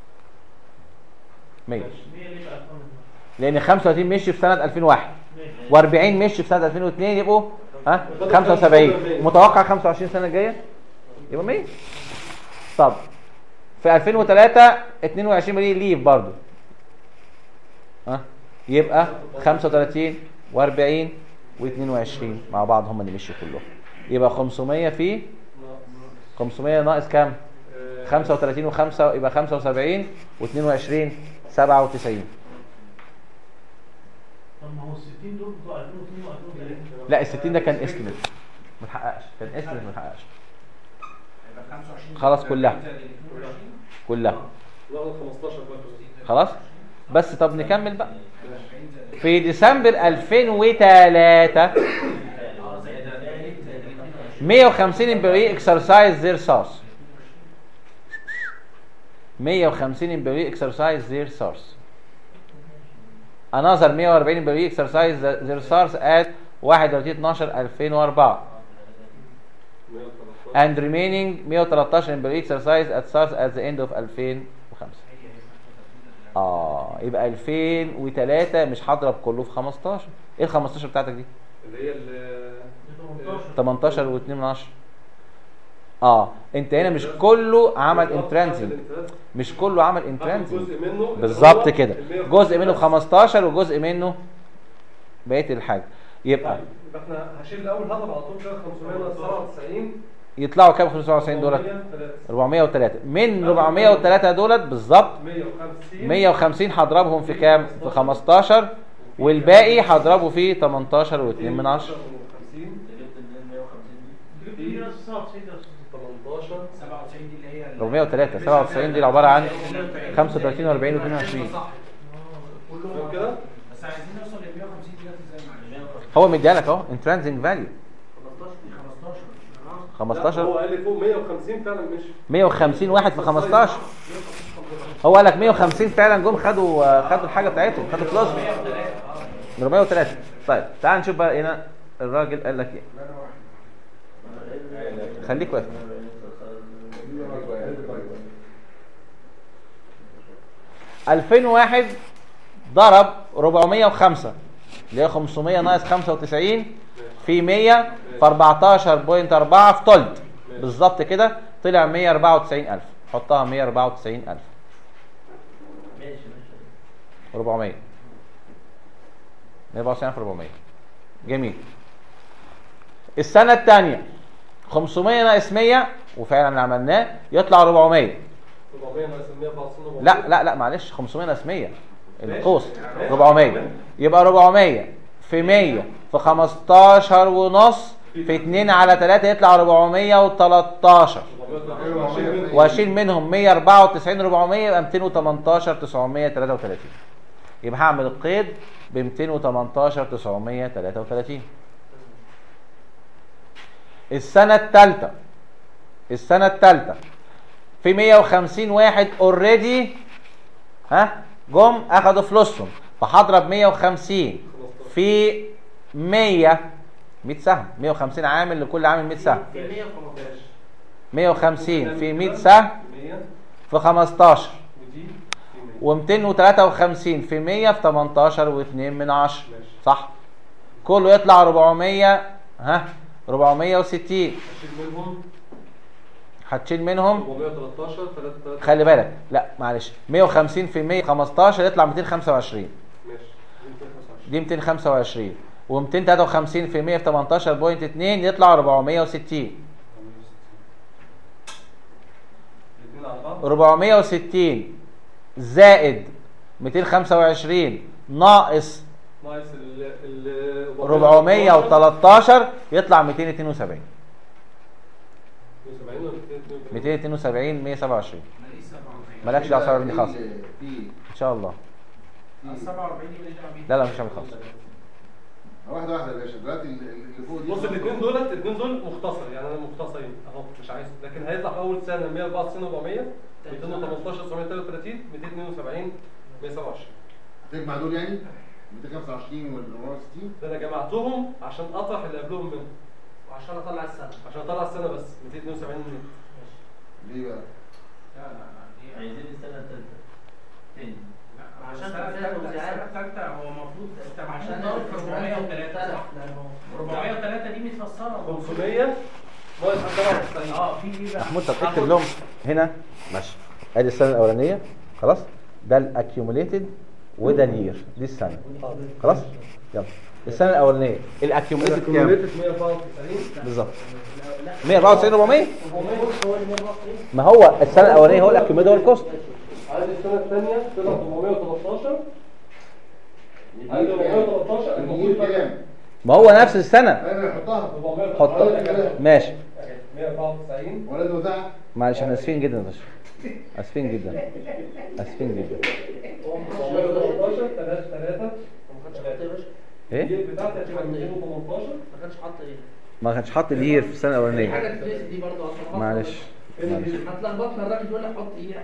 100 لان 35 مشي في سنه 2001 و40 مشي في سنه 2002 يبقوا ها 75 متوقع 25 سنه الجايه يبقى 100 طب في 2003 22 مليون ليف برضو ها يبقى 35 و40 و22 مع بعض هم اللي مشوا كلهم يبقى 500 في 500 ناقص كام 35 و5 يبقى 75 و22 97 طب ما هو ال 60 دول بتوع 2002 و2003 لا ال 60 ده كان استيميت ما اتحققش كان استيميت ما اتحققش هيبقى 25 خلاص كلها كلها ناخد 15 بقى خلاص بس طب نكمل بقى في ديسمبر 2003 150 امبلوي اكسرسايز زير سورس 150 امبلوي اكسرسايز زير سورس another 140 امبلوي اكسرسايز زير سورس at 31 12 2004 and remaining 113 employee exercise at SARS at the end of 2005 اه يبقى 2003 مش هضرب كله في 15 ايه ال 15 بتاعتك دي اللي هي ال 18 و2 من 10 اه انت هنا مش كله عمل انترانسنج مش كله عمل انترانسنج جزء منه اللي بالظبط هو كده ال 150. جزء منه ب 15 وجزء منه بقيه الحاجه يبقى طيب، يبقى احنا هشيل الاول هضرب على طول كده 597 يطلعوا كام 95 دولت 403 من 403 دولت بالظبط 150 150 هضربهم في كام في 15 والباقي هضربه في 18 و2 من 10 50 جبت دي ناس 97 ده 18 97 دي اللي هي ال- 403 97 دي عباره عن 35 و40 و22 فاهم كده؟ بس عايزين نوصل ل 150 دلوقتي ازاي معلش هو مديها لك اهو انترانزنج فاليو 15 لا، هو 15 قال لي فوق 150 فعلا مش 150 واحد في 15 هو قال لك 150 فعلا جم خدوا خدوا الحاجه بتاعتهم خدوا فلوسهم 403 طيب تعال نشوف بقى هنا الراجل قال لك ايه خليك واقف 2001 ضرب 405 اللي هي 500 ناقص 95 في 100 في 14.4 في تلت بالظبط كده طلع 194000 حطها 194000 ماشي ماشي 400 194,400 جميل السنة الثانية 500 ناقص 100 وفعلا عملناه يطلع 400 400 ناقص 100 باصين 400 لا لا لا معلش 500 ناقص 100 القوس 400 يبقى 400 في 100 في 15 ونص في 2 على 3 يطلع 413 واشيل منهم 194 400 يبقى 218 933 يبقى هعمل القيد ب 218 933 السنة الثالثة السنة الثالثة في 150 واحد اوريدي ها جم اخدوا فلوسهم فهضرب 150 في 100 100 سهم 150 عامل لكل عامل 100 سهم في 115 150 في 100 سهم 100 في 15 ودي في 100 و253 في 100 في 18 و2 من 10 صح كله يطلع 400 ها 460 اشيل منهم هتشيل منهم 413 3 3 خلي بالك لا معلش 150 في 100 15 يطلع 225 ماشي دي 225 225 و253 في 100 في 18.2 يطلع 460 الاثنين على بعض 460 زائد 225 ناقص ناقص ال ال 413 يطلع 272 270 ولا 272 272 127 انا لسه 47 مالكش دعوه بسبب دي خاصه في ان شاء الله ال 47 دي ماليش دعوه بيها لا لا مش هعمل خاصه واحده واحده يا باشا دلوقتي اللي اللي فوق دي بص الاثنين دولت الاثنين دول مختصر يعني انا مختصرين اهو مش عايز لكن هيطلع في اول سنه 194 400 218 933 272 127 هتجمع دول يعني 225 وال 460 ده انا جمعتهم عشان اطرح اللي قبلهم منهم وعشان اطلع السنه عشان اطلع السنه بس 272 ليه بقى؟ لا لا لا دي عايزين السنة الثالثة تاني لا عشان السنه كده الثالثه توزيعات. السنه الثالثه هو المفروض انت عشان عشان ضرب في 403 صح؟ لانه 403 دي متفسره 500 ناقص 97 اه في ايه بقى؟ محمود طب اكتب لهم هنا ماشي ادي السنه الاولانيه خلاص ده الاكيوميليتد وده الير دي السنه خلاص يلا السنه الاولانيه الاكيوميليتد كام كوميوليتد 194 بالظبط 194 400 هو اللي 194 ما هو السنه الاولانيه هو الاكيوميليتد هو الكوست عايز السنه الثانيه طلع 413 عايز 413 المفروض المفروض يبقى كام؟ ما هو نفس السنه انا هحطها 413 ماشي 194 ولا توزعها معلش احنا اسفين جدا يا باشا اسفين جدا اسفين جدا 413 3 3 ما كانش حاطط يا باشا ايه الجيل بتاعتي هتبقى 218 ما كانش حاطط ايه ما كانش حاط الير في السنه الحاجه الاولانيه الفلوس دي برضه اصلا معلش معلش هتلخبطنا الراجل يقول لك حط ايه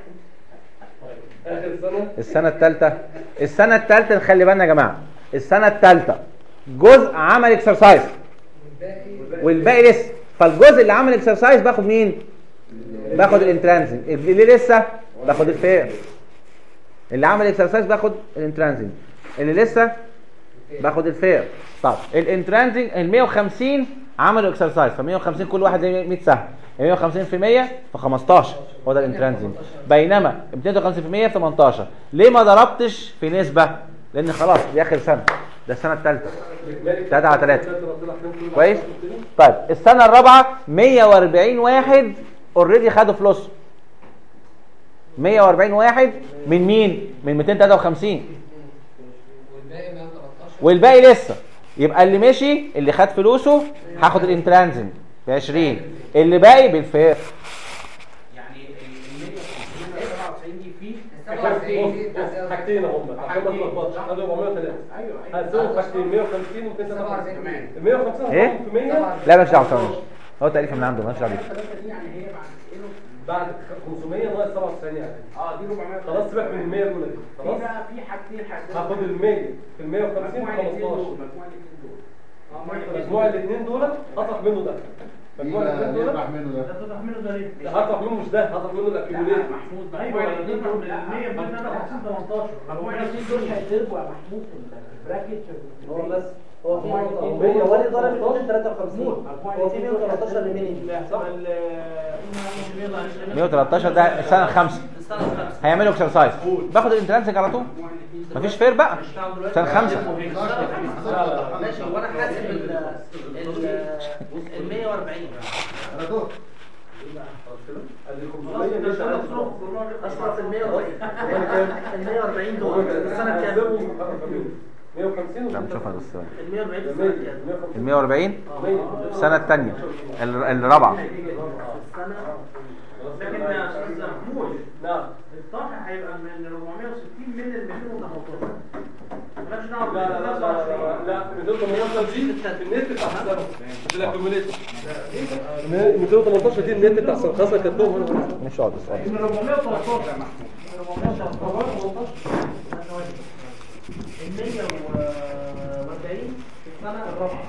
اخر سنه السنة الثالثة السنة الثالثة خلي بالنا يا جماعة السنة الثالثة جزء عمل اكسرسايز والباقي لسه فالجزء اللي عمل اكسرسايز باخد مين؟ باخد الانترانزنج اللي لسه باخد الفير اللي عمل اكسرسايز باخد الانترانزنج اللي لسه باخد الفير طب الانترانزنج ال 150 عملوا اكسرسايز ف 150 كل واحد زي 100 سهم ال 150 في 100 في 15 هو ده الانترانزنج بينما 250 في 100 في 18 ليه ما ضربتش في نسبة لان خلاص دي اخر سنة ده السنة الثالثة 3 على 3 كويس طيب السنة الرابعة 140 واحد اوريدي خدوا فلوس 140 واحد من مين؟ من 253 والباقي 113 والباقي لسه يبقى اللي مشي اللي خد فلوسه هاخد الانترانزنج ب 20 اللي باقي بالفير يعني ال 197 دي فيه حاجتين هم عشان ما تلخبطش ادي 403 ايوه هتزود حاجتين 150 و 253 كمان ال 150 إيه؟ هتحطهم في 100 لا مالكش دعوه ثواني هو تأليف من عنده مالكش دعوه بيه. دي يعني هي بعد ايه بعد 500 ناقص 97 يعني اه دي 400 خلاص سيبك من ال 100 الاولى دي في خلاص بقى في حاجتين حاجتين هاخد ال 100 في ال 150 مجموع في الاثنين دول 15 مجموع الاثنين دول اه مجموع مجموع الاثنين دول هطرح منه ده مجموع الاثنين دول يربح منه ده تطرح منه ده ليه؟ هطرح منه مش ده هطرح منه الاكيوميليت محمود ايوه الاثنين دول 100 بين 50 18 هو الاثنين دول هيضربوا يا محمود في البراكت هو بس هو في هو نقطة هو هو ولي ضرب 253 هو في 113 113 لمين صح؟ 113 ده السنه الخامسه هيعملوا اكسرسايز باخد الانترانسك على طول مفيش فير بقى سنه خمسه ماشي وانا حاسب ال ال 140 اصلا في ال 140 ال 140 دول السنه كام؟ 150 لا نشوفها بس ال 140 السنه كام؟ ال 140 السنه الثانيه الرابعه السنه لكن يا استاذ محمود نعم الطرح هيبقى من 460 من ال 218 مالكش دعوه لا لا لا لا لا 218 دي النت بتاع السنه مش الاكيوميليت 218 دي النت بتاع السنه خلاص كاتبهم هنا مش قاعد بس من 413 يا محمود من 413 ال 140 في السنه الرابعه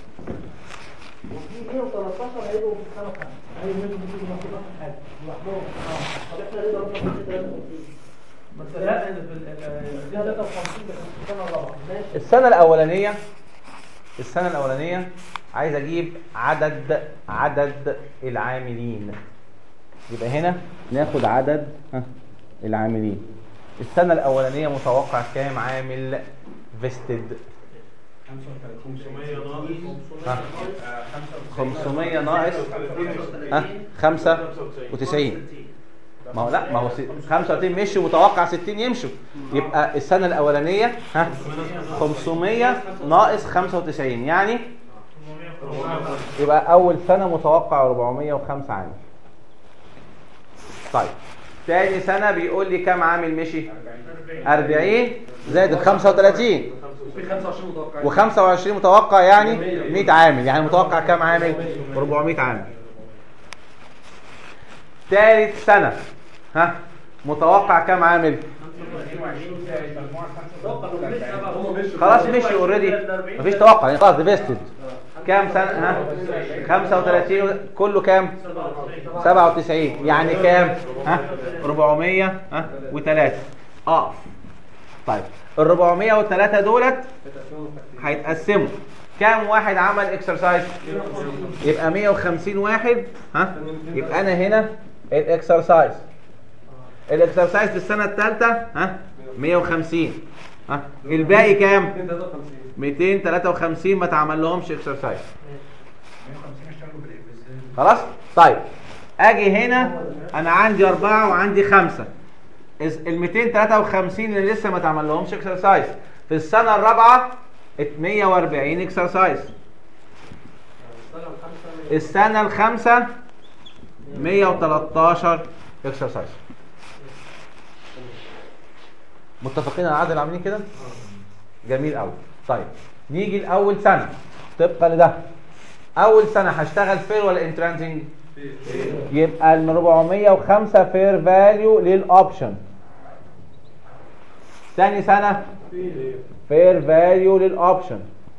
وفي 113 هيبقوا في السنه الخامسه ايوه منهم بيجوا مكتوب اخر حاجه لوحدهم طب احنا ليه ضربنا في 53 بس لا اللي في ال- دي 53 ده كان في السنه الرابعه ماشي السنه الاولانيه السنه الاولانيه عايز اجيب عدد عدد العاملين يبقى هنا ناخد عدد ها العاملين السنه الاولانيه متوقع كام عامل فيستد 500 ناقص ها 95 ما هو لا ما هو س- 35 مشوا متوقع 60 يمشوا يبقى السنه الاولانيه ها 500 ناقص 95 يعني يبقى اول سنه متوقع 405 عامل طيب تاني سنه بيقول لي كام عامل مشي 40 زائد ال 35 وفي 25 متوقعين و25 متوقع يعني 100 عامل يعني متوقع كام عامل 400 عامل ثالث سنة ها متوقع كام عامل هم مشوا خلاص مشي اوريدي مفيش توقع يعني خلاص ديفيستد كام سنة ها 35 كله كام 97 يعني كام ها 400 ها و3 اقف طيب ال 403 دولت هيتقسموا كام واحد عمل اكسرسايز يبقى 150 واحد ها يبقى انا هنا الاكسرسايز الاكسرسايز في السنه الثالثه ها 150 ها الباقي كام 253 253 ما تعمل لهمش اكسرسايز 150 اشتغلوا بالإبز- خلاص طيب اجي هنا انا عندي اربعة وعندي خمسة ال 253 اللي لسه ما تعمل لهمش اكسرسايز في السنة الرابعة 140 اكسرسايز السنة الخامسة 113 اكسرسايز متفقين على عدد العاملين كده جميل قوي طيب نيجي لاول سنة طبقا لده اول سنة هشتغل فير ولا انترانسنج يبقى ال 405 فير فاليو للاوبشن تاني سنة فير فاليو للاوبشن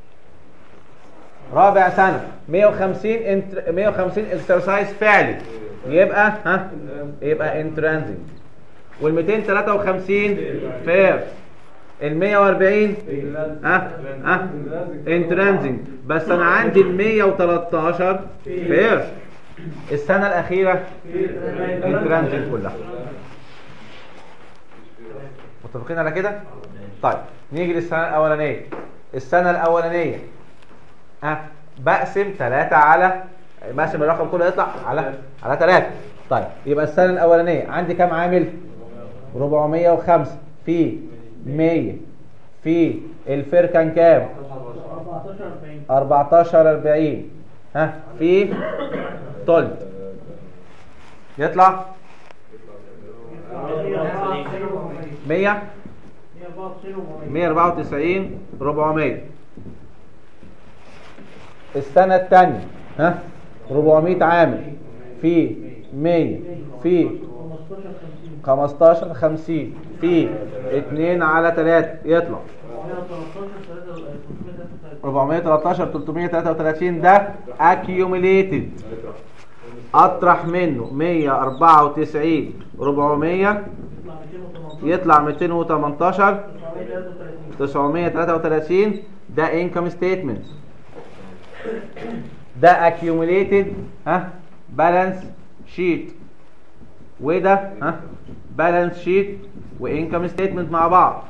رابع سنة 150 انتر... 150 اكسرسايز فعلي يبقى ها يبقى انترانزنج وال 253 فير ال 140 ها ها انترانزنج بس انا عندي ال 113 فير السنة الأخيرة انترانزنج كلها متفقين على كده؟ طيب نيجي للسنة الأولانية السنة الأولانية ها بقسم 3 على بقسم الرقم كله يطلع على على 3 طيب يبقى السنة الأولانية عندي كام عامل؟ 405 في 100 في الفير كان كام؟ 14 40 ها في تلت يطلع 100 194 400 السنة الثانية ها 400 عامل في 100 في 15 50 في 2 على 3 يطلع 413 333 ده accumulated اطرح منه 194 400 يطلع 218 933 ده income statement ده accumulated ها balance sheet وده ها balance sheet وانكم statement مع بعض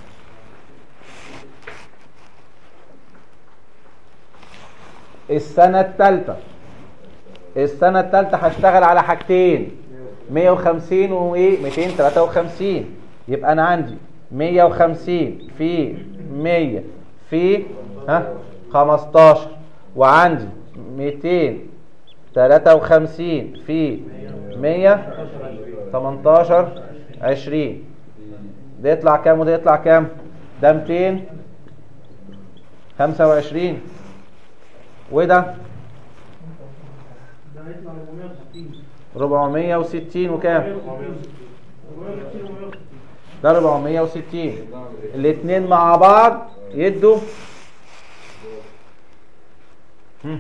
السنة الثالثة السنة الثالثة هشتغل على حاجتين 150 وايه 253 يبقى انا عندي 150 في 100 في ها 15 وعندي 253 في 100 18 20 ده يطلع كام وده يطلع كام ده 225 وده ده هيطلع 460 460 وكام 460 460 ده 460 الاثنين مع بعض يدوا هم.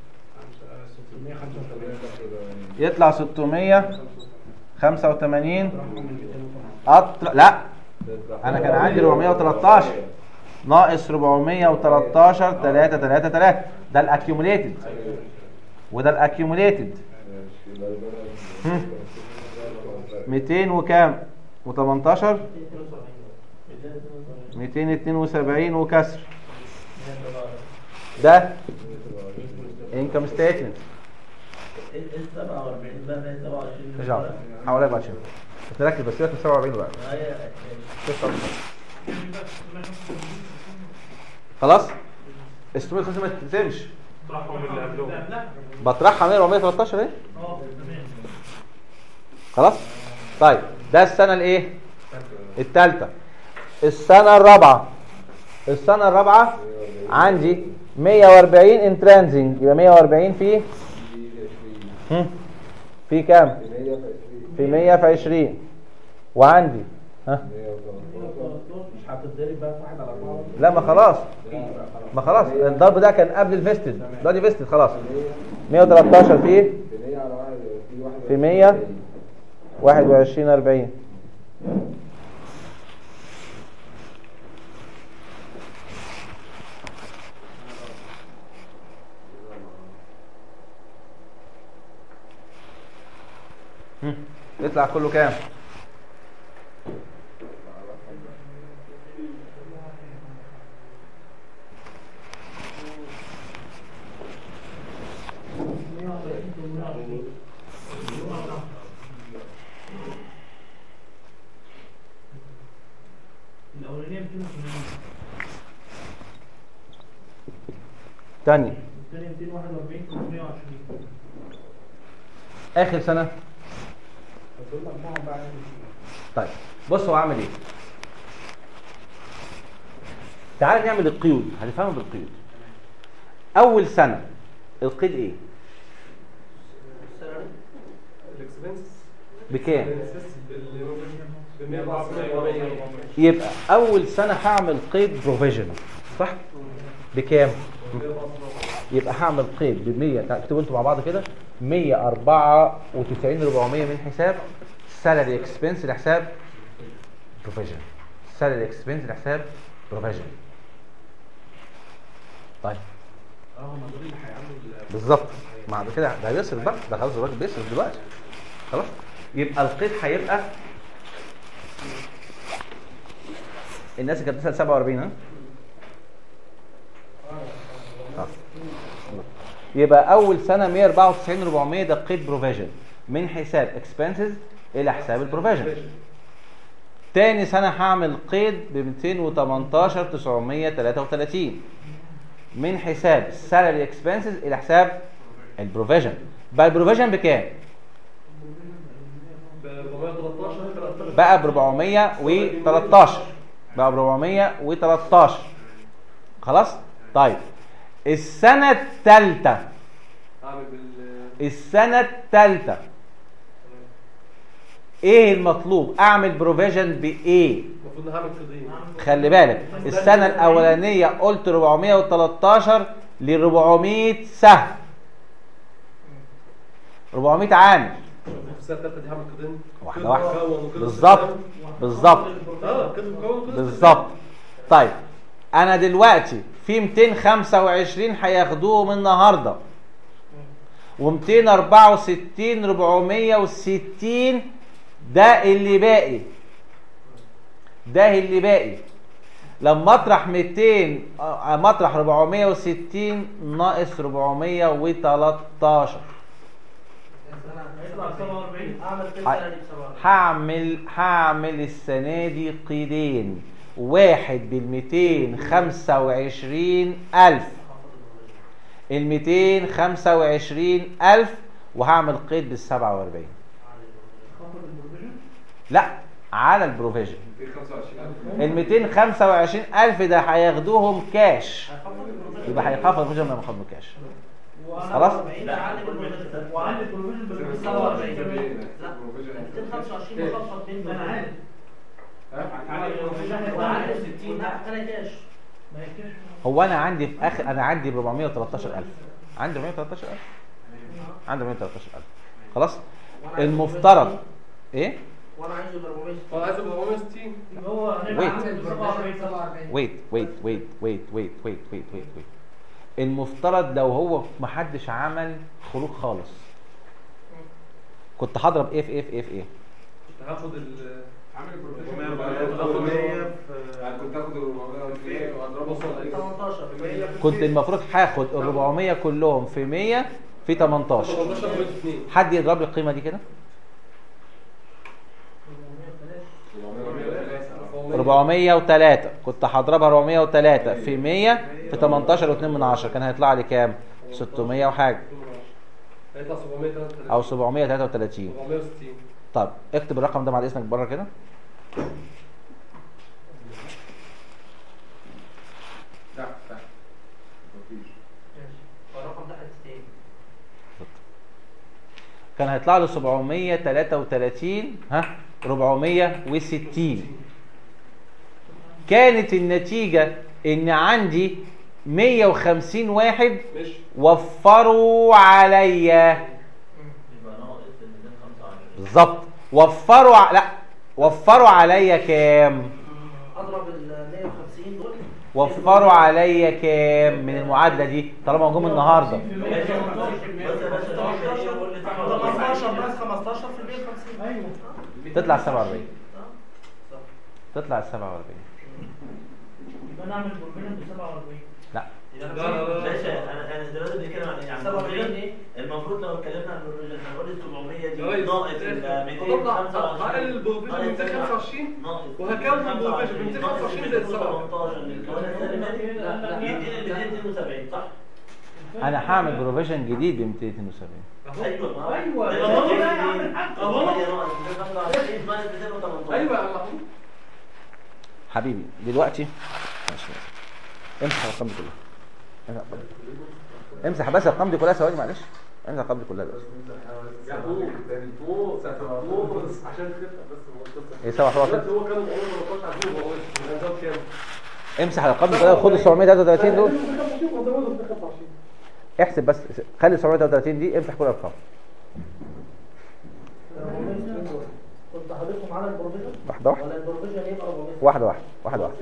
يطلع 685 أطر... لا انا كان عندي 413 ناقص 413 3 3 3 ده الاكيوميليتد وده الاكيوميليتد 200 وكام و18 272 وكسر ده انكم ستيتمنت ال 47 بقى 127 ارجع حاول ابقى عشان نركز بس سيبك من 47 بقى هي 96 خلاص ال 650 ما تتقسمش طرحهم اللي قبلهم بطرحها من 413 اهي اه تمام خلاص طيب ده السنه الايه الثالثه السنه الرابعه السنه الرابعه عندي 140 انترانزنج يبقى 140 في هم؟ في كام في 100 في 20 وعندي ها مش هتتضرب بقى في واحد على اربعه لا ما خلاص ما خلاص الضرب ده كان قبل الفيستد دلوقتي فيستد خلاص 113 في في 100 21 40 هم، يطلع كله كام؟ الاولانيه 280 تاني الثانيه 241 320 اخر سنه دول مجموعهم بقى عامل طيب بص هو عامل ايه تعال نعمل القيود هنفهمه بالقيود اول سنه القيد ايه الاكسبنس بكام ب 194 يبقى اول سنه هعمل قيد بروفيجن صح بكام يبقى هعمل قيد ب 100 اكتبوا انتوا مع بعض كده 194 400 من حساب سالري اكسبنس لحساب بروفيجن سالري اكسبنس لحساب بروفيجن طيب اه هم دول اللي هيعملوا بالظبط بعد كده ده بيصرف بقى ده خلاص الراجل بيصرف دلوقتي خلاص يبقى القيد هيبقى الناس اللي كانت بتسال 47 ها آه. يبقى اول سنه 194 400 ده قيد بروفيجن من حساب اكسبنسز الى حساب البروفيجن تاني سنه هعمل قيد ب 218 933 من حساب السالري اكسبنسز الى حساب البروفيجن بقى البروفيجن بكام ب 413 بقى ب 413 بقى ب 413 خلاص طيب السنه الثالثه اعمل بال السنه الثالثه ايه المطلوب اعمل بروفيجن بايه المفروض نعمل قضيه خلي بالك السنه الاولانيه قلت 413 ل 400 سهم 400 عامل في السنه الثالثه دي هعمل قضيه واحده واحده بالظبط بالظبط اه كده مكون قضيه بالظبط طيب انا دلوقتي في 225 هياخدوهم النهارده و264 460 ده اللي باقي ده اللي باقي لما اطرح 200 آه، مطرح 460 ناقص 413 هيطلع 47 اعمل كده ه- سنه دي ب 47 هعمل هعمل السنة دي قيدين واحد بالميتين خمسة وعشرين ألف الميتين خمسة وعشرين ألف وهعمل قيد بالسبعة وأربعين لا على البروفيجن 225 الميتين خمسة وعشرين ألف ده هياخدوهم كاش يبقى هيخفض البروفيجن لما ياخدوا كاش خلاص؟ وعندي البروفيجن بال 47 لا 225 مخفض منه انا عارف وعندي 60 لا انا كاش ما هي كاش هو أنا عندي في آخر أنا عندي 413 ألف عندي 413 ألف عندي 413 ألف خلاص المفترض إيه وانا عايزه ب 460 اه عايز 460 هو هنبقى Wait. عامل 47 47 ويت ويت ويت ويت ويت ويت ويت ويت ويت المفترض لو هو محدش عمل خروج خالص كنت هضرب ايه في ايه في ايه في ايه كنت هاخد ال عامل انا كنت هاخد ال 400 واضربه في 18 كنت المفروض هاخد ال 400 كلهم في 100 في 18 18.2 حد يضرب لي القيمه دي كده 403 كنت هضربها 403 في 100 في 18 و2 من 10 كان هيطلع لي كام 600 وحاجه هيطلع 733 او 733 460 طب اكتب الرقم ده بعد اذنك بره كده تحت تحت مفيش الرقم ده حتتين كان هيطلع له 733 ها 460 كانت النتيجة ان عندي 150 واحد ماشي وفروا عليا يبقى ناقص ال 225 بالظبط وفروا ع... لا وفروا عليا كام اضرب ال 150 دول وفروا عليا كام من المعادلة دي طالما جم النهارده بس يا باشا لو انت ايه قول لي 15 ناقص 15 في 150 ايوه تطلع 47 تطلع 47 يبقى نعمل بروفيجن ب 47 لا لا لا، لا، لا. باشا انا انا دلوقتي بنتكلم عن ايه؟ عن 47 البروفيجن. ايه؟ المفروض لو اتكلمنا عن البروفيجن هنقول ال 700 دي كويس. ناقص ال هطلع 225 هقلل البروفيجن من 225 وهكون البروفيجن من 225 زائد 18 للكوانت السالبات لا، لا. يديني ال 272 صح؟ انا هعمل بروفيجن جديد ب 272 ايوه ما هو أيوة. ده أهو. بروفيجن لا، جديد. يعمل حاجة. أهو. هي ناقص 225 ناقص 218 ايوه يا محمود حبيبي دلوقتي ماشي امسح الارقام دي كلها امسح الأرقام دي. امسح بس الارقام دي كلها ثواني معلش امسح الارقام دي كلها بس يعقوب فوق فوق عشان تفتح بس هو القصه ايه سبعة سبعة دلوقتي هو كان عمره 13 عشان هو الانذار كام؟ امسح الارقام دي كلها وخد ال 733 دول احسب بس خلي ال 733 دي امسح كل الارقام كنت حاططهم على البروفيجن واحده واحده ولا البروفيجن يبقى 400 واحده واحده واحده واحده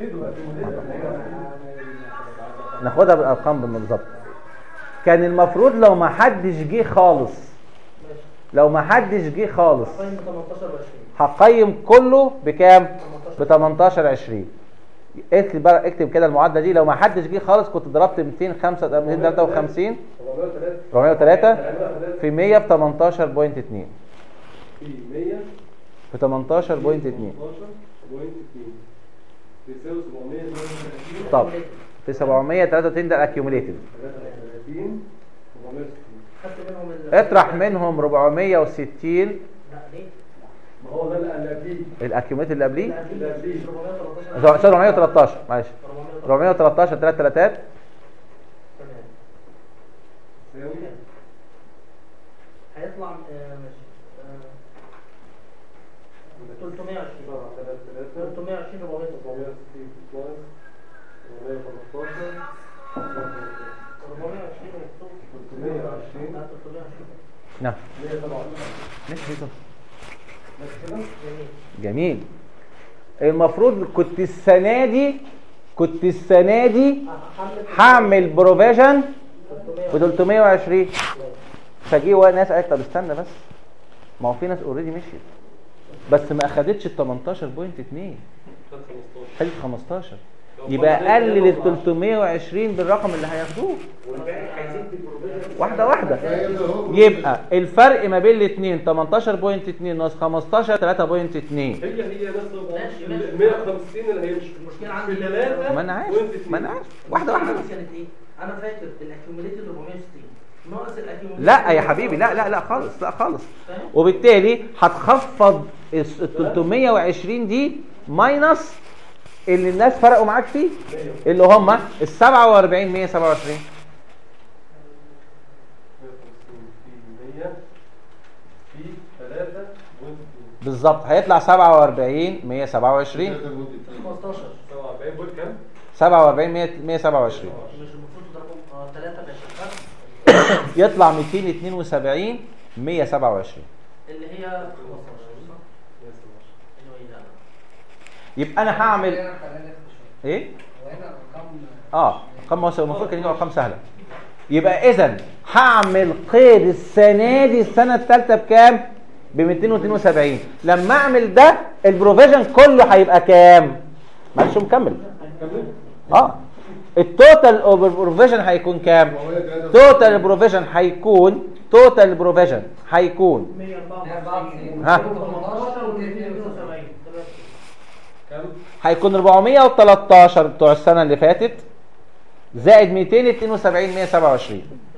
ناخدها بالارقام بالظبط كان المفروض لو ما حدش جه خالص ماشي لو ما حدش جه خالص قيم 18 ب 20 هقيم كله بكام ب 18 20 اكتب بقى اكتب كده المعادله دي لو ما حدش جه خالص كنت ضربت 205 253 403 403 في 100 في 18.2 في 100 في 18.2 18.2 بيساوي 733 طب في 733 ده الاكيوميليتد 33 460 خدت منهم ال اطرح منهم 460 لا ليه؟ ما هو ده اللي قبليه الاكيوميليتد اللي قبليه اللي قبليه 413 413 معلش 413 3 تلاتات تمام يساوي هيطلع آه، ماشي 320 400 460 بلس 415 420 مكتوب 320 لا 320 نعم 127 ماشي كده. بس كده جميل المفروض كنت السنه دي كنت السنه دي هعمل بروفيجن ب 320 فجي وا- ناس قالت طب استنى بس ما هو في ناس اوريدي مشيت بس ما اخدتش ال 18.2 خدت 15 يبقى قلل ال 320 بالرقم اللي هياخدوه والباقي هيزيد بالبروفيجن واحده واحده يبقى الفرق ما بين الاثنين 18.2 ناقص 15 3.2 هي هي نفس ماشي، ال ماشي. 150 اللي هيمشوا المشكلة عندي بثلاثة ما انا عارف ما انا عارف واحده واحده بس كانت ايه؟ انا فاكر الاكيوميليتد 460 ناقص الاكيوميليتد لا يا حبيبي لا لا لا خالص لا خالص فاهم؟ وبالتالي هتخفض ال 320 دي ماينس اللي الناس فرقوا معاك فيه اللي هم ال 47 127 150 في 100 في 3 بالظبط هيطلع 47 127 15 47 بول كام؟ 47 100 127 مش المفروض تضربهم اه 3 باشا يطلع 272 127 اللي هي 15 صح؟ ايوه ايه ده يبقى انا هعمل خلينا نخلينا نخفي شوية. ايه هو هنا ارقام اه ارقام موس- المفروض كان يجي ارقام سهله يبقى اذا هعمل قيد السنه دي السنه الثالثه بكام ب 272 لما اعمل ده البروفيجن كله هيبقى كام معلش مكمل اه التوتال اوفر بروفيجن هيكون كام توتال بروفيجن هيكون توتال بروفيجن هيكون 194 ها 18 و 272 كام؟ هيكون 413 بتوع السنه اللي فاتت زائد 272 127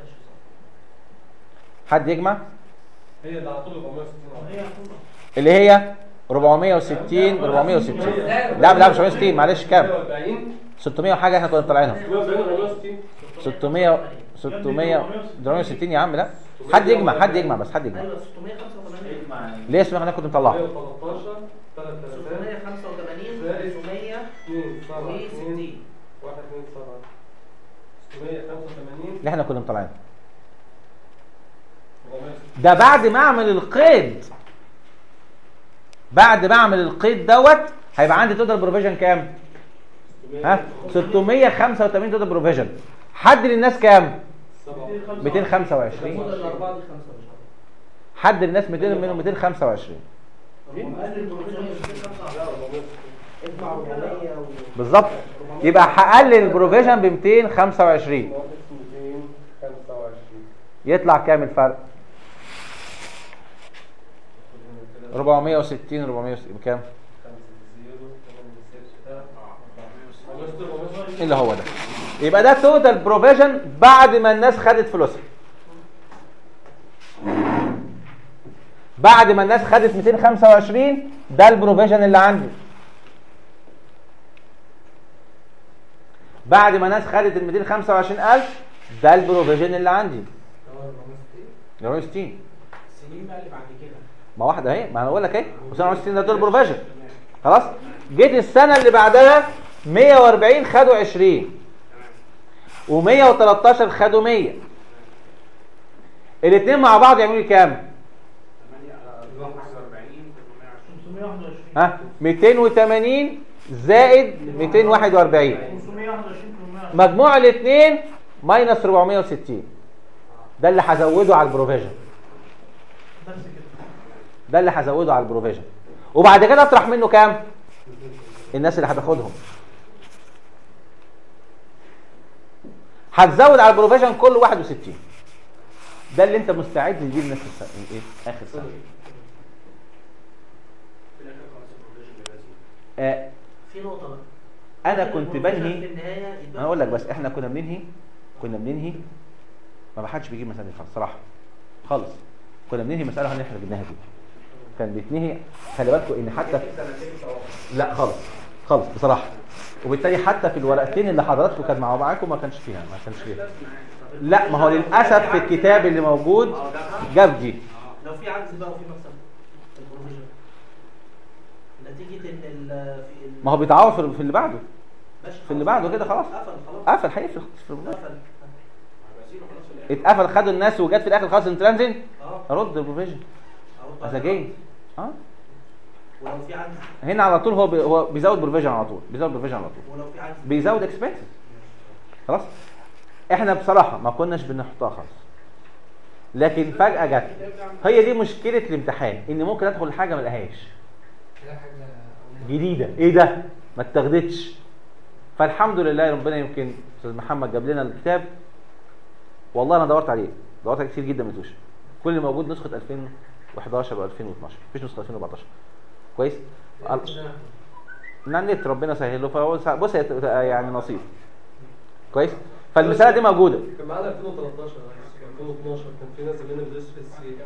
حد يجمع هي اللي على طول 460 اللي هي 460 460 لا لا مش 460 معلش كام 140 600 وحاجه احنا كنا طالعينها 460 600 600 460 يا عم لا حد يجمع حد يجمع بس حد يجمع ايوه 685 ليه اسمه احنا كنت مطلعها 113 3000 685 زائد 500 2 7 2 و60 1 2 7 685 اللي احنا كنا مطلعينها 460 ده بعد ما اعمل القيد بعد ما اعمل القيد دوت هيبقى عندي توتال بروفيجن كام ها 685 توتال بروفيجن حد للناس كام 225 المفروض الاربعه دي 5 حد للناس 200 منهم 225 اجمع 400 و بالظبط يبقى هقلل البروفيجن ب 225 225 يطلع كام الفرق 460 460 بكام اللي هو ده يبقى ده توتال بروفيجن بعد ما الناس خدت فلوسها بعد ما الناس خدت 225 ده البروفيجن اللي عندي بعد ما الناس خدت ال 225000 ده البروفيجن اللي عندي 460 السنين بقى اللي بعد كده ما واحده اهي ما انا بقول لك اهي بس 460 ده دول بروفيجن خلاص جيت السنه اللي بعدها 140 خدوا 20 و113 خدوا 100 الاثنين مع بعض يعملوا لي كام 521 ها 280 زائد 241 521 مجموع الاثنين ماينس 460 ده اللي هزوده على البروفيجن بس كده ده اللي هزوده على البروفيجن وبعد كده اطرح منه كام الناس اللي هتاخدهم هتزود على البروفيجن كله 61 ده اللي انت مستعد تجيب الناس السنة ايه اخر سنه آه في نقطه بقى انا كنت في بنهي النهايه انا اقول لك بس احنا كنا بننهي كنا بننهي ما حدش بيجيب مسائل خالص صراحه خالص كنا بننهي مساله اللي احنا جبناها دي كان بيتنهي خلي بالكم ان حتى لا خالص خالص بصراحه وبالتالي حتى في الورقتين اللي حضراتكم كان مع معاكم ما كانش فيها ما كانش فيها لا ما هو للاسف في الكتاب اللي موجود جاب دي لو في عجز بقى وفي مكسب البروفيجن نتيجه ان ال في ال- ما هو بيتعوض في في اللي بعده ماشي في اللي خلاص. بعده كده خلاص قفل خلاص قفل هيقفل خلاص في البروفيجن. قفل اتقفل خدوا الناس وجت في الاخر خلاص انترانزنت اه رد البروفيجن أهو از جيم اه ولو في عندي هنا على طول هو بي هو بيزود بروفيجن على طول بيزود بروفيجن على طول ولو في عندي بيزود اكسبنسز خلاص احنا بصراحه ما كناش بنحطها خالص لكن فجاه جت هي دي مشكله الامتحان ان ممكن ادخل حاجه ما الاقيهاش كده حاجه جديده ايه ده ما اتاخدتش فالحمد لله ربنا يمكن استاذ محمد جاب لنا الكتاب والله انا دورت عليه دورت عليه كتير جدا ما لقيتوش كل اللي موجود نسخه 2011 و 2012 مفيش نسخه 2014 كويس من على النت ربنا سهله فهو سا- بص هي تبقى يعني نصيب كويس فالمساله دي موجوده كان معانا 2013 كان 2012 كان في ناس زمايلنا بيدرسوا في السي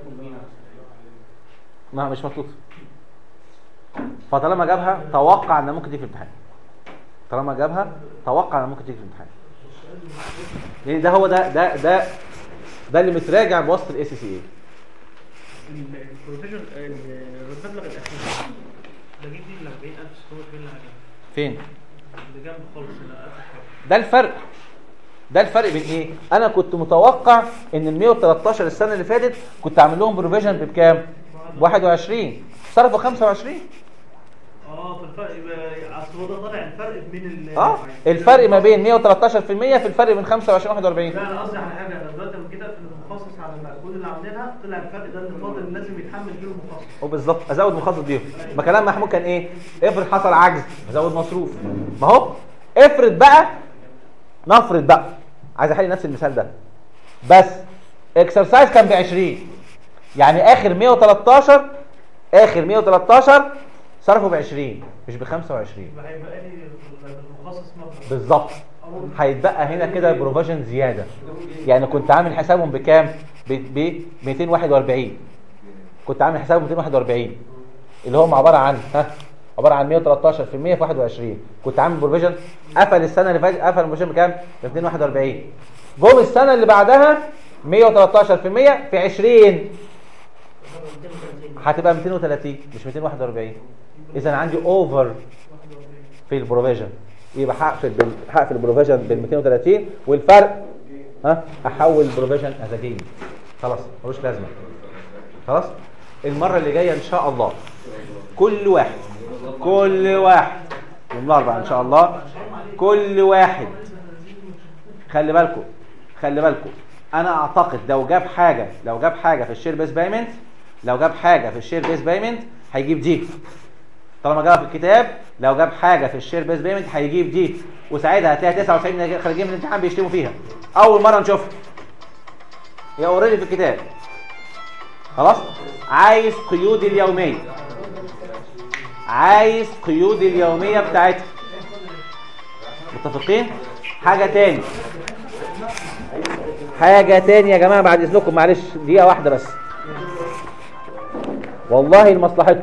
ما مش مطلوب فطالما جابها توقع ان ممكن تيجي في الامتحان طالما جابها توقع ان ممكن تيجي في الامتحان لان ده هو ده ده ده ده اللي متراجع بوسط الاي سي سي اي البروفيجن المبلغ الاخير بجيب دي ال 40600 اللي عليها فين اللي جنب خالص اللي اخر حاجه ده الفرق ده الفرق بين ايه انا كنت متوقع ان ال 113 السنه اللي فاتت كنت عامل لهم بروفيجن بكام 21 صرفوا 25 اه في الفرق يبقى اصل هو ده طالع الفرق بين ال اه الفرق ما بين 113% في الفرق بين 25 41 لا انا قصدي على حاجه انا دلوقتي لما كده في المخصص على المجهود اللي عاملينها طلع الفرق ده اللي فاضل لازم يتحمل فيه المخصص وبالظبط ازود مخصص بيهم ما كلام محمود كان ايه افرض حصل عجز ازود مصروف ما هو افرض بقى نفرض بقى عايز احل نفس المثال ده بس اكسرسايز كان ب 20 يعني اخر 113 اخر 113 صرفوا ب 20 مش ب 25 يبقى هيبقى لي في المخصص مبلغ بالظبط هيتبقى هنا كده بروفيجن زياده يعني كنت عامل حسابهم بكام ب ب 241 كنت عامل حسابهم 241 اللي هم عباره عن ها عباره عن 113 في 100 في 21 كنت عامل بروفيجن قفل السنه اللي فاتت قفل البروفيجن بكام ب 241 جم السنه اللي بعدها 113 في 100 في 20 هتبقى 230 مش 241 اذا عندي اوفر في البروفيجن يبقى هقفل بال... هقفل البروفيجن بال 230 والفرق ها احول البروفيجن از جيم خلاص ملوش لازمه خلاص المره اللي جايه ان شاء الله كل واحد كل واحد يوم الاربعاء ان شاء الله كل واحد خلي بالكم خلي بالكم انا اعتقد لو جاب حاجه لو جاب حاجه في الشير بيس بايمنت لو جاب حاجه في الشير بيس بايمنت هيجيب دي طالما جابها في الكتاب لو جاب حاجه في الشير بيس بيمنت هيجيب دي وساعتها هتلاقي 99 خارجين من الامتحان بيشتموا فيها اول مره نشوفها هي اوريدي في الكتاب خلاص عايز قيود اليوميه عايز قيود اليوميه بتاعتها متفقين حاجه تاني حاجه تاني يا جماعه بعد اذنكم معلش دقيقه واحده بس والله لمصلحتكم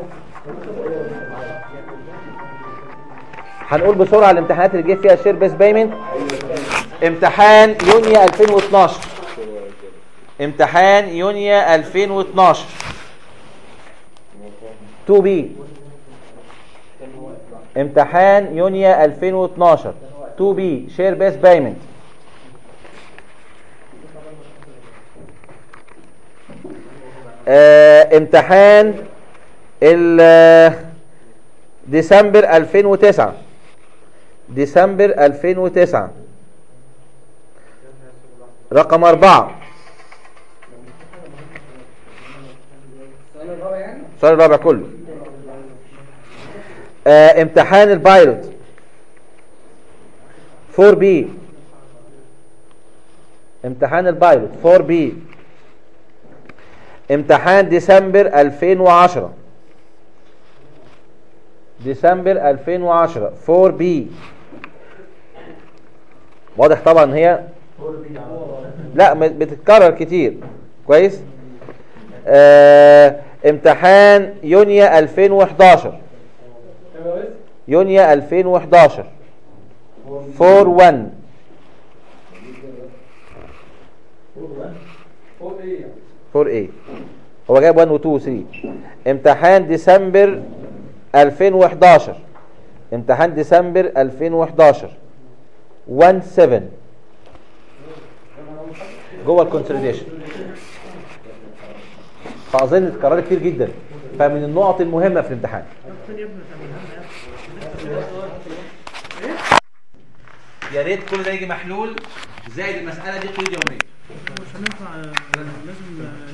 هنقول بسرعه الامتحانات اللي جه فيها الشير بيس بايمنت امتحان يونيو 2012 امتحان يونيو 2012 2 بي امتحان يونيو 2012 2 بي شير بيس بايمنت آه امتحان ال ديسمبر 2009 ديسمبر 2009 رقم أربعة السؤال الرابع يعني السؤال الرابع كله آه امتحان البايلوت 4 بي امتحان البايلوت 4 بي امتحان ديسمبر 2010 ديسمبر 2010 4 بي واضح طبعا هي لا م- بتتكرر كتير كويس آه امتحان يونيو 2011 يونيو 2011 4 1 فوق ايه يعني 4 a هو جايب 1 و 2 و 3 امتحان ديسمبر 2011 امتحان ديسمبر 2011 1 7 جوه الكونسوليديشن فاظن اتكرر كتير جدا فمن النقط المهمه في الامتحان يا ريت كل ده يجي محلول زائد المساله دي قيود يوميه مش هننفع لازم